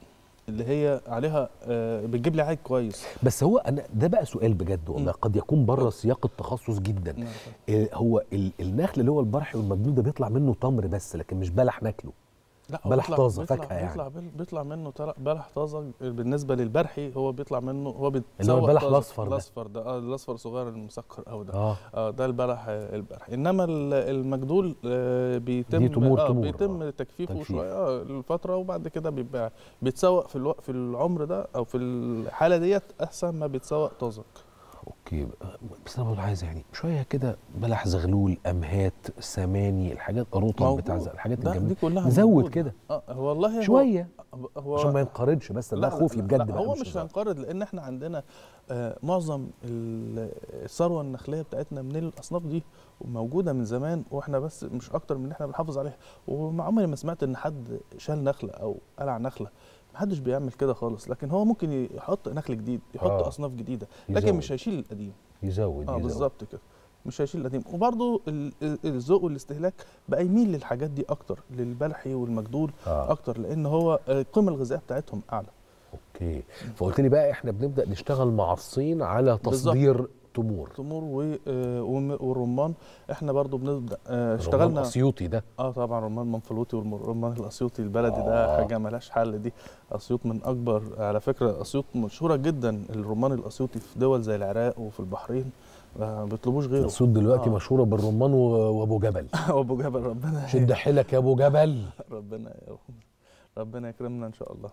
[SPEAKER 7] اللي هي عليها آه، بتجيب لي عائد كويس
[SPEAKER 1] بس هو انا ده بقى سؤال بجد والله قد يكون بره سياق التخصص جدا
[SPEAKER 7] نعم.
[SPEAKER 1] إيه هو ال- النخل اللي هو البرحي والمجنون ده بيطلع منه تمر بس لكن مش بلح ناكله
[SPEAKER 7] لا هو
[SPEAKER 1] بلح
[SPEAKER 7] بيطلع-
[SPEAKER 1] طازة،
[SPEAKER 7] بيطلع
[SPEAKER 1] فاكهة يعني.
[SPEAKER 7] بيطلع بال- بيطلع منه طلع- بلح طازه بالنسبه للبرحي هو بيطلع منه هو بيتسوق
[SPEAKER 1] اللي هو البلح
[SPEAKER 7] طازة.
[SPEAKER 1] الأصفر ده.
[SPEAKER 7] الاصفر ده اه الاصفر الصغير المسكر قوي ده
[SPEAKER 1] اه
[SPEAKER 7] اه ده البلح آه، البرحي انما ال- المجدول آه بيتم
[SPEAKER 1] دي تمور
[SPEAKER 7] آه
[SPEAKER 1] تمور،
[SPEAKER 7] بيتم
[SPEAKER 1] آه.
[SPEAKER 7] تجفيفه
[SPEAKER 1] تجفيف.
[SPEAKER 7] شويه اه الفتره وبعد كده بيبقى بيتسوق في الوقت في العمر ده او في الحاله ديت احسن ما بيتسوق طازج
[SPEAKER 1] اوكي بس انا برضه عايز يعني شويه كده بلح زغلول امهات سماني الحاجات الرطب
[SPEAKER 7] موجود.
[SPEAKER 1] بتاع زي- الحاجات
[SPEAKER 7] ده دي
[SPEAKER 1] الجميله
[SPEAKER 7] كلها
[SPEAKER 1] نزود
[SPEAKER 7] موجودة.
[SPEAKER 1] كده
[SPEAKER 7] اه والله هو-
[SPEAKER 1] شويه
[SPEAKER 7] هو
[SPEAKER 1] عشان ما ينقرضش بس ده
[SPEAKER 7] لا،
[SPEAKER 1] خوفي
[SPEAKER 7] لا،
[SPEAKER 1] بجد
[SPEAKER 7] لا
[SPEAKER 1] بقى
[SPEAKER 7] هو مش
[SPEAKER 1] هزار.
[SPEAKER 7] هينقرض لان احنا عندنا آه معظم ال- الثروه النخليه بتاعتنا من الاصناف دي وموجوده من زمان واحنا بس مش اكتر من ان احنا بنحافظ عليها وما عمري ما سمعت ان حد شال نخله او قلع نخله محدش بيعمل كده خالص لكن هو ممكن يحط نخل جديد يحط
[SPEAKER 1] آه.
[SPEAKER 7] آه. اصناف جديده لكن
[SPEAKER 1] يزود.
[SPEAKER 7] مش هيشيل القديم
[SPEAKER 1] يزود
[SPEAKER 7] اه
[SPEAKER 1] يزود.
[SPEAKER 7] بالظبط كده مش هيشيل القديم وبرضه ال- ال- الذوق والاستهلاك بقى يميل للحاجات دي اكتر للبلحي والمجدول
[SPEAKER 1] آه.
[SPEAKER 7] اكتر لان هو آه، القيمه الغذائيه بتاعتهم اعلى
[SPEAKER 1] اوكي فقلت لي بقى احنا بنبدا نشتغل مع الصين على
[SPEAKER 7] بالظبط.
[SPEAKER 1] تصدير تمور
[SPEAKER 7] تمور و- آه، وم- والرمان احنا برضو بنبدا آه،
[SPEAKER 1] رمان
[SPEAKER 7] اشتغلنا
[SPEAKER 1] اسيوطي ده
[SPEAKER 7] اه طبعا رمان منفلوطي والرمان الاسيوطي البلدي
[SPEAKER 1] آه.
[SPEAKER 7] ده حاجه ملهاش حل دي اسيوط من اكبر على فكره اسيوط مشهوره جدا الرمان الاسيوطي في دول زي العراق وفي البحرين ما بيطلبوش غيره
[SPEAKER 1] اسيوط دلوقتي
[SPEAKER 7] آه.
[SPEAKER 1] مشهوره بالرمان و- وابو جبل
[SPEAKER 7] وابو جبل ربنا
[SPEAKER 1] شد حيلك يا ابو جبل
[SPEAKER 7] ربنا ربنا يكرمنا ان شاء الله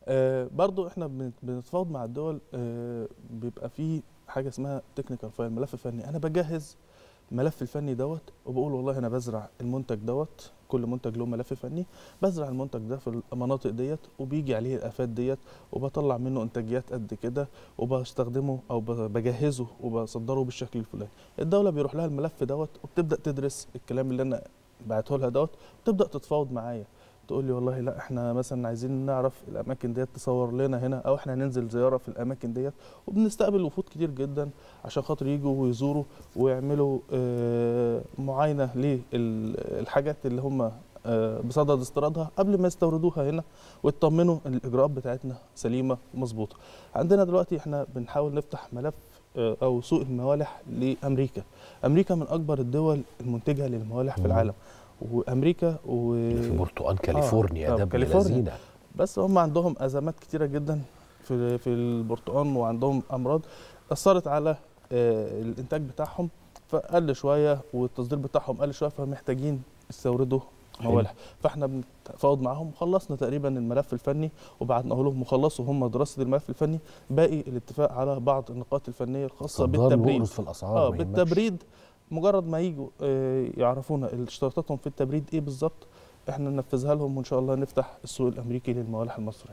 [SPEAKER 7] آه برضو احنا بنت- بنتفاوض مع الدول آه بيبقى في حاجه اسمها تكنيكال فايل ملف فني انا بجهز ملف الفني دوت وبقول والله انا بزرع المنتج دوت كل منتج له ملف فني بزرع المنتج ده في المناطق ديت وبيجي عليه الافات ديت وبطلع منه انتاجيات قد كده وبستخدمه او ب- بجهزه وبصدره بالشكل الفلاني الدوله بيروح لها الملف دوت وبتبدا تدرس الكلام اللي انا بعته لها دوت وتبدا تتفاوض معايا تقول لي والله لا احنا مثلا عايزين نعرف الاماكن ديت تصور لنا هنا او احنا ننزل زياره في الاماكن ديت وبنستقبل وفود كتير جدا عشان خاطر يجوا ويزوروا ويعملوا آه، معاينه للحاجات اللي هم آه، بصدد استيرادها قبل ما يستوردوها هنا ويطمنوا ان الاجراءات بتاعتنا سليمه ومظبوطه. عندنا دلوقتي احنا بنحاول نفتح ملف آه، او سوق الموالح لامريكا. امريكا من اكبر الدول المنتجه للموالح في
[SPEAKER 1] مم.
[SPEAKER 7] العالم. وامريكا و
[SPEAKER 1] في برتقال كاليفورنيا
[SPEAKER 7] آه،
[SPEAKER 1] ده ابن
[SPEAKER 7] كاليفورنيا.
[SPEAKER 1] لذينه
[SPEAKER 7] بس هم عندهم ازمات كتيره جدا في في البرتقال وعندهم امراض اثرت على آه، الانتاج بتاعهم فقل شويه والتصدير بتاعهم قل شويه فمحتاجين يستوردوا
[SPEAKER 1] حلو.
[SPEAKER 7] موالح فاحنا بنتفاوض معاهم خلصنا تقريبا الملف الفني وبعتناه لهم وخلصوا هم دراسه الملف الفني باقي الاتفاق على بعض النقاط الفنيه الخاصه
[SPEAKER 1] صدار
[SPEAKER 7] بالتبريد
[SPEAKER 1] وقرص في الاسعار
[SPEAKER 7] اه
[SPEAKER 1] ما يهمكش.
[SPEAKER 7] بالتبريد مجرد ما يجوا آه، يعرفونا اشتراطاتهم في التبريد ايه بالظبط احنا ننفذها لهم وان شاء الله نفتح السوق الامريكي للموالح المصريه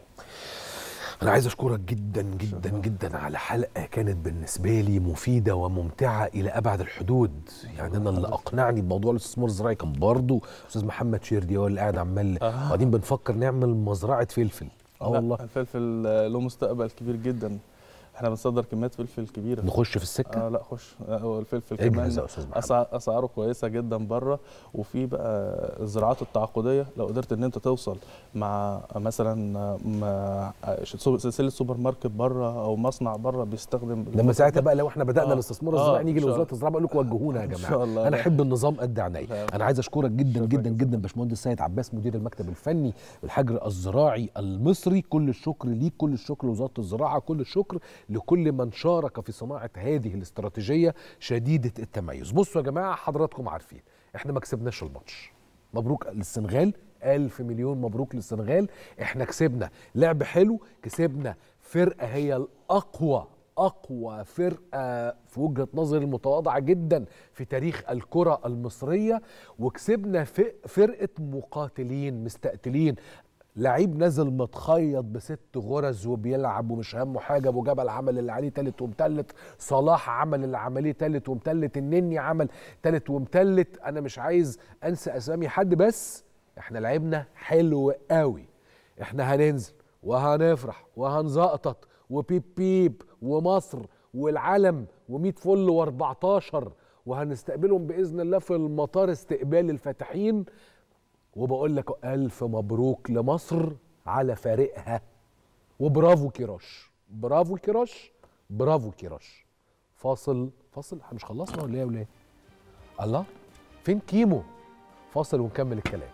[SPEAKER 1] انا عايز اشكرك جدا جدا
[SPEAKER 7] شكراً.
[SPEAKER 1] جدا على حلقه كانت بالنسبه لي مفيده وممتعه الى ابعد الحدود يعني انا اللي اقنعني بموضوع الاستثمار الزراعي كان برضه استاذ محمد شيردي هو اللي قاعد عمال
[SPEAKER 7] آه.
[SPEAKER 1] قاعدين بنفكر نعمل مزرعه فلفل اه
[SPEAKER 7] لا،
[SPEAKER 1] والله
[SPEAKER 7] الفلفل آه، له مستقبل كبير جدا احنا بنصدر كميات فلفل كبيره
[SPEAKER 1] نخش في السكه
[SPEAKER 7] اه لا خش آه، هو الفلفل
[SPEAKER 1] اجهز
[SPEAKER 7] كمان
[SPEAKER 1] يا استاذ محمد
[SPEAKER 7] أسع- اسعاره كويسه جدا بره وفي بقى الزراعات التعاقديه لو قدرت ان انت توصل مع مثلا آه، مع سو- سلسله سوبر ماركت بره او مصنع بره بيستخدم
[SPEAKER 1] لما ساعتها بقى لو احنا بدانا
[SPEAKER 7] آه.
[SPEAKER 1] الاستثمار
[SPEAKER 7] آه،
[SPEAKER 1] الزراعي نيجي
[SPEAKER 7] إن شاء
[SPEAKER 1] لوزاره
[SPEAKER 7] الله.
[SPEAKER 1] الزراعه بقول لكم وجهونا يا
[SPEAKER 7] ان
[SPEAKER 1] جماعه
[SPEAKER 7] شاء الله
[SPEAKER 1] انا
[SPEAKER 7] لا.
[SPEAKER 1] احب النظام قد عينيا
[SPEAKER 7] لا.
[SPEAKER 1] انا عايز اشكرك جدا
[SPEAKER 7] شكراً
[SPEAKER 1] جدا
[SPEAKER 7] جزيلاً.
[SPEAKER 1] جدا باشمهندس سيد عباس مدير المكتب الفني الحجر الزراعي المصري كل الشكر ليك كل الشكر لوزاره الزراعه كل الشكر لكل من شارك في صناعه هذه الاستراتيجيه شديده التميز بصوا يا جماعه حضراتكم عارفين احنا ما كسبناش الماتش مبروك للسنغال ألف مليون مبروك للسنغال احنا كسبنا لعب حلو كسبنا فرقة هي الأقوى أقوى فرقة في وجهة نظري المتواضعة جدا في تاريخ الكرة المصرية وكسبنا ف- فرقة مقاتلين مستقتلين لعيب نازل متخيط بست غرز وبيلعب ومش همه حاجه ابو جبل عمل اللي عليه تالت ومتلت صلاح عمل اللي عمليه تالت ومتلت النني عمل تالت ومتلت انا مش عايز انسى اسامي حد بس احنا لعبنا حلو قوي احنا هننزل وهنفرح وهنزقطط وبيب بيب ومصر والعلم و100 فل و14 وهنستقبلهم باذن الله في المطار استقبال الفاتحين وبقول لك ألف مبروك لمصر على فارقها وبرافو كيروش برافو كيروش برافو كيروش فاصل فاصل احنا مش خلصنا ولا ايه يا ولاد الله فين كيمو فاصل ونكمل الكلام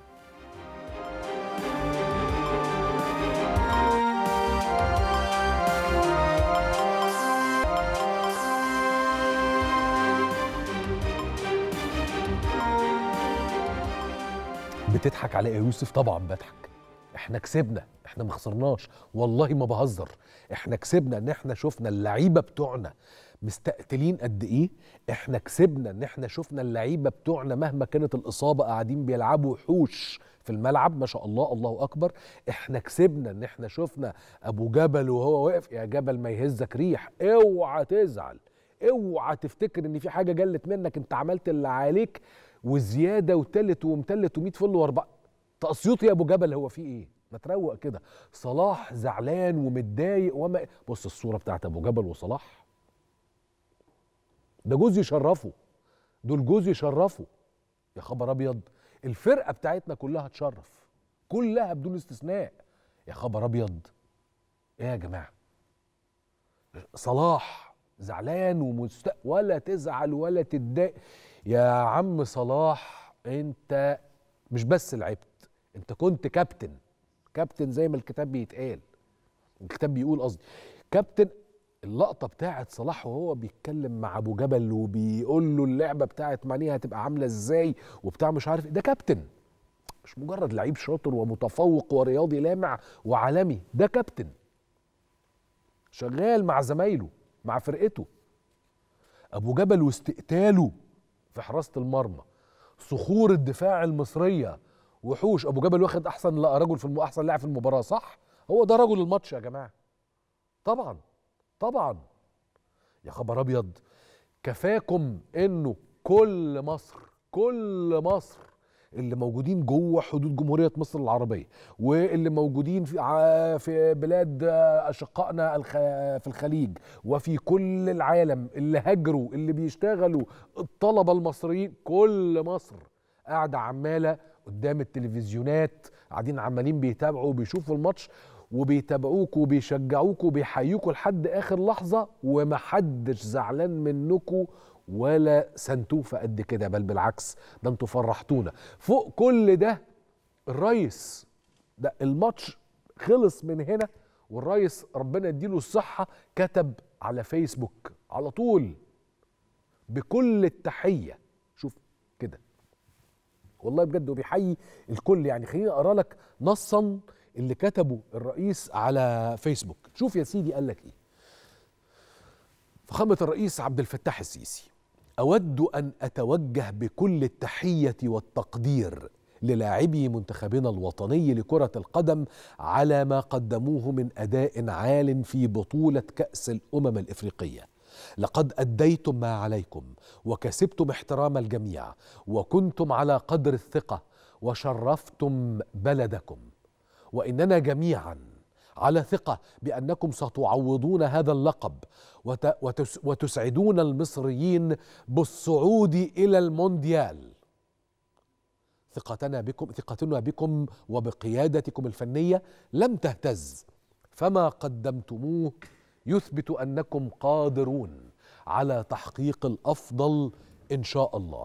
[SPEAKER 1] بتضحك على ايه يا يوسف طبعا بضحك احنا كسبنا احنا ما خسرناش والله ما بهزر احنا كسبنا ان احنا شفنا اللعيبه بتوعنا مستقتلين قد ايه احنا كسبنا ان احنا شفنا اللعيبه بتوعنا مهما كانت الاصابه قاعدين بيلعبوا وحوش في الملعب ما شاء الله الله اكبر احنا كسبنا ان احنا شفنا ابو جبل وهو واقف يا جبل ما يهزك ريح اوعى تزعل اوعى تفتكر ان في حاجه جلت منك انت عملت اللي عليك وزياده وتلت ومتلت و100 فل واربعه تقسيط يا ابو جبل هو في ايه ما تروق كده صلاح زعلان ومتضايق وما بص الصوره بتاعت ابو جبل وصلاح ده جوز يشرفه دول جوز يشرفوا يا خبر ابيض الفرقه بتاعتنا كلها تشرف كلها بدون استثناء يا خبر ابيض ايه يا جماعه صلاح زعلان ومست ولا تزعل ولا تتضايق يا عم صلاح انت مش بس لعبت انت كنت كابتن كابتن زي ما الكتاب بيتقال الكتاب بيقول قصدي كابتن اللقطه بتاعت صلاح وهو بيتكلم مع ابو جبل وبيقول له اللعبه بتاعت ماني هتبقى عامله ازاي وبتاع مش عارف إيه. ده كابتن مش مجرد لعيب شاطر ومتفوق ورياضي لامع وعالمي ده كابتن شغال مع زمايله مع فرقته ابو جبل واستقتاله في حراسه المرمى صخور الدفاع المصريه وحوش ابو جبل واخد احسن لا رجل في الم... احسن لاعب في المباراه صح هو ده رجل الماتش يا جماعه طبعا طبعا يا خبر ابيض كفاكم انه كل مصر كل مصر اللي موجودين جوه حدود جمهوريه مصر العربيه واللي موجودين في ع- في بلاد آه، اشقائنا الخ- في الخليج وفي كل العالم اللي هاجروا اللي بيشتغلوا الطلبه المصريين كل مصر قاعده عماله قدام التلفزيونات قاعدين عمالين بيتابعوا وبيشوفوا الماتش وبيتابعوك وبيشجعوك وبيحيوكوا لحد اخر لحظه ومحدش زعلان منكم ولا سنتوفه قد كده بل بالعكس ده انتوا فرحتونا فوق كل ده الريس ده الماتش خلص من هنا والريس ربنا يديله الصحه كتب على فيسبوك على طول بكل التحيه شوف كده والله بجد وبيحيي الكل يعني خليني اقرا لك نصا اللي كتبه الرئيس على فيسبوك شوف يا سيدي قال لك ايه فخامة الرئيس عبد الفتاح السيسي أود أن أتوجه بكل التحية والتقدير للاعبي منتخبنا الوطني لكرة القدم على ما قدموه من أداء عال في بطولة كأس الأمم الإفريقية لقد أديتم ما عليكم وكسبتم احترام الجميع وكنتم على قدر الثقة وشرفتم بلدكم وإننا جميعا على ثقة بأنكم ستعوضون هذا اللقب وت- وتس- وتسعدون المصريين بالصعود إلى المونديال ثقتنا بكم ثقتنا بكم وبقيادتكم الفنية لم تهتز فما قدمتموه يثبت أنكم قادرون على تحقيق الأفضل إن شاء الله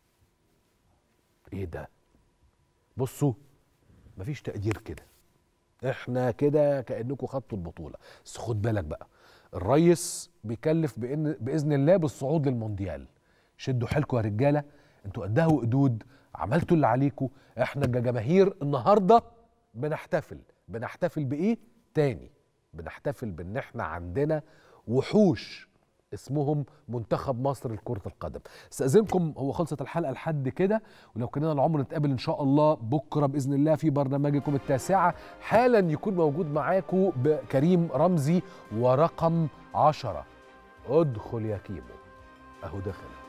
[SPEAKER 1] إيه ده بصوا مفيش تقدير كده احنا كده كانكم خدتوا البطوله بس خد بالك بقى الريس بيكلف بإن باذن الله بالصعود للمونديال شدوا حيلكم يا رجاله انتوا قدها وقدود عملتوا اللي عليكم احنا كجماهير النهارده بنحتفل بنحتفل بايه تاني بنحتفل بان احنا عندنا وحوش اسمهم منتخب مصر لكرة القدم استأذنكم هو خلصت الحلقة لحد كده ولو كنا العمر نتقابل إن شاء الله بكرة بإذن الله في برنامجكم التاسعة حالا يكون موجود معاكم بكريم رمزي ورقم عشرة ادخل يا كيمو أهو دخل